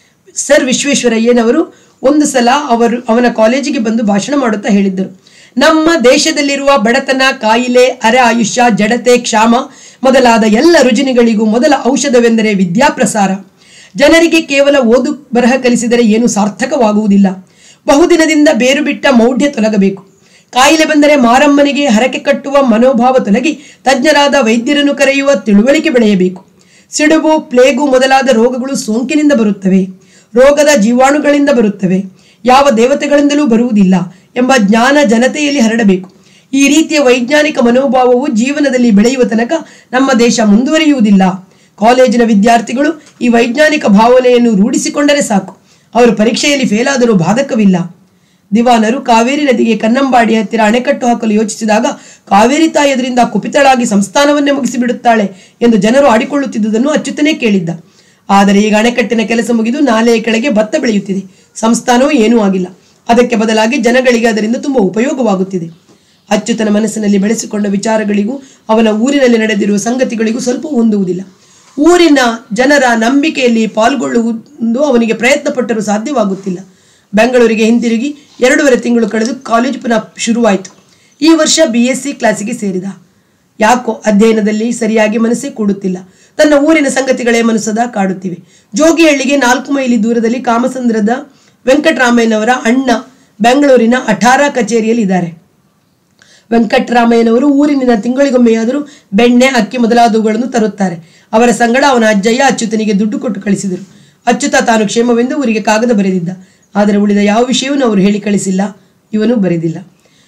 ಸರ್ ವಿಶ್ವೇಶ್ವರಯ್ಯನವರು ಒಂದು ಸಲ ಅವರು ಅವನ ಕಾಲೇಜಿಗೆ ಬಂದು ಭಾಷಣ ಮಾಡುತ್ತಾ ಹೇಳಿದ್ದರು ನಮ್ಮ ದೇಶದಲ್ಲಿರುವ ಬಡತನ ಕಾಯಿಲೆ ಅರೆ ಆಯುಷ್ಯ ಜಡತೆ ಕ್ಷಾಮ ಮೊದಲಾದ ಎಲ್ಲ ರುಜಿನಿಗಳಿಗೂ ಮೊದಲ ಔಷಧವೆಂದರೆ ವಿದ್ಯಾಪ್ರಸಾರ ಜನರಿಗೆ ಕೇವಲ ಓದು ಬರಹ ಕಲಿಸಿದರೆ ಏನು ಸಾರ್ಥಕವಾಗುವುದಿಲ್ಲ ಬಹುದಿನದಿಂದ ಬೇರು ಬಿಟ್ಟ ಮೌಢ್ಯ ತೊಲಗಬೇಕು ಕಾಯಿಲೆ ಬಂದರೆ ಮಾರಮ್ಮನಿಗೆ ಹರಕೆ ಕಟ್ಟುವ ಮನೋಭಾವ ತೊಲಗಿ ತಜ್ಞರಾದ ವೈದ್ಯರನ್ನು ಕರೆಯುವ ತಿಳುವಳಿಕೆ ಬೆಳೆಯಬೇಕು ಸಿಡುಬು ಪ್ಲೇಗು ಮೊದಲಾದ ರೋಗಗಳು ಸೋಂಕಿನಿಂದ ಬರುತ್ತವೆ ರೋಗದ ಜೀವಾಣುಗಳಿಂದ ಬರುತ್ತವೆ ಯಾವ ದೇವತೆಗಳಿಂದಲೂ ಬರುವುದಿಲ್ಲ ಎಂಬ ಜ್ಞಾನ ಜನತೆಯಲ್ಲಿ ಹರಡಬೇಕು ಈ ರೀತಿಯ ವೈಜ್ಞಾನಿಕ ಮನೋಭಾವವು ಜೀವನದಲ್ಲಿ ಬೆಳೆಯುವ ತನಕ ನಮ್ಮ ದೇಶ ಮುಂದುವರಿಯುವುದಿಲ್ಲ ಕಾಲೇಜಿನ ವಿದ್ಯಾರ್ಥಿಗಳು ಈ ವೈಜ್ಞಾನಿಕ ಭಾವನೆಯನ್ನು ರೂಢಿಸಿಕೊಂಡರೆ ಸಾಕು ಅವರು ಪರೀಕ್ಷೆಯಲ್ಲಿ ಫೇಲಾದರೂ ಬಾಧಕವಿಲ್ಲ ದಿವಾನರು ಕಾವೇರಿ ನದಿಗೆ ಕನ್ನಂಬಾಡಿ ಹತ್ತಿರ ಅಣೆಕಟ್ಟು ಹಾಕಲು ಯೋಚಿಸಿದಾಗ ಕಾವೇರಿ ತಾಯಿ ಅದರಿಂದ ಕುಪಿತಳಾಗಿ ಸಂಸ್ಥಾನವನ್ನೇ ಮುಗಿಸಿಬಿಡುತ್ತಾಳೆ ಎಂದು ಜನರು ಆಡಿಕೊಳ್ಳುತ್ತಿದ್ದುದನ್ನು ಅಚ್ಯುತನೇ ಕೇಳಿದ್ದ ಆದರೆ ಈಗ ಅಣೆಕಟ್ಟಿನ ಕೆಲಸ ಮುಗಿದು ನಾಲೆಯ ಕೆಳಗೆ ಭತ್ತ ಬೆಳೆಯುತ್ತಿದೆ ಸಂಸ್ಥಾನವೂ ಏನೂ ಆಗಿಲ್ಲ ಅದಕ್ಕೆ ಬದಲಾಗಿ ಜನಗಳಿಗೆ ಅದರಿಂದ ತುಂಬ ಉಪಯೋಗವಾಗುತ್ತಿದೆ ಅಚ್ಯುತನ ಮನಸ್ಸಿನಲ್ಲಿ ಬೆಳೆಸಿಕೊಂಡ ವಿಚಾರಗಳಿಗೂ ಅವನ ಊರಿನಲ್ಲಿ ನಡೆದಿರುವ ಸಂಗತಿಗಳಿಗೂ ಸ್ವಲ್ಪ ಹೊಂದುವುದಿಲ್ಲ ಊರಿನ ಜನರ ನಂಬಿಕೆಯಲ್ಲಿ ಪಾಲ್ಗೊಳ್ಳುವುದು ಅವನಿಗೆ ಪ್ರಯತ್ನ ಪಟ್ಟರೂ ಸಾಧ್ಯವಾಗುತ್ತಿಲ್ಲ ಬೆಂಗಳೂರಿಗೆ ಹಿಂತಿರುಗಿ ಎರಡೂವರೆ ತಿಂಗಳು ಕಳೆದು ಕಾಲೇಜು ಪುನಃ ಶುರುವಾಯಿತು ಈ ವರ್ಷ ಬಿ ಎಸ್ ಸಿ ಕ್ಲಾಸಿಗೆ ಸೇರಿದ ಯಾಕೋ ಅಧ್ಯಯನದಲ್ಲಿ ಸರಿಯಾಗಿ ಮನಸ್ಸೇ ಕೂಡುತ್ತಿಲ್ಲ ತನ್ನ ಊರಿನ ಸಂಗತಿಗಳೇ ಮನಸ್ಸದ ಕಾಡುತ್ತಿವೆ ಜೋಗಿಹಳ್ಳಿಗೆ ನಾಲ್ಕು ಮೈಲಿ ದೂರದಲ್ಲಿ ಕಾಮಸಂದ್ರದ ವೆಂಕಟರಾಮಯ್ಯನವರ ಅಣ್ಣ ಬೆಂಗಳೂರಿನ ಅಠಾರ ಕಚೇರಿಯಲ್ಲಿ ಇದ್ದಾರೆ ವೆಂಕಟರಾಮಯ್ಯನವರು ಊರಿನ ತಿಂಗಳಿಗೊಮ್ಮೆಯಾದರೂ ಬೆಣ್ಣೆ ಅಕ್ಕಿ ಮೊದಲಾದವುಗಳನ್ನು ತರುತ್ತಾರೆ ಅವರ ಸಂಗಡ ಅವನ ಅಜ್ಜಯ್ಯ ಅಚ್ಯುತನಿಗೆ ದುಡ್ಡು ಕೊಟ್ಟು ಕಳಿಸಿದರು ಅಚ್ಯುತ ತಾನು ಕ್ಷೇಮವೆಂದು ಊರಿಗೆ ಕಾಗದ ಬರೆದಿದ್ದ ಆದರೆ ಉಳಿದ ಯಾವ ವಿಷಯವನ್ನು ಅವರು ಹೇಳಿ ಕಳಿಸಿಲ್ಲ ಇವನು ಬರೆದಿಲ್ಲ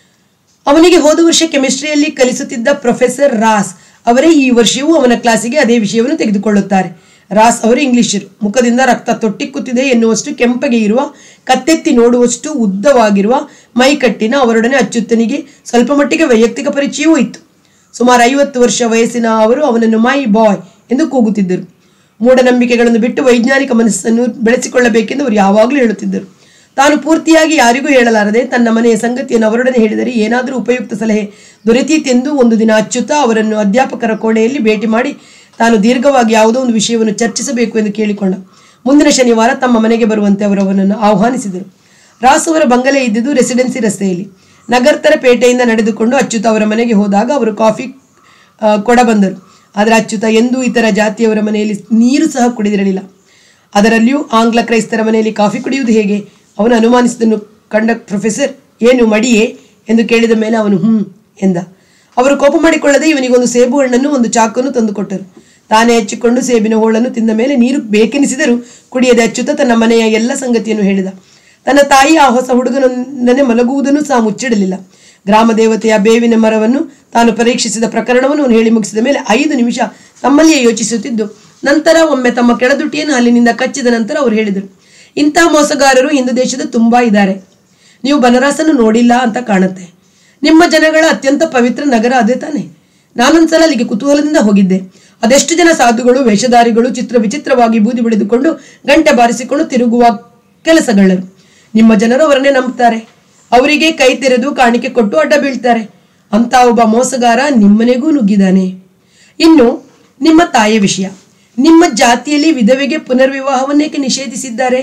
ಅವನಿಗೆ ಹೋದ ವರ್ಷ ಕೆಮಿಸ್ಟ್ರಿಯಲ್ಲಿ ಕಲಿಸುತ್ತಿದ್ದ ಪ್ರೊಫೆಸರ್ ರಾಸ್ ಅವರೇ ಈ ವರ್ಷವೂ ಅವನ ಕ್ಲಾಸಿಗೆ ಅದೇ ವಿಷಯವನ್ನು ತೆಗೆದುಕೊಳ್ಳುತ್ತಾರೆ ರಾಸ್ ಅವರು ಇಂಗ್ಲಿಷರು ಮುಖದಿಂದ ರಕ್ತ ತೊಟ್ಟಿಕ್ಕುತ್ತಿದೆ ಎನ್ನುವಷ್ಟು ಕೆಂಪಗೆ ಇರುವ ಕತ್ತೆತ್ತಿ ನೋಡುವಷ್ಟು ಉದ್ದವಾಗಿರುವ ಮೈಕಟ್ಟಿನ ಅವರೊಡನೆ ಅಚ್ಯುತನಿಗೆ ಸ್ವಲ್ಪ ಮಟ್ಟಿಗೆ ವೈಯಕ್ತಿಕ ಪರಿಚಯವೂ ಇತ್ತು ಸುಮಾರು ಐವತ್ತು ವರ್ಷ ವಯಸ್ಸಿನ ಅವರು ಅವನನ್ನು ಮೈ ಬಾಯ್ ಎಂದು ಕೂಗುತ್ತಿದ್ದರು ಮೂಢನಂಬಿಕೆಗಳನ್ನು ಬಿಟ್ಟು ವೈಜ್ಞಾನಿಕ ಮನಸ್ಸನ್ನು ಬೆಳೆಸಿಕೊಳ್ಳಬೇಕೆಂದು ಅವರು ಯಾವಾಗಲೂ ಹೇಳುತ್ತಿದ್ದರು ತಾನು ಪೂರ್ತಿಯಾಗಿ ಯಾರಿಗೂ ಹೇಳಲಾರದೆ ತನ್ನ ಮನೆಯ ಸಂಗತಿಯನ್ನು ಅವರೊಡನೆ ಹೇಳಿದರೆ ಏನಾದರೂ ಉಪಯುಕ್ತ ಸಲಹೆ ದೊರೆತೀತೆಂದು ಒಂದು ದಿನ ಅಚ್ಯುತ ಅವರನ್ನು ಅಧ್ಯಾಪಕರ ಕೋಣೆಯಲ್ಲಿ ಭೇಟಿ ಮಾಡಿ ತಾನು ದೀರ್ಘವಾಗಿ ಯಾವುದೋ ಒಂದು ವಿಷಯವನ್ನು ಚರ್ಚಿಸಬೇಕು ಎಂದು ಕೇಳಿಕೊಂಡ ಮುಂದಿನ ಶನಿವಾರ ತಮ್ಮ ಮನೆಗೆ ಬರುವಂತೆ ಅವರು ಅವನನ್ನು ಆಹ್ವಾನಿಸಿದರು ರಾಸ್ ಅವರ ಬಂಗಲೆ ಇದ್ದುದು ರೆಸಿಡೆನ್ಸಿ ರಸ್ತೆಯಲ್ಲಿ ನಗರ್ತರ ಪೇಟೆಯಿಂದ ನಡೆದುಕೊಂಡು ಅಚ್ಯುತ ಅವರ ಮನೆಗೆ ಹೋದಾಗ ಅವರು ಕಾಫಿ ಆ, ಕೊಡ ಬಂದರು ಆದರೆ ಅಚ್ಯುತ ಎಂದೂ ಇತರ ಜಾತಿಯವರ ಮನೆಯಲ್ಲಿ ನೀರು ಸಹ ಕುಡಿದಿರಲಿಲ್ಲ ಅದರಲ್ಲಿಯೂ ಆಂಗ್ಲ ಕ್ರೈಸ್ತರ ಮನೆಯಲ್ಲಿ ಕಾಫಿ ಕುಡಿಯುವುದು ಹೇಗೆ ಅವನು ಅನುಮಾನಿಸಿದನ್ನು ಕಂಡ ಪ್ರೊಫೆಸರ್ ಏನು ಮಡಿಯೇ ಎಂದು ಕೇಳಿದ ಮೇಲೆ ಅವನು ಹ್ಮ್ ಎಂದ ಅವರು ಕೋಪ ಮಾಡಿಕೊಳ್ಳದೆ ಇವನಿಗೊಂದು ಸೇಬು ಹಣ್ಣನ್ನು ಒಂದು ಚಾಕನ್ನು ತಂದುಕೊಟ್ಟರು ತಾನೇ ಹಚ್ಚಿಕೊಂಡು ಸೇಬಿನ ಹೋಳನ್ನು ತಿಂದ ಮೇಲೆ ನೀರು ಬೇಕೆನಿಸಿದರೂ ಕುಡಿಯದೆ ಅಚ್ಚುತ ತನ್ನ ಮನೆಯ ಎಲ್ಲ ಸಂಗತಿಯನ್ನು ಹೇಳಿದ ತನ್ನ ತಾಯಿ ಆ ಹೊಸ ಹುಡುಗನೊಂದನೆ ಮಲಗುವುದನ್ನು ಸಹ ಮುಚ್ಚಿಡಲಿಲ್ಲ ಗ್ರಾಮ ದೇವತೆಯ ಬೇವಿನ ಮರವನ್ನು ತಾನು ಪರೀಕ್ಷಿಸಿದ ಪ್ರಕರಣವನ್ನು ಅವನು ಹೇಳಿ ಮುಗಿಸಿದ ಮೇಲೆ ಐದು ನಿಮಿಷ ತಮ್ಮಲ್ಲಿಯೇ ಯೋಚಿಸುತ್ತಿದ್ದು ನಂತರ ಒಮ್ಮೆ ತಮ್ಮ ಕೆಳದುಟಿಯನ್ನು ಅಲ್ಲಿನಿಂದ ಕಚ್ಚಿದ ನಂತರ ಅವರು ಹೇಳಿದರು ಇಂತಹ ಮೋಸಗಾರರು ಹಿಂದೂ ದೇಶದ ತುಂಬಾ ಇದ್ದಾರೆ ನೀವು ಬನರಾಸನ್ನು ನೋಡಿಲ್ಲ ಅಂತ ಕಾಣುತ್ತೆ ನಿಮ್ಮ ಜನಗಳ ಅತ್ಯಂತ ಪವಿತ್ರ ನಗರ ಅದೇ ತಾನೆ ನಾನೊಂದ್ಸಲ ಅಲ್ಲಿಗೆ ಕುತೂಹಲದಿಂದ ಹೋಗಿದ್ದೆ ಅದೆಷ್ಟು ಜನ ಸಾಧುಗಳು ವೇಷಧಾರಿಗಳು ಚಿತ್ರ ವಿಚಿತ್ರವಾಗಿ ಬೂದಿ ಬೆಳೆದುಕೊಂಡು ಗಂಟೆ ಬಾರಿಸಿಕೊಂಡು ತಿರುಗುವ ಕೆಲಸಗಳರು ನಿಮ್ಮ ಜನರು ಅವರನ್ನೇ ನಂಬುತ್ತಾರೆ ಅವರಿಗೆ ಕೈ ತೆರೆದು ಕಾಣಿಕೆ ಕೊಟ್ಟು ಅಡ್ಡ ಬೀಳ್ತಾರೆ ಅಂತ ಒಬ್ಬ ಮೋಸಗಾರ ನಿಮ್ಮನೆಗೂ ನುಗ್ಗಿದ್ದಾನೆ ಇನ್ನು ನಿಮ್ಮ ತಾಯಿಯ ವಿಷಯ ನಿಮ್ಮ ಜಾತಿಯಲ್ಲಿ ವಿಧವೆಗೆ ಪುನರ್ವಿವಾಹವನ್ನೇಕೆ ನಿಷೇಧಿಸಿದ್ದಾರೆ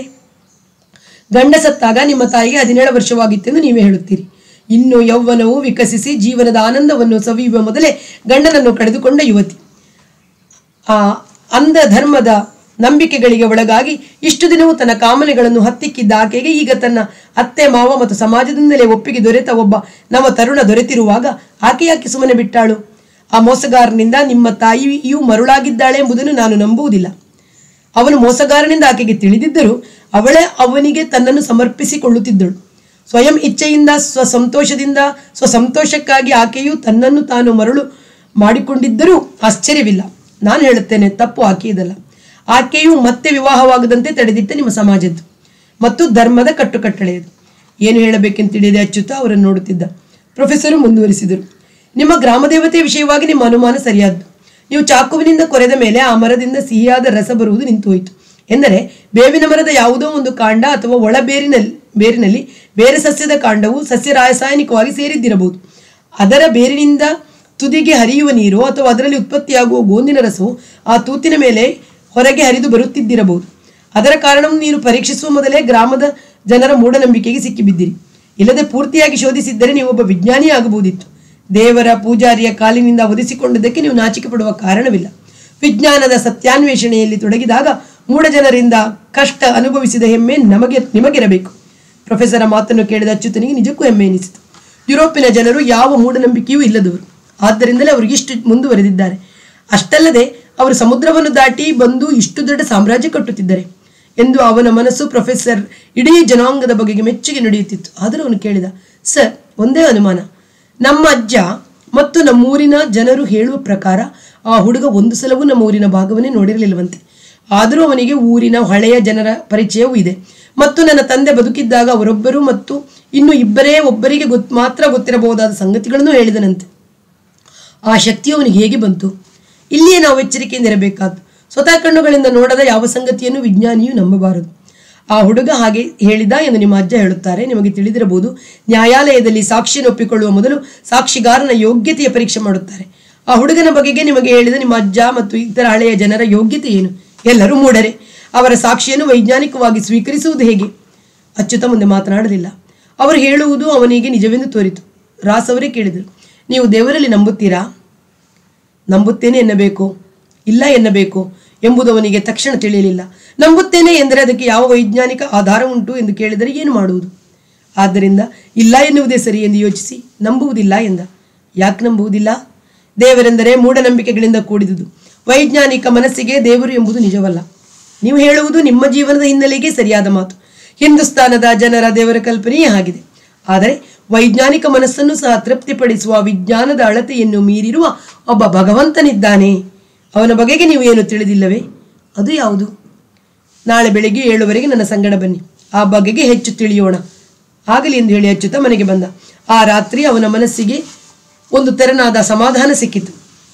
ಗಂಡ ಸತ್ತಾಗ ನಿಮ್ಮ ತಾಯಿಗೆ ಹದಿನೇಳು ವರ್ಷವಾಗಿತ್ತೆಂದು ನೀವೇ ಹೇಳುತ್ತೀರಿ ಇನ್ನು ಯೌವನವು ವಿಕಸಿಸಿ ಜೀವನದ ಆನಂದವನ್ನು ಸವಿಯುವ ಮೊದಲೇ ಗಂಡನನ್ನು ಕಳೆದುಕೊಂಡ ಯುವತಿ ಆ ಅಂಧ ಧರ್ಮದ ನಂಬಿಕೆಗಳಿಗೆ ಒಳಗಾಗಿ ಇಷ್ಟು ದಿನವೂ ತನ್ನ ಕಾಮನೆಗಳನ್ನು ಹತ್ತಿಕ್ಕಿದ್ದ ಆಕೆಗೆ ಈಗ ತನ್ನ ಅತ್ತೆ ಮಾವ ಮತ್ತು ಸಮಾಜದಿಂದಲೇ ಒಪ್ಪಿಗೆ ದೊರೆತ ಒಬ್ಬ ನವ ತರುಣ ದೊರೆತಿರುವಾಗ ಆಕೆ ಯಾಕೆ ಸುಮ್ಮನೆ ಬಿಟ್ಟಾಳು ಆ ಮೋಸಗಾರನಿಂದ ನಿಮ್ಮ ತಾಯಿಯೂ ಮರುಳಾಗಿದ್ದಾಳೆ ಎಂಬುದನ್ನು ನಾನು ನಂಬುವುದಿಲ್ಲ ಅವನು ಮೋಸಗಾರನಿಂದ ಆಕೆಗೆ ತಿಳಿದಿದ್ದರೂ ಅವಳೇ ಅವನಿಗೆ ತನ್ನನ್ನು ಸಮರ್ಪಿಸಿಕೊಳ್ಳುತ್ತಿದ್ದಳು ಸ್ವಯಂ ಇಚ್ಛೆಯಿಂದ ಸ್ವಸಂತೋಷದಿಂದ ಸ್ವಸಂತೋಷಕ್ಕಾಗಿ ಆಕೆಯು ತನ್ನನ್ನು ತಾನು ಮರಳು ಮಾಡಿಕೊಂಡಿದ್ದರೂ ಆಶ್ಚರ್ಯವಿಲ್ಲ ನಾನು ಹೇಳುತ್ತೇನೆ ತಪ್ಪು ಆಕೆಯದಲ್ಲ ಆಕೆಯು ಮತ್ತೆ ವಿವಾಹವಾಗದಂತೆ ತಡೆದಿಟ್ಟ ನಿಮ್ಮ ಸಮಾಜದ್ದು ಮತ್ತು ಧರ್ಮದ ಕಟ್ಟುಕಟ್ಟಳೆಯದು ಏನು ಹೇಳಬೇಕೆಂದು ತಿಳಿಯದೆ ಅಚ್ಚುತ ಅವರನ್ನು ನೋಡುತ್ತಿದ್ದ ಪ್ರೊಫೆಸರು ಮುಂದುವರಿಸಿದರು ನಿಮ್ಮ ಗ್ರಾಮದೇವತೆಯ ವಿಷಯವಾಗಿ ನಿಮ್ಮ ಅನುಮಾನ ಸರಿಯಾದ್ದು ನೀವು ಚಾಕುವಿನಿಂದ ಕೊರೆದ ಮೇಲೆ ಆ ಮರದಿಂದ ಸಿಹಿಯಾದ ರಸ ಬರುವುದು ನಿಂತು ಹೋಯಿತು ಎಂದರೆ ಬೇವಿನ ಮರದ ಯಾವುದೋ ಒಂದು ಕಾಂಡ ಅಥವಾ ಒಳ ಬೇರಿನಲ್ಲಿ ಬೇರಿನಲ್ಲಿ ಬೇರೆ ಸಸ್ಯದ ಕಾಂಡವು ಸಸ್ಯ ರಾಸಾಯನಿಕವಾಗಿ ಸೇರಿದ್ದಿರಬಹುದು ಅದರ ಬೇರಿನಿಂದ ತುದಿಗೆ ಹರಿಯುವ ನೀರು ಅಥವಾ ಅದರಲ್ಲಿ ಉತ್ಪತ್ತಿಯಾಗುವ ಗೋಂದಿನ ರಸವು ಆ ತೂತಿನ ಮೇಲೆ ಹೊರಗೆ ಹರಿದು ಬರುತ್ತಿದ್ದಿರಬಹುದು ಅದರ ಕಾರಣವನ್ನು ನೀನು ಪರೀಕ್ಷಿಸುವ ಮೊದಲೇ ಗ್ರಾಮದ ಜನರ ಮೂಢನಂಬಿಕೆಗೆ ಸಿಕ್ಕಿಬಿದ್ದಿರಿ ಇಲ್ಲದೆ ಪೂರ್ತಿಯಾಗಿ ಶೋಧಿಸಿದ್ದರೆ ನೀವು ಒಬ್ಬ ವಿಜ್ಞಾನಿ ಆಗಬಹುದಿತ್ತು ದೇವರ ಪೂಜಾರಿಯ ಕಾಲಿನಿಂದ ಒದಿಸಿಕೊಂಡದಕ್ಕೆ ನೀವು ನಾಚಿಕೆ ಪಡುವ ಕಾರಣವಿಲ್ಲ ವಿಜ್ಞಾನದ ಸತ್ಯಾನ್ವೇಷಣೆಯಲ್ಲಿ ತೊಡಗಿದಾಗ ಮೂಢ ಜನರಿಂದ ಕಷ್ಟ ಅನುಭವಿಸಿದ ಹೆಮ್ಮೆ ನಮಗೆ ನಿಮಗಿರಬೇಕು ಪ್ರೊಫೆಸರ ಮಾತನ್ನು ಕೇಳಿದ ಅಚ್ಯುತನಿಗೆ ನಿಜಕ್ಕೂ ಹೆಮ್ಮೆ ಎನಿಸಿತು ಯುರೋಪಿನ ಜನರು ಯಾವ ಮೂಢನಂಬಿಕೆಯೂ ಇಲ್ಲದವರು ಆದ್ದರಿಂದಲೇ ಅವರು ಇಷ್ಟು ಮುಂದುವರೆದಿದ್ದಾರೆ ಅಷ್ಟಲ್ಲದೆ ಅವರು ಸಮುದ್ರವನ್ನು ದಾಟಿ ಬಂದು ಇಷ್ಟು ದೊಡ್ಡ ಸಾಮ್ರಾಜ್ಯ ಕಟ್ಟುತ್ತಿದ್ದಾರೆ ಎಂದು ಅವನ ಮನಸ್ಸು ಪ್ರೊಫೆಸರ್ ಇಡೀ ಜನಾಂಗದ ಬಗೆಗೆ ಮೆಚ್ಚುಗೆ ನಡೆಯುತ್ತಿತ್ತು ಆದರೂ ಅವನು ಕೇಳಿದ ಸರ್ ಒಂದೇ ಅನುಮಾನ ನಮ್ಮ ಅಜ್ಜ ಮತ್ತು ನಮ್ಮೂರಿನ ಜನರು ಹೇಳುವ ಪ್ರಕಾರ ಆ ಹುಡುಗ ಒಂದು ಸಲವೂ ನಮ್ಮ ಊರಿನ ಭಾಗವನ್ನೇ ನೋಡಿರಲಿಲ್ಲವಂತೆ ಆದರೂ ಅವನಿಗೆ ಊರಿನ ಹಳೆಯ ಜನರ ಪರಿಚಯವೂ ಇದೆ ಮತ್ತು ನನ್ನ ತಂದೆ ಬದುಕಿದ್ದಾಗ ಅವರೊಬ್ಬರು ಮತ್ತು ಇನ್ನು ಇಬ್ಬರೇ ಒಬ್ಬರಿಗೆ ಗೊತ್ ಮಾತ್ರ ಗೊತ್ತಿರಬಹುದಾದ ಸಂಗತಿಗಳನ್ನು ಹೇಳಿದನಂತೆ ಆ ಶಕ್ತಿಯು ಅವನಿಗೆ ಹೇಗೆ ಬಂತು ಇಲ್ಲಿಯೇ ನಾವು ಎಚ್ಚರಿಕೆಯಿಂದ ಇರಬೇಕಾದ್ದು ಸ್ವತಃ ಕಣ್ಣುಗಳಿಂದ ನೋಡದ ಯಾವ ಸಂಗತಿಯನ್ನು ವಿಜ್ಞಾನಿಯು ನಂಬಬಾರದು ಆ ಹುಡುಗ ಹಾಗೆ ಹೇಳಿದ ಎಂದು ನಿಮ್ಮ ಅಜ್ಜ ಹೇಳುತ್ತಾರೆ ನಿಮಗೆ ತಿಳಿದಿರಬಹುದು ನ್ಯಾಯಾಲಯದಲ್ಲಿ ಸಾಕ್ಷಿಯನ್ನು ಒಪ್ಪಿಕೊಳ್ಳುವ ಮೊದಲು ಸಾಕ್ಷಿಗಾರನ ಯೋಗ್ಯತೆಯ ಪರೀಕ್ಷೆ ಮಾಡುತ್ತಾರೆ ಆ ಹುಡುಗನ ಬಗೆಗೆ ನಿಮಗೆ ಹೇಳಿದ ನಿಮ್ಮ ಅಜ್ಜ ಮತ್ತು ಇತರ ಹಳೆಯ ಜನರ ಯೋಗ್ಯತೆ ಏನು ಎಲ್ಲರೂ ಮೂಢರೆ ಅವರ ಸಾಕ್ಷಿಯನ್ನು ವೈಜ್ಞಾನಿಕವಾಗಿ ಸ್ವೀಕರಿಸುವುದು ಹೇಗೆ ಅಚ್ಯುತ ಮುಂದೆ ಮಾತನಾಡಲಿಲ್ಲ ಅವರು ಹೇಳುವುದು ಅವನಿಗೆ ನಿಜವೆಂದು ತೋರಿತು ರಾಸ್ ಅವರೇ ಕೇಳಿದರು ನೀವು ದೇವರಲ್ಲಿ ನಂಬುತ್ತೀರಾ ನಂಬುತ್ತೇನೆ ಎನ್ನಬೇಕು ಇಲ್ಲ ಎನ್ನಬೇಕು ಎಂಬುದು ಅವನಿಗೆ ತಕ್ಷಣ ತಿಳಿಯಲಿಲ್ಲ ನಂಬುತ್ತೇನೆ ಎಂದರೆ ಅದಕ್ಕೆ ಯಾವ ವೈಜ್ಞಾನಿಕ ಆಧಾರ ಉಂಟು ಎಂದು ಕೇಳಿದರೆ ಏನು ಮಾಡುವುದು ಆದ್ದರಿಂದ ಇಲ್ಲ ಎನ್ನುವುದೇ ಸರಿ ಎಂದು ಯೋಚಿಸಿ ನಂಬುವುದಿಲ್ಲ ಎಂದ ಯಾಕೆ ನಂಬುವುದಿಲ್ಲ ದೇವರೆಂದರೆ ಮೂಢನಂಬಿಕೆಗಳಿಂದ ಕೂಡಿದುದು ವೈಜ್ಞಾನಿಕ ಮನಸ್ಸಿಗೆ ದೇವರು ಎಂಬುದು ನಿಜವಲ್ಲ ನೀವು ಹೇಳುವುದು ನಿಮ್ಮ ಜೀವನದ ಹಿನ್ನೆಲೆಗೆ ಸರಿಯಾದ ಮಾತು ಹಿಂದೂಸ್ತಾನದ ಜನರ ದೇವರ ಕಲ್ಪನೆಯೇ ಆಗಿದೆ ಆದರೆ ವೈಜ್ಞಾನಿಕ ಮನಸ್ಸನ್ನು ಸಹ ತೃಪ್ತಿಪಡಿಸುವ ವಿಜ್ಞಾನದ ಅಳತೆಯನ್ನು ಮೀರಿರುವ ಒಬ್ಬ ಭಗವಂತನಿದ್ದಾನೆ ಅವನ ಬಗೆಗೆ ನೀವು ಏನು ತಿಳಿದಿಲ್ಲವೇ ಅದು ಯಾವುದು ನಾಳೆ ಬೆಳಿಗ್ಗೆ ಏಳುವರೆಗೆ ನನ್ನ ಸಂಗಡ ಬನ್ನಿ ಆ ಬಗೆಗೆ ಹೆಚ್ಚು ತಿಳಿಯೋಣ ಆಗಲಿ ಎಂದು ಹೇಳಿ ಅಚ್ಚುತ ಮನೆಗೆ ಬಂದ ಆ ರಾತ್ರಿ ಅವನ ಮನಸ್ಸಿಗೆ ಒಂದು ತೆರನಾದ ಸಮಾಧಾನ ಸಿಕ್ಕಿತು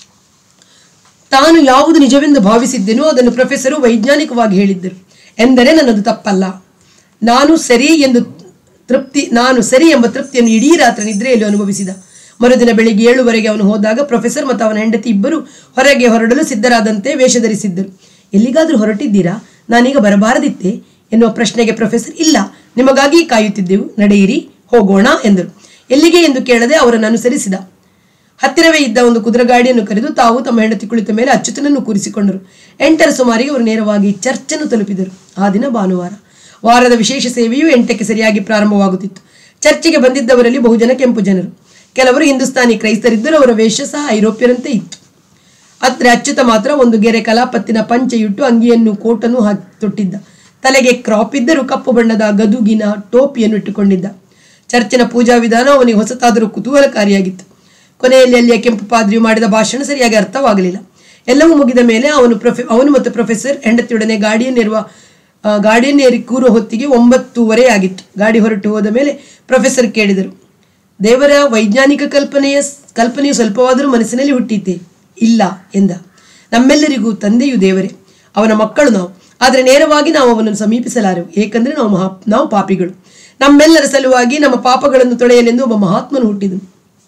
ತಾನು ಯಾವುದು ನಿಜವೆಂದು ಭಾವಿಸಿದ್ದೆನೋ ಅದನ್ನು ಪ್ರೊಫೆಸರು ವೈಜ್ಞಾನಿಕವಾಗಿ ಹೇಳಿದ್ದರು ಎಂದರೆ ನನ್ನದು ತಪ್ಪಲ್ಲ ನಾನು ಸರಿ ಎಂದು ತೃಪ್ತಿ ನಾನು ಸರಿ ಎಂಬ ತೃಪ್ತಿಯನ್ನು ಇಡೀ ರಾತ್ರಿ ನಿದ್ರೆಯಲ್ಲಿ ಅನುಭವಿಸಿದ ಮರುದಿನ ಬೆಳಿಗ್ಗೆ ಏಳುವರೆಗೆ ಅವನು ಹೋದಾಗ ಪ್ರೊಫೆಸರ್ ಮತ್ತು ಅವನ ಹೆಂಡತಿ ಇಬ್ಬರು ಹೊರಗೆ ಹೊರಡಲು ಸಿದ್ಧರಾದಂತೆ ವೇಷ ಧರಿಸಿದ್ದರು ಎಲ್ಲಿಗಾದರೂ ಹೊರಟಿದ್ದೀರಾ ನಾನೀಗ ಬರಬಾರದಿತ್ತೆ ಎನ್ನುವ ಪ್ರಶ್ನೆಗೆ ಪ್ರೊಫೆಸರ್ ಇಲ್ಲ ನಿಮಗಾಗಿ ಕಾಯುತ್ತಿದ್ದೆವು ನಡೆಯಿರಿ ಹೋಗೋಣ ಎಂದರು ಎಲ್ಲಿಗೆ ಎಂದು ಕೇಳದೆ ಅವರನ್ನು ಅನುಸರಿಸಿದ ಹತ್ತಿರವೇ ಇದ್ದ ಒಂದು ಕುದುರೆ ಗಾಡಿಯನ್ನು ಕರೆದು ತಾವು ತಮ್ಮ ಹೆಂಡತಿ ಕುಳಿತ ಮೇಲೆ ಅಚ್ಯುತನನ್ನು ಕೂರಿಸಿಕೊಂಡರು ಎಂಟರ ಸುಮಾರಿಗೆ ಅವರು ನೇರವಾಗಿ ಚರ್ಚನ್ನು ತಲುಪಿದರು ಆ ದಿನ ಭಾನುವಾರ ವಾರದ ವಿಶೇಷ ಸೇವೆಯು ಎಂಟಕ್ಕೆ ಸರಿಯಾಗಿ ಪ್ರಾರಂಭವಾಗುತ್ತಿತ್ತು ಚರ್ಚಿಗೆ ಬಂದಿದ್ದವರಲ್ಲಿ ಬಹುಜನ ಕೆಂಪು ಜನರು ಕೆಲವರು ಹಿಂದೂಸ್ತಾನಿ ಕ್ರೈಸ್ತರಿದ್ದರು ಅವರ ವೇಷ ಸಹ ಐರೋಪ್ಯರಂತೆ ಇತ್ತು ಆದರೆ ಅಚ್ಯುತ ಮಾತ್ರ ಒಂದು ಗೆರೆ ಕಲಾಪತ್ತಿನ ಪಂಚೆಯುಟ್ಟು ಅಂಗಿಯನ್ನು ಕೋಟನ್ನು ಹಾಕಿ ತೊಟ್ಟಿದ್ದ ತಲೆಗೆ ಕ್ರಾಪ್ ಇದ್ದರೂ ಕಪ್ಪು ಬಣ್ಣದ ಗದುಗಿನ ಟೋಪಿಯನ್ನು ಇಟ್ಟುಕೊಂಡಿದ್ದ ಚರ್ಚಿನ ಪೂಜಾ ವಿಧಾನ ಅವನಿಗೆ ಹೊಸತಾದರೂ ಕುತೂಹಲಕಾರಿಯಾಗಿತ್ತು ಕೊನೆಯಲ್ಲಿ ಅಲ್ಲಿಯ ಕೆಂಪು ಪಾದ್ರಿಯು ಮಾಡಿದ ಭಾಷಣ ಸರಿಯಾಗಿ ಅರ್ಥವಾಗಲಿಲ್ಲ ಎಲ್ಲವೂ ಮುಗಿದ ಮೇಲೆ ಅವನು ಪ್ರೊಫೆ ಅವನು ಮತ್ತು ಪ್ರೊಫೆಸರ್ ಹೆಂಡತಿಯೊಡನೆ ಗಾಡಿಯನ್ನೇರುವ ಆ, ಗಾಡಿಯನ್ನೇರಿ ಕೂರುವ ಹೊತ್ತಿಗೆ ಒಂಬತ್ತೂವರೆ ಆಗಿತ್ತು ಗಾಡಿ ಹೊರಟು ಹೋದ ಮೇಲೆ ಪ್ರೊಫೆಸರ್ ಕೇಳಿದರು ದೇವರ ವೈಜ್ಞಾನಿಕ ಕಲ್ಪನೆಯ ಕಲ್ಪನೆಯು ಸ್ವಲ್ಪವಾದರೂ ಮನಸ್ಸಿನಲ್ಲಿ ಹುಟ್ಟಿತೆ ಇಲ್ಲ ಎಂದ ನಮ್ಮೆಲ್ಲರಿಗೂ ತಂದೆಯು ದೇವರೇ ಅವನ ಮಕ್ಕಳು ನಾವು ಆದರೆ ನೇರವಾಗಿ ನಾವು ಅವನನ್ನು ಸಮೀಪಿಸಲಾರೆವು ಏಕೆಂದರೆ ನಾವು ಮಹಾ ನಾವು ಪಾಪಿಗಳು ನಮ್ಮೆಲ್ಲರ ಸಲುವಾಗಿ ನಮ್ಮ ಪಾಪಗಳನ್ನು ತೊಳೆಯಲೆಂದು ಒಬ್ಬ ಮಹಾತ್ಮನು ಹುಟ್ಟಿದನು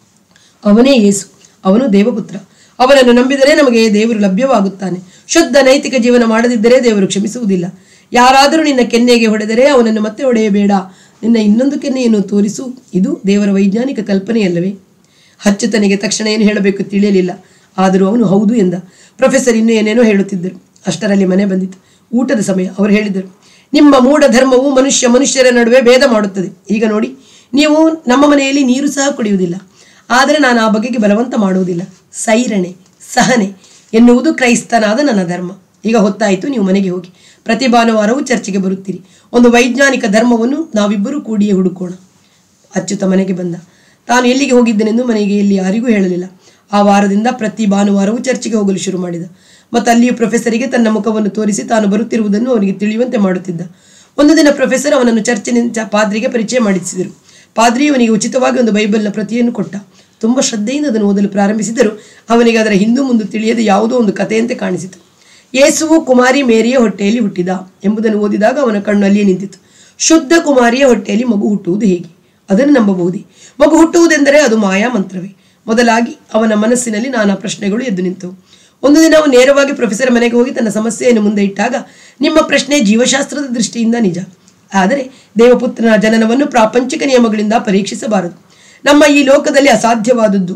ಅವನೇ ಯೇಸು ಅವನು ದೇವಪುತ್ರ ಅವನನ್ನು ನಂಬಿದರೆ ನಮಗೆ ದೇವರು ಲಭ್ಯವಾಗುತ್ತಾನೆ ಶುದ್ಧ ನೈತಿಕ ಜೀವನ ಮಾಡದಿದ್ದರೆ ದೇವರು ಕ್ಷಮಿಸುವುದಿಲ್ಲ ಯಾರಾದರೂ ನಿನ್ನ ಕೆನ್ನೆಗೆ ಹೊಡೆದರೆ ಅವನನ್ನು ಮತ್ತೆ ಹೊಡೆಯಬೇಡ ನಿನ್ನ ಇನ್ನೊಂದು ಕೆನ್ನೆಯನ್ನು ತೋರಿಸು ಇದು ದೇವರ ವೈಜ್ಞಾನಿಕ ಕಲ್ಪನೆಯಲ್ಲವೇ ಅಚ್ಯುತನಿಗೆ ತಕ್ಷಣ ಏನು ಹೇಳಬೇಕು ತಿಳಿಯಲಿಲ್ಲ ಆದರೂ ಅವನು ಹೌದು ಎಂದ ಪ್ರೊಫೆಸರ್ ಇನ್ನೂ ಏನೇನೋ ಹೇಳುತ್ತಿದ್ದರು ಅಷ್ಟರಲ್ಲಿ ಮನೆ ಬಂದಿತು ಊಟದ ಸಮಯ ಅವರು ಹೇಳಿದರು ನಿಮ್ಮ ಮೂಢ ಧರ್ಮವು ಮನುಷ್ಯ ಮನುಷ್ಯರ ನಡುವೆ ಭೇದ ಮಾಡುತ್ತದೆ ಈಗ ನೋಡಿ ನೀವು ನಮ್ಮ ಮನೆಯಲ್ಲಿ ನೀರು ಸಹ ಕುಡಿಯುವುದಿಲ್ಲ ಆದರೆ ನಾನು ಆ ಬಗೆಗೆ ಬಲವಂತ ಮಾಡುವುದಿಲ್ಲ ಸೈರಣೆ ಸಹನೆ ಎನ್ನುವುದು ಕ್ರೈಸ್ತನಾದ ನನ್ನ ಧರ್ಮ ಈಗ ಹೊತ್ತಾಯಿತು ನೀವು ಮನೆಗೆ ಹೋಗಿ ಪ್ರತಿ ಭಾನುವಾರವೂ ಚರ್ಚೆಗೆ ಬರುತ್ತೀರಿ ಒಂದು ವೈಜ್ಞಾನಿಕ ಧರ್ಮವನ್ನು ನಾವಿಬ್ಬರೂ ಕೂಡಿಯೇ ಹುಡುಕೋಣ ಅಚ್ಯುತ ಮನೆಗೆ ಬಂದ ತಾನು ಎಲ್ಲಿಗೆ ಹೋಗಿದ್ದನೆಂದು ಮನೆಗೆ ಎಲ್ಲಿ ಯಾರಿಗೂ ಹೇಳಲಿಲ್ಲ ಆ ವಾರದಿಂದ ಪ್ರತಿ ಭಾನುವಾರವೂ ಚರ್ಚಿಗೆ ಹೋಗಲು ಶುರು ಮಾಡಿದ ಮತ್ತು ಅಲ್ಲಿಯೂ ಪ್ರೊಫೆಸರಿಗೆ ತನ್ನ ಮುಖವನ್ನು ತೋರಿಸಿ ತಾನು ಬರುತ್ತಿರುವುದನ್ನು ಅವನಿಗೆ ತಿಳಿಯುವಂತೆ ಮಾಡುತ್ತಿದ್ದ ಒಂದು ದಿನ ಪ್ರೊಫೆಸರ್ ಅವನನ್ನು ಚರ್ಚಿನ ಪಾದ್ರಿಗೆ ಪರಿಚಯ ಮಾಡಿಸಿದರು ಪಾದ್ರಿ ಅವನಿಗೆ ಉಚಿತವಾಗಿ ಒಂದು ಬೈಬಲ್ನ ಪ್ರತಿಯನ್ನು ಕೊಟ್ಟ ತುಂಬ ಶ್ರದ್ಧೆಯಿಂದ ಅದನ್ನು ಓದಲು ಪ್ರಾರಂಭಿಸಿದರು ಅವನಿಗೆ ಅದರ ಹಿಂದು ಮುಂದೆ ತಿಳಿಯದೆ ಯಾವುದೋ ಒಂದು ಕಥೆಯಂತೆ ಕಾಣಿಸಿತು ಯೇಸುವು ಕುಮಾರಿ ಮೇರಿಯ ಹೊಟ್ಟೆಯಲ್ಲಿ ಹುಟ್ಟಿದ ಎಂಬುದನ್ನು ಓದಿದಾಗ ಅವನ ಕಣ್ಣು ಅಲ್ಲಿಯೇ ನಿಂತಿತು ಶುದ್ಧ ಕುಮಾರಿಯ ಹೊಟ್ಟೆಯಲ್ಲಿ ಮಗು ಹುಟ್ಟುವುದು ಹೇಗೆ ಅದನ್ನು ನಂಬಬಹುದೇ ಮಗು ಹುಟ್ಟುವುದೆಂದರೆ ಅದು ಮಾಯಾ ಮಂತ್ರವೇ ಮೊದಲಾಗಿ ಅವನ ಮನಸ್ಸಿನಲ್ಲಿ ನಾನಾ ಪ್ರಶ್ನೆಗಳು ಎದ್ದು ನಿಂತವು ಒಂದು ದಿನ ಅವನು ನೇರವಾಗಿ ಪ್ರೊಫೆಸರ್ ಮನೆಗೆ ಹೋಗಿ ತನ್ನ ಸಮಸ್ಯೆಯನ್ನು ಮುಂದೆ ಇಟ್ಟಾಗ ನಿಮ್ಮ ಪ್ರಶ್ನೆ ಜೀವಶಾಸ್ತ್ರದ ದೃಷ್ಟಿಯಿಂದ ನಿಜ ಆದರೆ ದೇವಪುತ್ರನ ಜನನವನ್ನು ಪ್ರಾಪಂಚಿಕ ನಿಯಮಗಳಿಂದ ಪರೀಕ್ಷಿಸಬಾರದು ನಮ್ಮ ಈ ಲೋಕದಲ್ಲಿ ಅಸಾಧ್ಯವಾದದ್ದು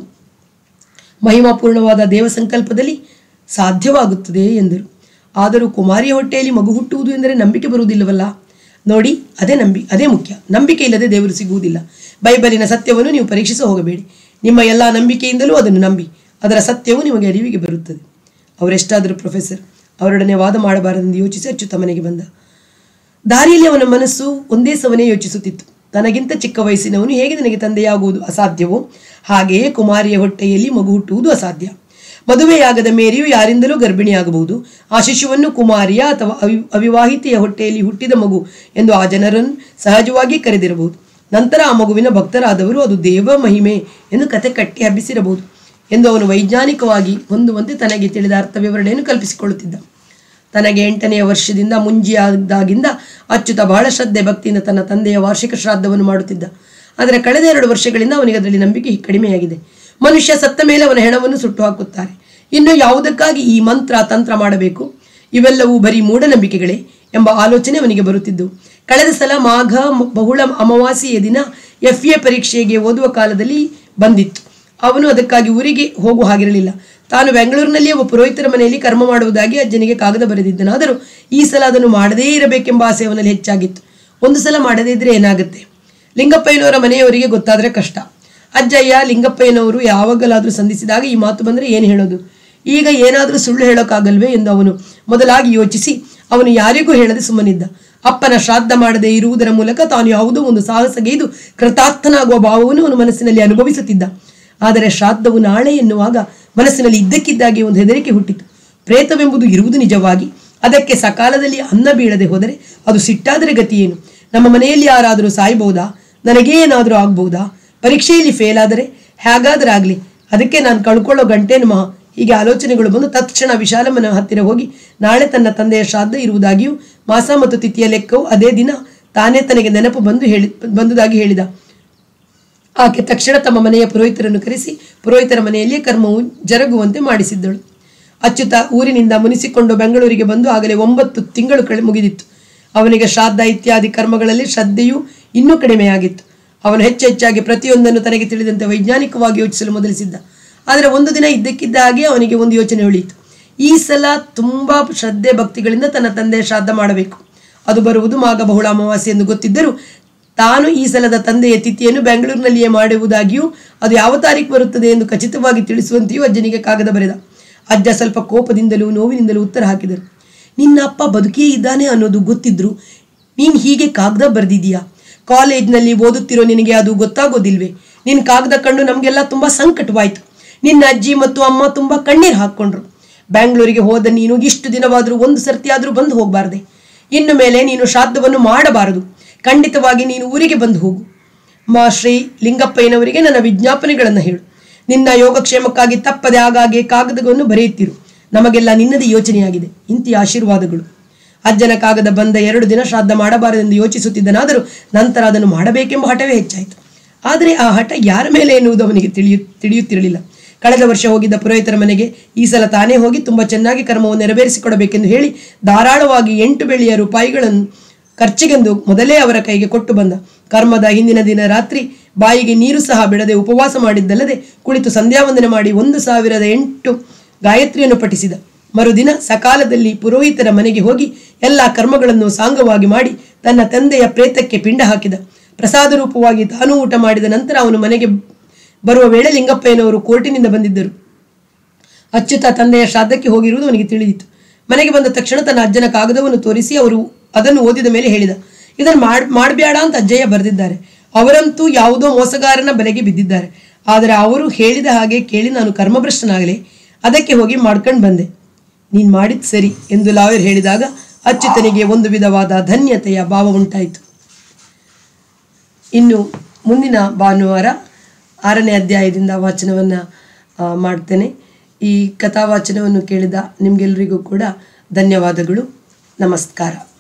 ಮಹಿಮಾಪೂರ್ಣವಾದ ದೇವ ಸಂಕಲ್ಪದಲ್ಲಿ ಸಾಧ್ಯವಾಗುತ್ತದೆ ಎಂದರು ಆದರೂ ಕುಮಾರಿಯ ಹೊಟ್ಟೆಯಲ್ಲಿ ಮಗು ಹುಟ್ಟುವುದು ಎಂದರೆ ನಂಬಿಕೆ ಬರುವುದಿಲ್ಲವಲ್ಲ ನೋಡಿ ಅದೇ ನಂಬಿ ಅದೇ ಮುಖ್ಯ ನಂಬಿಕೆ ಇಲ್ಲದೆ ದೇವರು ಸಿಗುವುದಿಲ್ಲ ಬೈಬಲಿನ ಸತ್ಯವನ್ನು ನೀವು ಪರೀಕ್ಷಿಸ ಹೋಗಬೇಡಿ ನಿಮ್ಮ ಎಲ್ಲ ನಂಬಿಕೆಯಿಂದಲೂ ಅದನ್ನು ನಂಬಿ ಅದರ ಸತ್ಯವು ನಿಮಗೆ ಅರಿವಿಗೆ ಬರುತ್ತದೆ ಅವರೆಷ್ಟಾದರೂ ಪ್ರೊಫೆಸರ್ ಅವರೊಡನೆ ವಾದ ಮಾಡಬಾರದೆಂದು ಯೋಚಿಸಿ ಅಚ್ಚುತ ಮನೆಗೆ ಬಂದ ದಾರಿಯಲ್ಲಿ ಅವನ ಮನಸ್ಸು ಒಂದೇ ಸವನೇ ಯೋಚಿಸುತ್ತಿತ್ತು ತನಗಿಂತ ಚಿಕ್ಕ ವಯಸ್ಸಿನವನು ಹೇಗೆ ನನಗೆ ತಂದೆಯಾಗುವುದು ಅಸಾಧ್ಯವೋ ಹಾಗೆಯೇ ಕುಮಾರಿಯ ಹೊಟ್ಟೆಯಲ್ಲಿ ಮಗು ಹುಟ್ಟುವುದು ಅಸಾಧ್ಯ ಮದುವೆಯಾಗದ ಮೇರಿಯು ಯಾರಿಂದಲೂ ಗರ್ಭಿಣಿಯಾಗಬಹುದು ಆ ಶಿಶುವನ್ನು ಕುಮಾರಿಯ ಅಥವಾ ಅವಿ ಅವಿವಾಹಿತೆಯ ಹೊಟ್ಟೆಯಲ್ಲಿ ಹುಟ್ಟಿದ ಮಗು ಎಂದು ಆ ಜನರನ್ನು ಸಹಜವಾಗಿ ಕರೆದಿರಬಹುದು ನಂತರ ಆ ಮಗುವಿನ ಭಕ್ತರಾದವರು ಅದು ದೇವ ಮಹಿಮೆ ಎಂದು ಕತೆ ಕಟ್ಟಿ ಹಬ್ಬಿಸಿರಬಹುದು ಎಂದು ಅವನು ವೈಜ್ಞಾನಿಕವಾಗಿ ಹೊಂದುವಂತೆ ತನಗೆ ತಿಳಿದ ಅರ್ಥ ವಿವರಣೆಯನ್ನು ಕಲ್ಪಿಸಿಕೊಳ್ಳುತ್ತಿದ್ದ ತನಗೆ ಎಂಟನೆಯ ವರ್ಷದಿಂದ ಮುಂಜಿಯಾದಾಗಿಂದ ಅಚ್ಯುತ ಬಹಳ ಶ್ರದ್ಧೆ ಭಕ್ತಿಯಿಂದ ತನ್ನ ತಂದೆಯ ವಾರ್ಷಿಕ ಶ್ರಾದ್ದವನ್ನು ಮಾಡುತ್ತಿದ್ದ ಆದರೆ ಕಳೆದ ಎರಡು ವರ್ಷಗಳಿಂದ ಅವನಿಗೆ ಅದರಲ್ಲಿ ನಂಬಿಕೆ ಕಡಿಮೆಯಾಗಿದೆ ಮನುಷ್ಯ ಸತ್ತ ಮೇಲೆ ಅವನ ಹೆಣವನ್ನು ಸುಟ್ಟು ಹಾಕುತ್ತಾರೆ ಇನ್ನು ಯಾವುದಕ್ಕಾಗಿ ಈ ಮಂತ್ರ ತಂತ್ರ ಮಾಡಬೇಕು ಇವೆಲ್ಲವೂ ಬರೀ ಮೂಢನಂಬಿಕೆಗಳೇ ಎಂಬ ಆಲೋಚನೆ ಅವನಿಗೆ ಬರುತ್ತಿದ್ದು ಕಳೆದ ಸಲ ಮಾಘ ಮ- ಬಹುಳ ಅಮಾವಾಸ್ಯೆಯ ದಿನ ಎಫ್ ಎ ಪರೀಕ್ಷೆಗೆ ಓದುವ ಕಾಲದಲ್ಲಿ ಬಂದಿತ್ತು ಅವನು ಅದಕ್ಕಾಗಿ ಊರಿಗೆ ಹೋಗುವ ಹಾಗಿರಲಿಲ್ಲ ತಾನು ಬೆಂಗಳೂರಿನಲ್ಲಿ ಒಬ್ಬ ಪುರೋಹಿತರ ಮನೆಯಲ್ಲಿ ಕರ್ಮ ಮಾಡುವುದಾಗಿ ಅಜ್ಜನಿಗೆ ಕಾಗದ ಬರೆದಿದ್ದನಾದರೂ ಈ ಸಲ ಅದನ್ನು ಮಾಡದೇ ಇರಬೇಕೆಂಬ ಆಸೆ ಅವನಲ್ಲಿ ಹೆಚ್ಚಾಗಿತ್ತು ಒಂದು ಸಲ ಮಾಡದೇ ಇದ್ರೆ ಏನಾಗುತ್ತೆ ಲಿಂಗಪ್ಪಯ್ಯನವರ ಮನೆಯವರಿಗೆ ಗೊತ್ತಾದರೆ ಕಷ್ಟ ಅಜ್ಜಯ್ಯ ಲಿಂಗಪ್ಪಯ್ಯನವರು ಯಾವಾಗಲಾದರೂ ಸಂಧಿಸಿದಾಗ ಈ ಮಾತು ಬಂದರೆ ಏನು ಹೇಳೋದು ಈಗ ಏನಾದರೂ ಸುಳ್ಳು ಹೇಳೋಕ್ಕಾಗಲ್ವೇ ಎಂದು ಅವನು ಮೊದಲಾಗಿ ಯೋಚಿಸಿ ಅವನು ಯಾರಿಗೂ ಹೇಳದೆ ಸುಮ್ಮನಿದ್ದ ಅಪ್ಪನ ಶ್ರಾದ್ದ ಮಾಡದೇ ಇರುವುದರ ಮೂಲಕ ತಾನು ಯಾವುದೋ ಒಂದು ಸಾಹಸಗೈದು ಕೃತಾರ್ಥನಾಗುವ ಭಾವವನ್ನು ಅವನು ಮನಸ್ಸಿನಲ್ಲಿ ಅನುಭವಿಸುತ್ತಿದ್ದ ಆದರೆ ಶ್ರಾದ್ದವು ನಾಳೆ ಎನ್ನುವಾಗ ಮನಸ್ಸಿನಲ್ಲಿ ಇದ್ದಕ್ಕಿದ್ದಾಗೆ ಒಂದು ಹೆದರಿಕೆ ಹುಟ್ಟಿತು ಪ್ರೇತವೆಂಬುದು ಇರುವುದು ನಿಜವಾಗಿ ಅದಕ್ಕೆ ಸಕಾಲದಲ್ಲಿ ಅನ್ನ ಬೀಳದೆ ಹೋದರೆ ಅದು ಸಿಟ್ಟಾದರೆ ಗತಿ ಏನು ನಮ್ಮ ಮನೆಯಲ್ಲಿ ಯಾರಾದರೂ ಸಾಯ್ಬಹುದಾ ನನಗೇ ಏನಾದರೂ ಆಗ್ಬಹುದಾ ಪರೀಕ್ಷೆಯಲ್ಲಿ ಫೇಲ್ ಆದರೆ ಹೇಗಾದರೂ ಆಗಲಿ ಅದಕ್ಕೆ ನಾನು ಕಳ್ಕೊಳ್ಳೋ ಗಂಟೇನು ಮಹಾ ಹೀಗೆ ಆಲೋಚನೆಗಳು ಬಂದು ತತ್ಕ್ಷಣ ವಿಶಾಲಮ್ಮನ ಹತ್ತಿರ ಹೋಗಿ ನಾಳೆ ತನ್ನ ತಂದೆಯ ಶ್ರಾದ್ದ ಇರುವುದಾಗಿಯೂ ಮಾಸ ಮತ್ತು ತಿಥಿಯ ಲೆಕ್ಕವು ಅದೇ ದಿನ ತಾನೇ ತನಗೆ ನೆನಪು ಬಂದು ಹೇಳಿ ಬಂದುದಾಗಿ ಹೇಳಿದ ಆಕೆ ತಕ್ಷಣ ತಮ್ಮ ಮನೆಯ ಪುರೋಹಿತರನ್ನು ಕರೆಸಿ ಪುರೋಹಿತರ ಮನೆಯಲ್ಲಿಯೇ ಕರ್ಮವು ಜರುಗುವಂತೆ ಮಾಡಿಸಿದ್ದಳು ಅಚ್ಯುತ ಊರಿನಿಂದ ಮುನಿಸಿಕೊಂಡು ಬೆಂಗಳೂರಿಗೆ ಬಂದು ಆಗಲೇ ಒಂಬತ್ತು ತಿಂಗಳು ಕಳೆ ಮುಗಿದಿತ್ತು ಅವನಿಗೆ ಶ್ರಾದ್ದ ಇತ್ಯಾದಿ ಕರ್ಮಗಳಲ್ಲಿ ಶ್ರದ್ಧೆಯು ಇನ್ನೂ ಕಡಿಮೆಯಾಗಿತ್ತು ಅವನು ಹೆಚ್ಚು ಹೆಚ್ಚಾಗಿ ಪ್ರತಿಯೊಂದನ್ನು ತನಗೆ ತಿಳಿದಂತೆ ವೈಜ್ಞಾನಿಕವಾಗಿ ಯೋಚಿಸಲು ಮೊದಲಿಸಿದ್ದ ಆದರೆ ಒಂದು ದಿನ ಇದ್ದಕ್ಕಿದ್ದ ಹಾಗೆ ಅವನಿಗೆ ಒಂದು ಯೋಚನೆ ಉಳಿಯಿತು ಈ ಸಲ ತುಂಬಾ ಶ್ರದ್ಧೆ ಭಕ್ತಿಗಳಿಂದ ತನ್ನ ತಂದೆಯ ಶ್ರಾದ್ದ ಮಾಡಬೇಕು ಅದು ಬರುವುದು ಮಾಘ ಬಹುಳ ಅಮಾವಾಸ್ಯೆ ಎಂದು ಗೊತ್ತಿದ್ದರೂ ತಾನು ಈ ಸಲದ ತಂದೆಯ ತಿಥಿಯನ್ನು ಬೆಂಗಳೂರಿನಲ್ಲಿಯೇ ಮಾಡುವುದಾಗಿಯೂ ಅದು ಯಾವ ತಾರೀಕು ಬರುತ್ತದೆ ಎಂದು ಖಚಿತವಾಗಿ ತಿಳಿಸುವಂತೆಯೂ ಅಜ್ಜನಿಗೆ ಕಾಗದ ಬರೆದ ಅಜ್ಜ ಸ್ವಲ್ಪ ಕೋಪದಿಂದಲೂ ನೋವಿನಿಂದಲೂ ಉತ್ತರ ಹಾಕಿದರು ನಿನ್ನ ಅಪ್ಪ ಬದುಕಿಯೇ ಇದ್ದಾನೆ ಅನ್ನೋದು ಗೊತ್ತಿದ್ರು ನೀನು ಹೀಗೆ ಕಾಗದ ಬರೆದಿದೀಯಾ ಕಾಲೇಜ್ನಲ್ಲಿ ಓದುತ್ತಿರೋ ನಿನಗೆ ಅದು ಗೊತ್ತಾಗೋದಿಲ್ವೇ ನಿನ್ನ ಕಾಗದ ಕಂಡು ನಮಗೆಲ್ಲ ತುಂಬ ಸಂಕಟವಾಯಿತು ನಿನ್ನ ಅಜ್ಜಿ ಮತ್ತು ಅಮ್ಮ ತುಂಬ ಕಣ್ಣೀರು ಹಾಕ್ಕೊಂಡ್ರು ಬ್ಯಾಂಗ್ಳೂರಿಗೆ ಹೋದ ನೀನು ಇಷ್ಟು ದಿನವಾದರೂ ಒಂದು ಸರ್ತಿ ಆದರೂ ಬಂದು ಹೋಗಬಾರ್ದೆ ಇನ್ನು ಮೇಲೆ ನೀನು ಶ್ರಾದ್ದವನ್ನು ಮಾಡಬಾರದು ಖಂಡಿತವಾಗಿ ನೀನು ಊರಿಗೆ ಬಂದು ಹೋಗು ಮಾ ಶ್ರೀ ಲಿಂಗಪ್ಪಯ್ಯನವರಿಗೆ ನನ್ನ ವಿಜ್ಞಾಪನೆಗಳನ್ನು ಹೇಳು ನಿನ್ನ ಯೋಗಕ್ಷೇಮಕ್ಕಾಗಿ ತಪ್ಪದೆ ಆಗಾಗ್ಗೆ ಕಾಗದವನ್ನು ಬರೆಯುತ್ತಿರು ನಮಗೆಲ್ಲ ನಿನ್ನದೇ ಯೋಚನೆಯಾಗಿದೆ ಇಂತಿಯ ಆಶೀರ್ವಾದಗಳು ಅಜ್ಜನ ಕಾಗದ ಬಂದ ಎರಡು ದಿನ ಶ್ರಾದ್ದ ಮಾಡಬಾರದೆಂದು ಯೋಚಿಸುತ್ತಿದ್ದನಾದರೂ ನಂತರ ಅದನ್ನು ಮಾಡಬೇಕೆಂಬ ಹಠವೇ ಹೆಚ್ಚಾಯಿತು ಆದರೆ ಆ ಹಠ ಯಾರ ಮೇಲೆ ಎನ್ನುವುದು ಅವನಿಗೆ ತಿಳಿಯು ತಿಳಿಯುತ್ತಿರಲಿಲ್ಲ ಕಳೆದ ವರ್ಷ ಹೋಗಿದ್ದ ಪುರೋಹಿತರ ಮನೆಗೆ ಈ ಸಲ ತಾನೇ ಹೋಗಿ ತುಂಬ ಚೆನ್ನಾಗಿ ಕರ್ಮವನ್ನು ನೆರವೇರಿಸಿಕೊಡಬೇಕೆಂದು ಹೇಳಿ ಧಾರಾಳವಾಗಿ ಎಂಟು ಬೆಳ್ಳಿಯ ರೂಪಾಯಿಗಳನ್ನು ಖರ್ಚಿಗೆಂದು ಮೊದಲೇ ಅವರ ಕೈಗೆ ಕೊಟ್ಟು ಬಂದ ಕರ್ಮದ ಹಿಂದಿನ ದಿನ ರಾತ್ರಿ ಬಾಯಿಗೆ ನೀರು ಸಹ ಬಿಡದೆ ಉಪವಾಸ ಮಾಡಿದ್ದಲ್ಲದೆ ಕುಳಿತು ಸಂಧ್ಯಾವಂದನೆ ಮಾಡಿ ಒಂದು ಸಾವಿರದ ಎಂಟು ಗಾಯತ್ರಿಯನ್ನು ಪಠಿಸಿದ ಮರುದಿನ ಸಕಾಲದಲ್ಲಿ ಪುರೋಹಿತರ ಮನೆಗೆ ಹೋಗಿ ಎಲ್ಲ ಕರ್ಮಗಳನ್ನು ಸಾಂಗವಾಗಿ ಮಾಡಿ ತನ್ನ ತಂದೆಯ ಪ್ರೇತಕ್ಕೆ ಪಿಂಡ ಹಾಕಿದ ಪ್ರಸಾದ ರೂಪವಾಗಿ ತಾನೂ ಊಟ ಮಾಡಿದ ನಂತರ ಅವನು ಮನೆಗೆ ಬರುವ ವೇಳೆ ಲಿಂಗಪ್ಪಯ್ಯನವರು ಕೋರ್ಟಿನಿಂದ ಬಂದಿದ್ದರು ಅಚ್ಯುತ ತಂದೆಯ ಶ್ರಾದ್ದಕ್ಕೆ ಹೋಗಿರುವುದು ಅವನಿಗೆ ತಿಳಿದಿತ್ತು ಮನೆಗೆ ಬಂದ ತಕ್ಷಣ ತನ್ನ ಅಜ್ಜನ ಕಾಗದವನ್ನು ತೋರಿಸಿ ಅವರು ಅದನ್ನು ಓದಿದ ಮೇಲೆ ಹೇಳಿದ ಇದನ್ನು ಮಾಡ್ ಮಾಡಬೇಡ ಅಂತ ಅಜ್ಜಯ್ಯ ಬರೆದಿದ್ದಾರೆ ಅವರಂತೂ ಯಾವುದೋ ಮೋಸಗಾರನ ಬಲೆಗೆ ಬಿದ್ದಿದ್ದಾರೆ ಆದರೆ ಅವರು ಹೇಳಿದ ಹಾಗೆ ಕೇಳಿ ನಾನು ಕರ್ಮಭ್ರಷ್ಟನಾಗಲಿ ಅದಕ್ಕೆ ಹೋಗಿ ಮಾಡ್ಕೊಂಡು ಬಂದೆ ನೀನು ಮಾಡಿದ್ದು ಸರಿ ಎಂದು ಲಾಯರ್ ಹೇಳಿದಾಗ ಅಚ್ಯುತನಿಗೆ ಒಂದು ವಿಧವಾದ ಧನ್ಯತೆಯ ಭಾವ ಉಂಟಾಯಿತು ಇನ್ನು ಮುಂದಿನ ಭಾನುವಾರ ಆರನೇ ಅಧ್ಯಾಯದಿಂದ ವಾಚನವನ್ನು ಮಾಡ್ತೇನೆ ಈ ಕಥಾವಾಚನವನ್ನು ಕೇಳಿದ ನಿಮಗೆಲ್ಲರಿಗೂ ಕೂಡ ಧನ್ಯವಾದಗಳು ನಮಸ್ಕಾರ